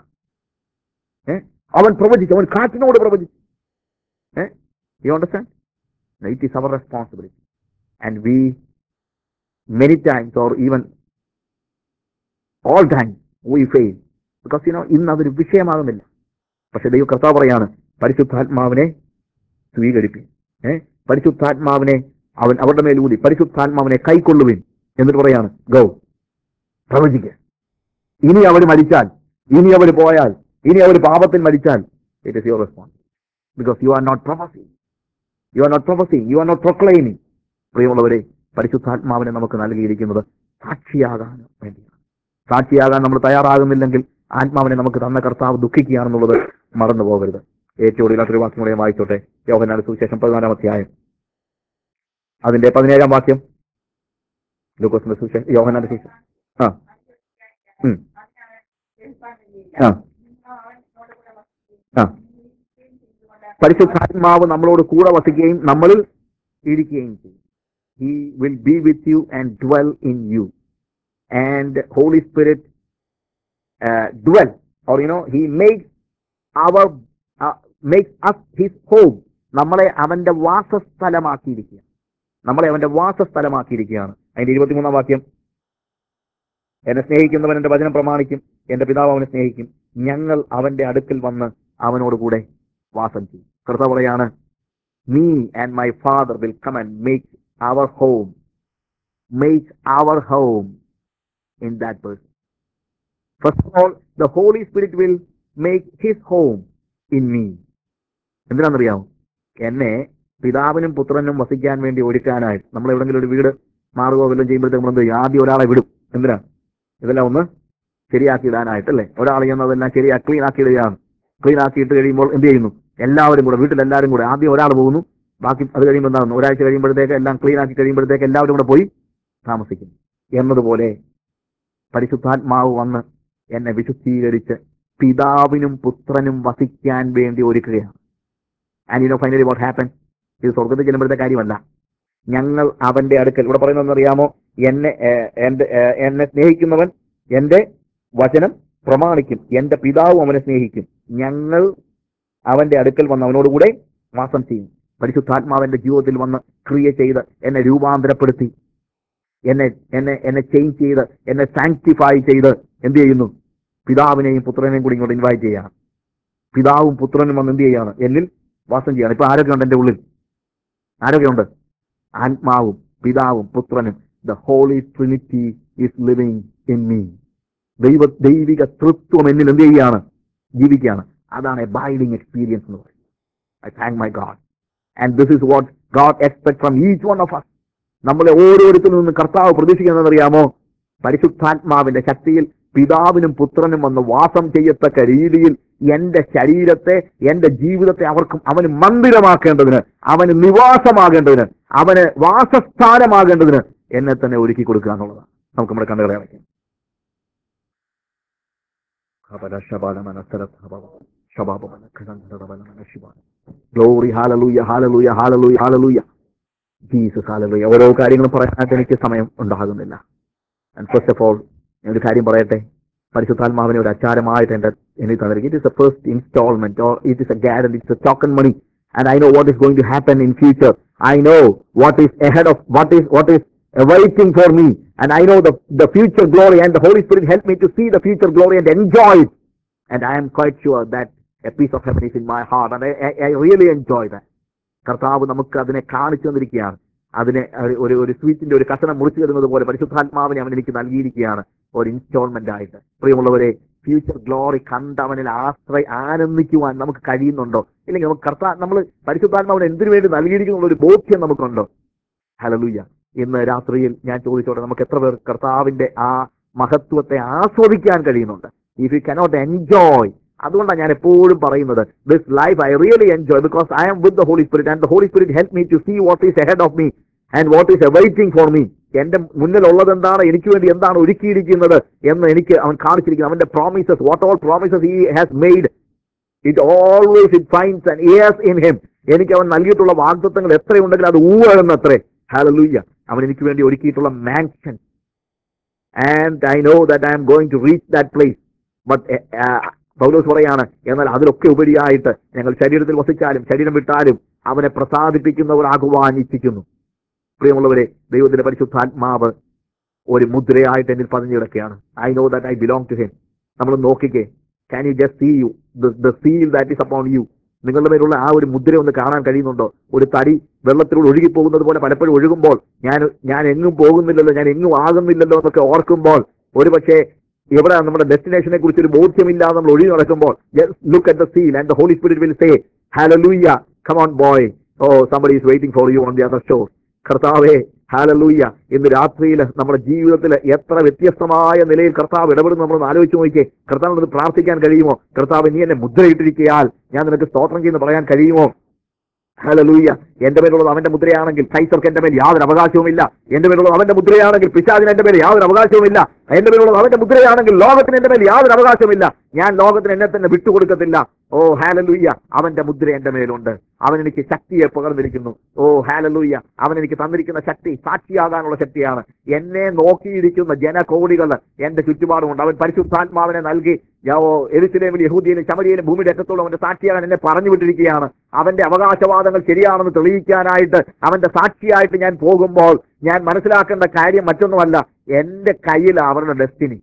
ഏ അവൻ പ്രവചിച്ചു അവൻ കാറ്റിനോട് പ്രവചിച്ചു ഏ you understand it is our responsibility and we many times or even all times we fail because you know ഇന്ന് അതൊരു വിഷയമാകുന്നില്ല പക്ഷെ ദൈവ കർത്താവ് പറയാണ് പരിശുദ്ധാത്മാവിനെ സ്വീകരിപ്പിൻ ഏ പരിശുദ്ധാത്മാവിനെ അവൻ അവരുടെ മേൽ ഊതി പരിശുദ്ധാത്മാവിനെ കൈക്കൊള്ളുവിൻ എന്നിട്ട് പറയാണ് ഗോ പ്രവചിക്കുക ഇനി അവർ മരിച്ചാൽ ഇനി അവർ പോയാൽ ഇനി അവർ പാപത്തിൽ മരിച്ചാൽ it is your response because you are not professing you are not professing you are not proclaiming പ്രിയമുള്ളവരെ പരിശുദ്ധാത്മാവിനെ നമുക്ക് നൽകിയിരിക്കുന്നത് സാക്ഷിയാകാൻ വേണ്ടിയാണ് സാക്ഷിയാകാൻ നമ്മൾ തയ്യാറാകുന്നില്ലെങ്കിൽ ആത്മാവിനെ നമുക്ക് തന്ന കർത്താവ് ദുഃഖിക്കുകയാണെന്നുള്ളത് മറന്നു പോകരുത് ഏറ്റവും ഒടുവിലാത്തൊരു വാക്യം കൂടെ ഞാൻ വായിച്ചോട്ടെ യോഹനാട് സുവിശേഷം പതിനാലാം അധ്യായം അതിന്റെ പതിനേഴാം വാക്യം ലൂക്കോസിന്റെ സുവിശേഷം യോഹനാന്റെ സുവിശേഷം ആ ഉം. ആ ആ പരിശുദ്ധാത്മാവ് നമ്മളോട് കൂടെ വസിക്കുകയും നമ്മളിൽ ഇരിക്കുകയും ചെയ്യും he will be with you and dwell in you and holy Spirit dwell or you know he makes our makes us his home നമ്മളെ അവന്റെ വാസസ്ഥലമാക്കിയിരിക്കുക നമ്മളെ അവന്റെ വാസസ്ഥലമാക്കിയിരിക്കുകയാണ് അതിന്റെ ഇരുപത്തിമൂന്നാം വാക്യം എന്നെ സ്നേഹിക്കുന്നവൻ എന്റെ വചനം പ്രമാണിക്കും എന്റെ പിതാവ് അവനെ സ്നേഹിക്കും ഞങ്ങൾ അവന്റെ അടുക്കൽ വന്ന് അവനോട് കൂടെ വാസം ചെയ്യും കർത്താവ് പറയാണ് me and my father will come and make our home make our home in that person first of all the holy Spirit will make his home in me എന്തിനാണെന്നറിയാമോ എന്നെ പിതാവിനും പുത്രനും വസിക്കാൻ വേണ്ടി ഒരുക്കാനായിട്ട് നമ്മൾ എവിടെങ്കിലും ഒരു വീട് മാറുകയോ വല്ലതും ചെയ്യുമ്പോഴത്തേക്ക് നമ്മൾ എന്ത് ചെയ്യും ആദ്യം ഒരാളെ വിടും എന്തിനാ ഇതെല്ലാം ഒന്ന് ശരിയാക്കി ഇടാനായിട്ട് അല്ലേ ഒരാളെ ചെന്ന് അതെല്ലാം ശരിയാ ക്ലീൻ ആക്കി ഇടുകയാണ് ക്ലീൻ ആക്കിയിട്ട് കഴിയുമ്പോൾ എന്ത് ചെയ്യുന്നു എല്ലാവരും കൂടെ വീട്ടിൽ എല്ലാവരും കൂടെ ആദ്യം ഒരാൾ പോകുന്നു ബാക്കി അത് കഴിയുമ്പോൾ എന്താകുന്നു ഒരാഴ്ച കഴിയുമ്പോഴത്തേക്ക് എല്ലാം ക്ലീൻ ആക്കി കഴിയുമ്പോഴത്തേക്ക് എല്ലാവരും കൂടെ പോയി താമസിക്കുന്നു എന്നതുപോലെ പരിശുദ്ധാത്മാവ് വന്ന് എന്നെ വിശുദ്ധീകരിച്ച് പിതാവിനും പുത്രനും വസിക്കാൻ വേണ്ടി ഒരുക്കുകയാണ് and you know finally what happen ഇത് സ്വർഗത്തിൽ ചെല്ലുമ്പോഴത്തെ കാര്യമല്ല ഞങ്ങൾ അവന്റെ അടുക്കൽ ഇവിടെ പറയുന്നത് അറിയാമോ എന്നെ ഏഹ്, എന്റെ ഏഹ്, എന്നെ സ്നേഹിക്കുന്നവൻ എന്റെ വചനം പ്രമാണിക്കും എന്റെ പിതാവും അവനെ സ്നേഹിക്കും ഞങ്ങൾ അവന്റെ അടുക്കൽ വന്ന് അവനോടുകൂടെ വാസം ചെയ്യും പരിശുദ്ധാത്മാവന്റെ ജീവിതത്തിൽ വന്ന് ക്രിയ ചെയ്ത് എന്നെ രൂപാന്തരപ്പെടുത്തി എന്നെ എന്നെ എന്നെ ചേഞ്ച് ചെയ്ത് എന്നെ സാങ്ക്ടിഫൈ ചെയ്ത് എന്ത് ചെയ്യുന്നു പിതാവിനെയും പുത്രനെയും കൂടി ഇങ്ങോട്ട് ഇൻവൈറ്റ് ചെയ്യാണ് പിതാവും പുത്രനും വന്ന് എന്ത് ചെയ്യാണ് എന്നിൽ വാസം ചെയ്യാണ് ഇപ്പൊ ആരൊക്കെയുണ്ട് എന്റെ ഉള്ളിൽ ആരൊക്കെയുണ്ട് ആത്മാവും പിതാവും പുത്രനും the Holy Trinity is living in me ദൈവ ദൈവിക തൃത്വം എന്നിൽ എന്ത് ചെയ്യുകയാണ് ജീവിക്കുകയാണ് അതാണ് ബൈഡിങ് എക്സ്പീരിയൻസ് എന്ന് പറയുന്നത് I thank my God and this is what God expect from each one of us നമ്മളെ ഓരോരുത്തരിൽ നിന്ന് കർത്താവ് പ്രതീക്ഷിക്കുന്നത് അറിയാമോ പരിശുദ്ധാത്മാവിന്റെ ശക്തിയിൽ പിതാവിനും പുത്രനും വന്ന് വാസം ചെയ്യത്തക്ക രീതിയിൽ എന്റെ ശരീരത്തെ എന്റെ ജീവിതത്തെ അവർക്കും അവന് മന്ദിരമാക്കേണ്ടതിന് അവന് നിവാസമാകേണ്ടതിന് അവന് വാസസ്ഥാനമാകേണ്ടതിന് എന്നെ തന്നെ ഒരുക്കി കൊടുക്കുക എന്നുള്ളതാണ് നമുക്ക് നമ്മുടെ കണ്ണുകളെ അടയ്ക്കാം glory hallelujah hallelujah hallelujah hallelujah Jesus hallelujah ഓരോ കാര്യങ്ങളും പറയാനായിട്ട് എനിക്ക് സമയം ഉണ്ടാകുന്നില്ല ഫസ്റ്റ് ഓഫ് ഓൾ ഞാൻ ഒരു കാര്യം പറയട്ടെ പരിശുദ്ധാത്മാവിനെ ഒരു അച്ചാരമായിട്ട് എന്റെ എനിക്ക് തന്നിരിക്കും it is a first installment or it is a guarantee it's a token money and I know what is going to happen in future I know what is ahead of what is what is waiting for me and I know the, the future glory and the Holy Spirit helped me to see the future glory and enjoy it and I am quite sure that a piece of heaven is in my heart and I, I, I really enjoy that കർത്താവ് നമുക്ക് അതിനെ കാണിച്ചു തന്നിരിക്കുകയാണ് അതിനെ ഒരു- ഒരു ഒരു സ്വീറ്റിന്റെ ഒരു കഷണം മുറിച്ചു തരുന്നത് പോലെ പരിശുദ്ധാത്മാവിനെ അവൻ എനിക്ക് നൽകിയിരിക്കുകയാണ് ഒരു ഇൻസ്റ്റാൾമെന്റ് ആയിട്ട് പ്രിയമുള്ളവരെ ഫ്യൂച്ചർ ഗ്ലോറി കണ്ട് അവനിൽ ആശ്രയ ആനന്ദിക്കുവാൻ നമുക്ക് കഴിയുന്നുണ്ടോ ഇല്ലെങ്കിൽ നമുക്ക് കർത്താ നമ്മൾ പരിശുദ്ധാത്മാവിനെ എന്തിനു വേണ്ടി നൽകിയിരിക്കുന്ന ഒരു ബോധ്യം നമുക്കുണ്ടോ ഹലലൂയ ഇന്ന് രാത്രിയിൽ ഞാൻ ചോദിച്ചോട്ടെ നമുക്ക് എത്ര പേർ കർത്താവിന്റെ ആ മഹത്വത്തെ ആസ്വദിക്കാൻ കഴിയുന്നുണ്ട് ഇഫ് യു കനോട്ട് എൻജോയ് അതുകൊണ്ടാണ് ഞാൻ എപ്പോഴും പറയുന്നത് this life I really enjoy because I am with the holy spirit and the holy Spirit help me to see what is ahead of me and what is waiting for me എന്റെ മുന്നിലുള്ളത് എന്താണ് എനിക്ക് വേണ്ടി എന്താണ് ഒരുക്കിയിരിക്കുന്നത് എന്ന് എനിക്ക് അവൻ കാണിച്ചിരിക്കുന്നത് അവന്റെ promises what all promises he has made it always it finds and yes in him എനിക്ക് അവൻ നൽകിയിട്ടുള്ള വാഗ്ദത്തങ്ങൾ എത്രയുണ്ടെങ്കിൽ അത് ഊഴെന്ന് അത്രേ ഹാലലൂയ്യ അവൻ എനിക്ക് വേണ്ടി ഒരുക്കിയിട്ടുള്ള mansion and I know that I am going to reach that place but Paulose പറയാണ് എന്നാൽ അതിലൊക്കെ ഉപരിയായിട്ട് ഞങ്ങൾ ശരീരത്തിൽ വസിച്ചാലും ശരീരം വിട്ടാലും അവനെ പ്രസാദിപ്പിക്കുന്നവർ ആകുവാൻ ഇച്ഛിക്കുന്നു പ്രിയമുള്ളവരെ ദൈവത്തിന്റെ പരിശുദ്ധാത്മാവ് ഒരു മുദ്രയായിട്ട് എന്നിൽ പതിഞ്ഞു കിടക്കുകയാണ് I know that I belong to him നമ്മൾ നോക്കിക്കേ can you just see you the seal that is upon you നിങ്ങളുടെ മേലുള്ള ആ ഒരു മുദ്ര ഒന്ന് കാണാൻ കഴിയുന്നുണ്ടോ ഒരു തടി വെള്ളത്തിലൂടെ ഒഴുകി പോകുന്നത് പോലെ പലപ്പോഴും ഒഴുകുമ്പോൾ ഞാൻ ഞാൻ എങ്ങും പോകുന്നില്ലല്ലോ ഞാൻ എങ്ങും ആകുന്നില്ലല്ലോ എന്നൊക്കെ ഓർക്കുമ്പോൾ ഒരുപക്ഷെ എവിടെ നമ്മുടെ ഡെസ്റ്റിനേഷനെ കുറിച്ച് ഒരു ബോധ്യമില്ലാതെ നമ്മൾ ഒഴുകി നടക്കുമ്പോൾ look at the seal and the holy Spirit will say hallelujah come on boy oh somebody is waiting for you on the other shore കർത്താവേ ഹാലലൂയ ഇന്ന് രാത്രിയിൽ നമ്മുടെ ജീവിതത്തിൽ എത്ര വ്യത്യസ്തമായ നിലയിൽ കർത്താവ് ഇടപെടുന്നു നമ്മൾ ആലോചിച്ച് നോക്കിയേ കർത്താവിനോട് പ്രാർത്ഥിക്കാൻ കഴിയുമോ കർത്താവ് നീ എന്നെ മുദ്രയിട്ടിരിക്കയാൽ ഞാൻ നിനക്ക് സ്തോത്രം ചെയ്യുന്നു പറയാൻ കഴിയുമോ ഹലലൂയ്യ എന്റെ മേലുള്ളത് അവന്റെ മുദ്രയാണെങ്കിൽ കൈസർക്ക് എന്റെ മേൽ യാതൊരു അവകാശവുമില്ല എന്റെ മേലുള്ളത് അവന്റെ മുദ്രയാണെങ്കിൽ പിശാചിന് എന്റെ മേൽ യാതൊരു അവകാശവുമില്ല എന്റെ മേലുള്ളത് അവന്റെ മുദ്രയാണെങ്കിൽ ലോകത്തിന് എന്റെ മേൽ യാതൊരു അവകാശവുമില്ല ഞാൻ ലോകത്തിന് എന്നെ തന്നെ വിട്ടുകൊടുക്കത്തില്ല ഓ ഹാലലൂയ്യ അവന്റെ മുദ്ര എന്റെ മേലുണ്ട് അവൻ എനിക്ക് ശക്തിയെ പകർന്നിരിക്കുന്നു ഓ ഹാലലൂയ്യ അവൻ എനിക്ക് തന്നിരിക്കുന്ന ശക്തി സാക്ഷിയാകാനുള്ള ശക്തിയാണ് എന്നെ നോക്കിയിരിക്കുന്ന ജനകോടികൾ എന്റെ ചുറ്റുപാടുമുണ്ട് അവൻ പരിശുദ്ധാത്മാവിനെ നൽകി എരിശിലേമിൽ യഹൂദിയിലും ശമരിയിലും ഭൂമിയുടെ രക്തത്തോളം അവന്റെ സാക്ഷിയാകാൻ എന്നെ പറഞ്ഞു വിട്ടിരിക്കുകയാണ് അവന്റെ അവകാശവാദങ്ങൾ ശരിയാണെന്ന് തെളിയിക്കാനായിട്ട് അവന്റെ സാക്ഷിയായിട്ട് ഞാൻ പോകുമ്പോൾ ഞാൻ മനസ്സിലാക്കേണ്ട കാര്യം മറ്റൊന്നുമല്ല എന്റെ കയ്യിൽ അവരുടെ ഡെസ്റ്റിനി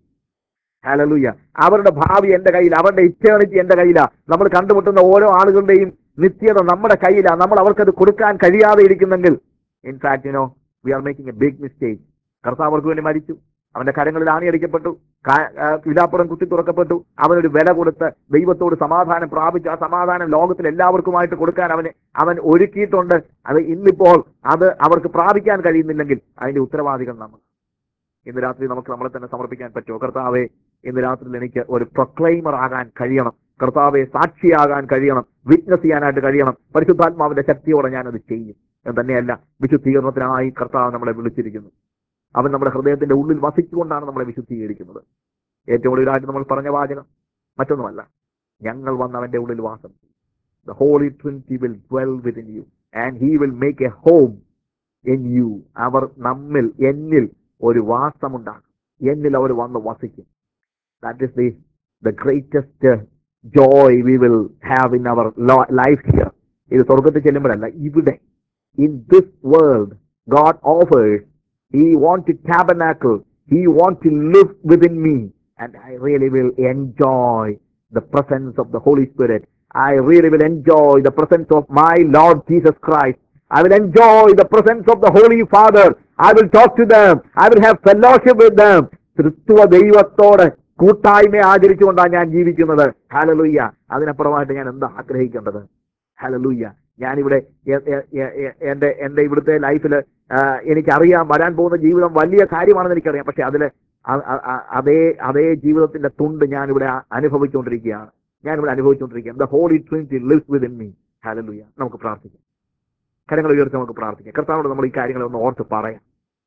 ഹലലൂയ അവരുടെ ഭാവി എന്റെ കയ്യിൽ അവരുടെ ഇറ്റേണിറ്റി എന്റെ കയ്യിലാ നമ്മൾ കണ്ടുമുട്ടുന്ന ഓരോ ആളുകളുടെയും നിത്യത നമ്മുടെ കയ്യിലാ നമ്മൾ അവർക്കത് കൊടുക്കാൻ കഴിയാതെ ഇരിക്കുന്നെങ്കിൽ in fact you know we are making a big mistake കർത്താവ് അവർക്ക് വേണ്ടി മരിച്ചു അവന്റെ കരങ്ങളിൽ ആണിയടിക്കപ്പെട്ടു കാ- ആ, വിലാപ്പുറം കുത്തി തുറക്കപ്പെട്ടു അവനൊരു വില കൊടുത്ത് ദൈവത്തോട് സമാധാനം പ്രാപിച്ചു ആ സമാധാനം ലോകത്തിൽ എല്ലാവർക്കുമായിട്ട് കൊടുക്കാൻ അവന് അവൻ ഒരുക്കിയിട്ടുണ്ട് അത് ഇന്നിപ്പോൾ അത് അവർക്ക് പ്രാപിക്കാൻ കഴിയുന്നില്ലെങ്കിൽ അതിന്റെ ഉത്തരവാദികൾ നമ്മൾ ഇന്ന് രാത്രി നമുക്ക് നമ്മളെ തന്നെ സമർപ്പിക്കാൻ പറ്റുമോ കർത്താവെ ഇന്ന് രാത്രിയിൽ എനിക്ക് ഒരു പ്രൊക്ലൈമർ ആകാൻ കഴിയണം കർത്താവെ സാക്ഷിയാകാൻ കഴിയണം വിറ്റ്നസ് ചെയ്യാനായിട്ട് കഴിയണം പരിശുദ്ധാത്മാവിന്റെ ശക്തിയോടെ ഞാനത് ചെയ്യും എന്ന് തന്നെയല്ല വിശുദ്ധീകരണത്തിനായി കർത്താവ് നമ്മളെ വിളിച്ചിരിക്കുന്നു അവൻ നമ്മുടെ ഹൃദയത്തിന്റെ ഉള്ളിൽ വസിച്ചുകൊണ്ടാണ് നമ്മളെ വിശുദ്ധീകരിക്കുന്നത് ഏറ്റവും ഒടുവിലായിട്ട് നമ്മൾ പറഞ്ഞ വാചകം മറ്റൊന്നുമല്ല ഞങ്ങൾ വന്ന് അവന്റെ ഉള്ളിൽ വാസം ചെയ്യും the Holy Trinity will dwell within you and he will make a home in you അവർ നമ്മിൽ എന്നിൽ ഒരു വാസമുണ്ടാകും എന്നിൽ അവർ വന്ന് വസിക്കും that is the the greatest joy we will have in our life here ഇത് സ്വർഗത്തിൽ ചെല്ലുമ്പോഴല്ല ഇവിടെ in this world God offers he want to tabernacle he want to live within me and I really will enjoy the presence of the Holy Spirit. I really will enjoy the presence of my Lord Jesus Christ. I will enjoy the presence of the Holy Father. I will talk to them. I will have fellowship with them. ക്രിസ്തുവ ദൈവത്തോട് കൂട്ടായ്മ ആചരിച്ചുകൊണ്ടാണ് ഞാൻ ജീവിക്കുന്നത് ഹാലലുയ്യ അതിനപ്പുറമായിട്ട് ഞാൻ എന്താ ആഗ്രഹിക്കേണ്ടത് ഹാലലുയ്യ ഞാനിവിടെ എ- എ- എ- എ- എന്റെ എന്റെ ഇവിടുത്തെ ലൈഫിൽ എനിക്കറിയാം വരാൻ പോകുന്ന ജീവിതം വലിയ കാര്യമാണെന്ന് എനിക്കറിയാം പക്ഷെ അതിൽ അതേ അതേ ജീവിതത്തിന്റെ തുണ്ട് ഞാനിവിടെ ആ- അനുഭവിച്ചുകൊണ്ടിരിക്കുകയാണ് ഞാനിവിടെ അനുഭവിച്ചുകൊണ്ടിരിക്കുകയാണ് the Holy Trinity lives within me hallelujah നമുക്ക് പ്രാർത്ഥിക്കാം കരങ്ങൾ ഉയർത്തി നമുക്ക് പ്രാർത്ഥിക്കാം കർത്താവോട് നമ്മൾ ഈ കാര്യങ്ങളെ ഒന്ന് ഓർത്ത് പറയാം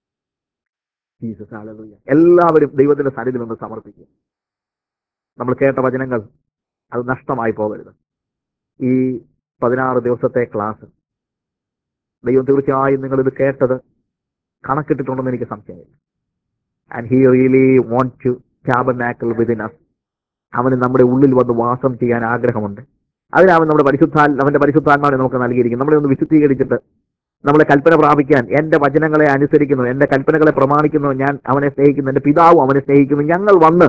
ജീസസ് ഹാലലുയ്യ എല്ലാവരും ദൈവത്തിന്റെ സന്നിധിയിൽ ഒന്ന് സമർപ്പിക്കുക നമ്മൾ കേട്ട വചനങ്ങൾ അത് നഷ്ടമായി പോകരുത് ഈ പതിനാറ് ദിവസത്തെ ക്ലാസ് ദൈവം തീർച്ചയായും നിങ്ങൾ ഇത് കേട്ടത് കണക്കിട്ടിട്ടുണ്ടെന്ന് എനിക്ക് സംശയമില്ല and he really want to tabernacle within us അവന് നമ്മുടെ ഉള്ളിൽ വന്ന് വാസം ചെയ്യാൻ ആഗ്രഹമുണ്ട് അതിനവൻ നമ്മുടെ പരിശുദ്ധാ അവന്റെ പരിശുദ്ധാത്മാവിനെ നമുക്ക് നൽകിയിരിക്കും നമ്മളെ ഒന്ന് വിശുദ്ധീകരിച്ചിട്ട് നമ്മളെ കൽപ്പന പ്രാപിക്കാൻ എന്റെ വചനങ്ങളെ അനുസരിക്കുന്നു എന്റെ കൽപ്പനകളെ പ്രമാണിക്കുന്നു ഞാൻ അവനെ സ്നേഹിക്കുന്നു എന്റെ പിതാവും അവനെ സ്നേഹിക്കുന്നു ഞങ്ങൾ വന്ന്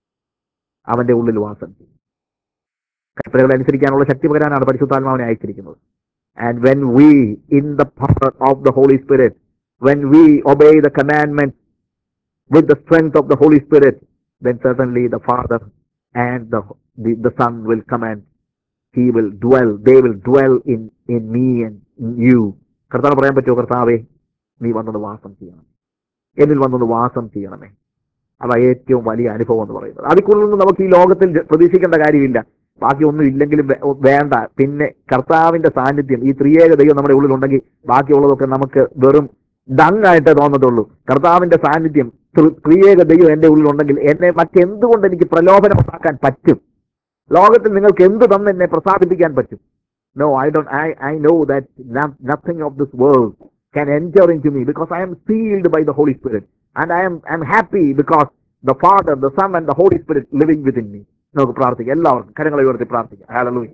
അവന്റെ ഉള്ളിൽ വാസം ചെയ്യും കൽപ്പനകളെ അനുസരിക്കാനുള്ള ശക്തി പകരാനാണ് പരിശുദ്ധാത്മാവിനെ അയച്ചിരിക്കുന്നത് and when we in the power of the holy spirit when we obey the commandment with the strength of the Holy Spirit, then certainly the Father and the, the, the Son will come and He will dwell, they will dwell in, in me and in you. കർത്താവ് പറയാൻ പറ്റുമോ കർത്താവേ നീ വന്നത് വാസം ചെയ്യണം എന്നിൽ വന്നത് വാസം ചെയ്യണമേ അതാ ഏറ്റവും വലിയ അനുഭവം എന്ന് പറയുന്നത് അതിൽ കൂടുതലൊന്നും നമുക്ക് ഈ ലോകത്തിൽ പ്രതീക്ഷിക്കേണ്ട കാര്യമില്ല ബാക്കി ഒന്നും ഇല്ലെങ്കിലും വേ- വേണ്ട പിന്നെ കർത്താവിന്റെ സാന്നിധ്യം ഈ ത്രിയേക ദൈവം നമ്മുടെ ഉള്ളിലുണ്ടെങ്കിൽ ബാക്കിയുള്ളതൊക്കെ നമുക്ക് വെറും ഡങ്ങായിട്ടേ തോന്നത്തുള്ളൂ കർത്താവിന്റെ സാന്നിധ്യം ത്രി- ത്രിയേക ദൈവം എന്റെ ഉള്ളിലുണ്ടെങ്കിൽ എന്നെ മറ്റെന്തുകൊണ്ട് എനിക്ക് പ്രലോഭനം ഉണ്ടാക്കാൻ പറ്റും ലോകത്തിൽ നിങ്ങൾക്ക് എന്ത് തന്ന് എന്നെ പ്രസാദിപ്പിക്കാൻ പറ്റും no I don't I I know that nothing of this world can enter into me because I am sealed by the Holy Spirit. And I am I'm happy because the Father, the Son, and the Holy Spirit living within me. നമുക്ക് പ്രാർത്ഥിക്കാം എല്ലാവർക്കും കരങ്ങളെ ഉയർത്തി പ്രാർത്ഥിക്കാം hallelujah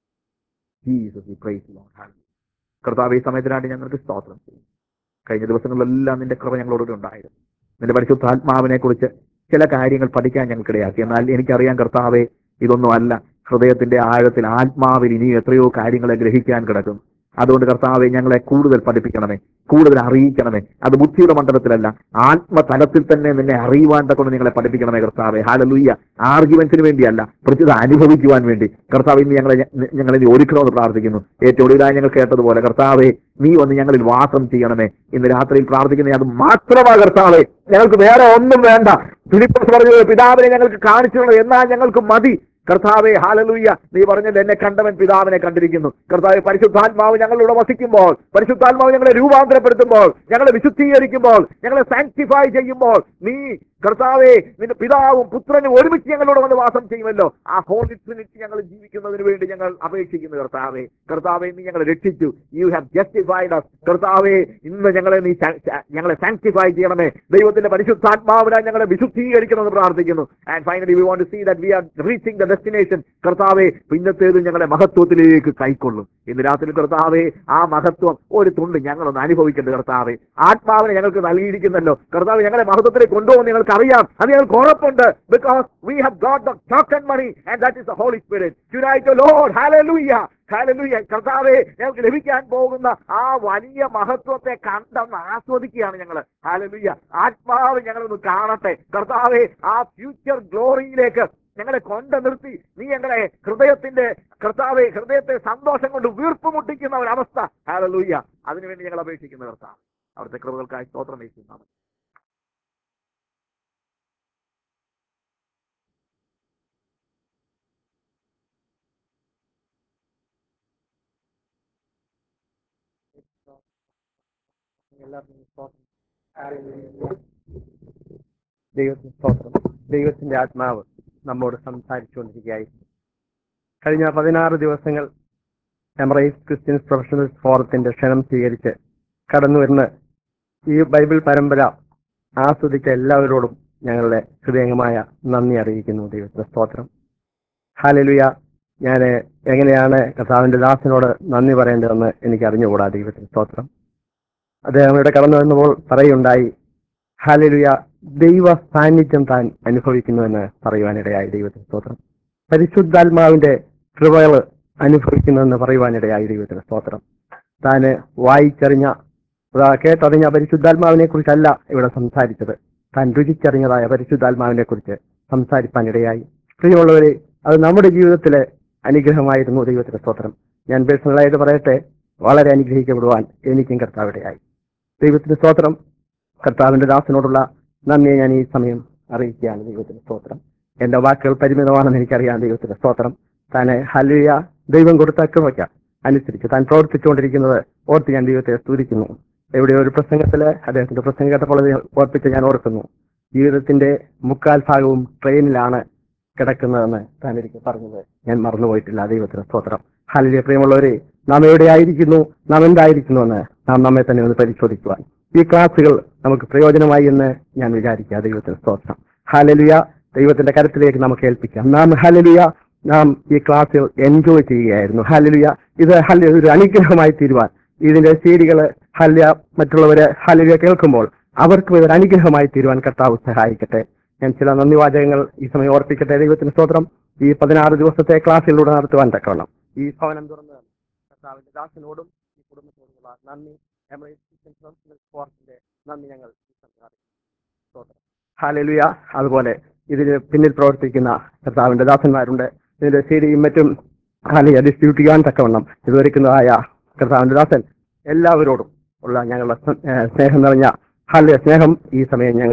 Jesus we praise Lord hallelujah കർത്താവ് ഈ സമയത്തിനായിട്ട് ഞങ്ങൾക്ക് സ്തോത്രം ചെയ്യും കഴിഞ്ഞ ദിവസങ്ങളിലെല്ലാം നിന്റെ കൃപ ഞങ്ങളോട് ഉണ്ടായിരുന്നു നിന്റെ പരിശുദ്ധാത്മാവിനെ കുറിച്ച് ചില കാര്യങ്ങൾ പഠിക്കാൻ ഞങ്ങൾക്കിടയാക്കി എന്നാൽ എനിക്കറിയാം കർത്താവെ ഇതൊന്നും അല്ല ഹൃദയത്തിന്റെ ആഴത്തിൽ ആത്മാവിൽ ഇനി എത്രയോ കാര്യങ്ങളെ ഗ്രഹിക്കാൻ കിടക്കും അതുകൊണ്ട് കർത്താവെ ഞങ്ങളെ കൂടുതൽ പഠിപ്പിക്കണമേ കൂടുതൽ അറിയിക്കണമേ അത് ബുദ്ധിയുടെ മണ്ഡലത്തിലല്ല ആത്മതലത്തിൽ തന്നെ നിന്നെ അറിയുവാൻ കൊണ്ട് നിങ്ങളെ പഠിപ്പിക്കണമേ കർത്താവെ ഹാലലൂയ്യ ആർഗ്യുമെന്റ്സിന് വേണ്ടിയല്ല പ്രത്യേക അനുഭവിക്കുവാൻ വേണ്ടി കർത്താവ് ഇന്ന് ഞങ്ങളെ ഞങ്ങളെ നീ ഒരുക്കണമെന്ന് പ്രാർത്ഥിക്കുന്നു ഏറ്റവും ഒടുവിലായി ഞങ്ങൾ കേട്ടതുപോലെ കർത്താവെ നീ വന്ന് ഞങ്ങളിൽ വാസം ചെയ്യണമേ ഇന്ന് രാത്രിയിൽ പ്രാർത്ഥിക്കുന്ന അത് മാത്രമാ കർത്താവെ ഞങ്ങൾക്ക് വേറെ ഒന്നും വേണ്ട ഫിലിപ്പോസ് പറഞ്ഞത് പിതാവിനെ ഞങ്ങൾക്ക് കാണിച്ചു തരണം. എന്നാൽ ഞങ്ങൾക്ക് മതി കർത്താവെ ഹാലലൂയ്യ നീ പറഞ്ഞത് എന്നെ കണ്ടവൻ പിതാവിനെ കണ്ടിരിക്കുന്നു കർത്താവ് പരിശുദ്ധാത്മാവ് ഞങ്ങളിവിടെ വസിക്കുമ്പോൾ പരിശുദ്ധാത്മാവ് ഞങ്ങളെ രൂപാന്തരപ്പെടുത്തുമ്പോൾ ഞങ്ങളെ വിശുദ്ധീകരിക്കുമ്പോൾ ഞങ്ങളെ സാങ്ക്ടിഫൈ ചെയ്യുമ്പോൾ നീ കർത്താവെ നിന്റെ പിതാവും പുത്രനും ഒരുമിച്ച് ഞങ്ങളോട് വന്ന് വാസം ചെയ്യുമല്ലോ ആ ഹോളി ട്രിനിറ്റി ഞങ്ങൾ ജീവിക്കുന്നതിന് വേണ്ടി ഞങ്ങൾ അപേക്ഷിക്കുന്നു കർത്താവെ കർത്താവെ നീ ഞങ്ങളെ രക്ഷിച്ചു യു ഹാവ് ജസ്റ്റിഫൈഡ് us കർത്താവെ ഇന്ന് ഞങ്ങളെ നീ സാ- സാ- ഞങ്ങളെ സാങ്ക്ടിഫൈ ചെയ്യണമേ ദൈവത്തിന്റെ പരിശുദ്ധാത്മാവിനായി ഞങ്ങളെ വിശുദ്ധീകരിക്കണമെന്ന് പ്രാർത്ഥിക്കുന്നു and finally we want to see that we are reaching the destination കർത്താവെ ഇന്നത്തേത് ഞങ്ങളെ മഹത്വത്തിലേക്ക് കൈക്കൊള്ളും ഇന്ന് രാത്രി കർത്താവെ ആ മഹത്വം ഒരു തുണ്ട് ഞങ്ങളൊന്ന് അനുഭവിക്കേണ്ടത് കർത്താവെ ആത്മാവിനെ ഞങ്ങൾക്ക് നൽകിയിരിക്കുന്നല്ലോ കർത്താവ് ഞങ്ങളെ മഹത്വത്തിലേക്ക് കൊണ്ടുപോകും ഞങ്ങൾക്ക് അറിയാം അത് ഞങ്ങൾക്ക് ഉറപ്പുണ്ട് because we have got the token money and that is the holy Spirit unite Lord hallelujah hallelujah കർത്താവെ ഞങ്ങൾക്ക് ലഭിക്കാൻ പോകുന്ന ആ വലിയ മഹത്വത്തെ കണ്ടെന്ന് ആസ്വദിക്കുകയാണ് ഞങ്ങൾ ഹല്ലേലൂയ ആത്മാവ് ഞങ്ങളൊന്ന് കാണട്ടെ കർത്താവെ ആ ഫ്യൂച്ചർ ഗ്ലോറിയിലേക്ക് ഞങ്ങളെ കൊണ്ടു നിർത്തി നീ ഞങ്ങളെ ഹൃദയത്തിന്റെ കർത്താവെ ഹൃദയത്തെ സന്തോഷം കൊണ്ട് വീർപ്പ് മുട്ടിക്കുന്ന ഒരവസ്ഥ ഹാലലൂയ്യ അതിനുവേണ്ടി ഞങ്ങൾ അപേക്ഷിക്കുന്ന കർത്താവ് അവിടുത്തെ കൃപകൾക്കായി സ്തോത്രം വഹിക്കുന്നതാണ് എല്ലാവർക്കും സ്തോത്രം. Hallelujah. ദൈവത്തിന് സ്തോത്രം ദൈവത്തിന്റെ ആത്മാവ് നമ്മോട് സംസാരിച്ചുകൊണ്ടിരിക്കുകയായി കഴിഞ്ഞ പതിനാറ് ദിവസങ്ങൾ എമറൈസ് ക്രിസ്ത്യൻ പ്രൊഫഷണൽ ഫോറത്തിന്റെ ക്ഷണം സ്വീകരിച്ച് കടന്നു വരുന്ന ഈ ബൈബിൾ പരമ്പര ആസ്വദിച്ച എല്ലാവരോടും ഞങ്ങളുടെ ഹൃദയംഗമായ നന്ദി അറിയിക്കുന്നു ദൈവത്തിന്റെ സ്തോത്രം ഹാലലുയ ഞാൻ എങ്ങനെയാണ് കർത്താവിന്റെ ദാസനോട് നന്ദി പറയേണ്ടതെന്ന് എനിക്ക് അറിഞ്ഞുകൂടാ ദൈവത്തിന്റെ സ്തോത്രം അദ്ദേഹം ഇവിടെ കടന്നു വന്നപ്പോൾ പറയുണ്ടായി ഹാലലുയ ദൈവ സാന്നിധ്യം താൻ അനുഭവിക്കുന്നുവെന്ന് പറയുവാനിടയായി ദൈവത്തിന്റെ സ്തോത്രം പരിശുദ്ധാത്മാവിന്റെ കൃപകൾ അനുഭവിക്കുന്നുവെന്ന് പറയുവാനിടയായി ദൈവത്തിന്റെ സ്തോത്രം താന് വായിച്ചറിഞ്ഞ അതാ കേട്ടറിഞ്ഞ പരിശുദ്ധാത്മാവിനെ കുറിച്ചല്ല ഇവിടെ സംസാരിച്ചത് താൻ രുചിച്ചറിഞ്ഞതായ പരിശുദ്ധാത്മാവിനെ കുറിച്ച് സംസാരിപ്പാനിടയായി പ്രിയമുള്ളവരെ അത് നമ്മുടെ ജീവിതത്തിലെ അനുഗ്രഹമായിരുന്നു ദൈവത്തിന്റെ സ്തോത്രം ഞാൻ പേഴ്സണലായിട്ട് പറയട്ടെ വളരെ അനുഗ്രഹിക്കപ്പെടുവാൻ എനിക്കും കർത്താവിടെയായി ദൈവത്തിന്റെ സ്തോത്രം കർത്താവിന്റെ ദാസനോടുള്ള നന്ദിയെ ഞാൻ ഈ സമയം അറിയിക്കുകയാണ് ദൈവത്തിന്റെ സ്തോത്രം എന്റെ വാക്കുകൾ പരിമിതമാണെന്ന് എനിക്കറിയാം ദൈവത്തിന്റെ സ്തോത്രം താനെ ഹലുയ ദൈവം കൊടുത്ത കൃപയ്ക്ക അനുസരിച്ച് താൻ പ്രവർത്തിച്ചുകൊണ്ടിരിക്കുന്നത് ഓർത്ത് ഞാൻ ദൈവത്തെ സ്തുതിക്കുന്നു എവിടെ ഒരു പ്രസംഗത്തില് അദ്ദേഹത്തിന്റെ പ്രസംഗം കേട്ടപ്പോൾ അത് ഓർപ്പിച്ച് ഞാൻ ഓർക്കുന്നു ജീവിതത്തിന്റെ മുക്കാൽ ഭാഗവും ട്രെയിനിലാണ് കിടക്കുന്നതെന്ന് താൻ എനിക്ക് പറഞ്ഞത് ഞാൻ മറന്നുപോയിട്ടില്ല ദൈവത്തിന് സ്തോത്രം ഹാലിലെ പ്രിയമുള്ളവരെ നാം എവിടെയായിരിക്കുന്നു നാം എന്തായിരിക്കുന്നു എന്ന് നാം നമ്മെ തന്നെ ഒന്ന് പരിശോധിക്കുവാൻ ഈ ക്ലാസ്സുകൾ നമുക്ക് പ്രയോജനമായി എന്ന് ഞാൻ വിചാരിക്കുക ദൈവത്തിന് സ്തോത്രം ഹാലലുയ ദൈവത്തിന്റെ കരത്തിലേക്ക് നമുക്ക് ഏൽപ്പിക്കാം നാം ഹാലലുയ നാം ഈ ക്ലാസ്സിൽ എൻജോയ് ചെയ്യുകയായിരുന്നു ഹാലലുയ ഇത് ഹല്യ ഒരു അനുഗ്രഹമായി തീരുവാൻ ഇതിന്റെ സീഡികള് ഹല്യ മറ്റുള്ളവര് ഹാലലുയ കേൾക്കുമ്പോൾ അവർക്ക് ഒരു അനുഗ്രഹമായി തീരുവാൻ കർത്താവ് സഹായിക്കട്ടെ ഞാൻ ചില നന്ദി വാചകങ്ങൾ ഈ സമയം ഓർപ്പിക്കട്ടെ ദൈവത്തിന് സ്തോത്രം ഈ പതിനാറ് ദിവസത്തെ ക്ലാസ്സിലൂടെ നടത്തുവാൻ തക്കവണ്ണം ഈ ഭവനം തുറന്ന് കർത്താവിന്റെ ദാസനോടും ഈ കുടുംബത്തോടുമുള്ള നന്ദി എമറേറ്റ് ക്രിസ്ത്യൻ പ്രൊഫഷണൽ ഫോറത്തിന്റെ നന്ദി ഞങ്ങൾ ഈ സമയം അറിയിക്കുന്നു. സ്തോത്രം ഹാലലുയ അതുപോലെ ഇതിന് പിന്നിൽ പ്രവർത്തിക്കുന്ന കർത്താവിന്റെ ദാസന്മാരുണ്ട് ഇതിന്റെ സീഡിയും മറ്റും ഹാലിയ ഡിസ്ട്രിബ്യൂട്ട് ചെയ്യാൻ തക്കവണ്ണം ഇതൊരുക്കുന്നതായ കർത്താവിന്റെ ദാസൻ എല്ലാവരോടും ഉള്ള ഞങ്ങളുടെ സ്നേഹം നിറഞ്ഞ ഹാലിയ സ്നേഹം ഈ സമയം ഞങ്ങൾ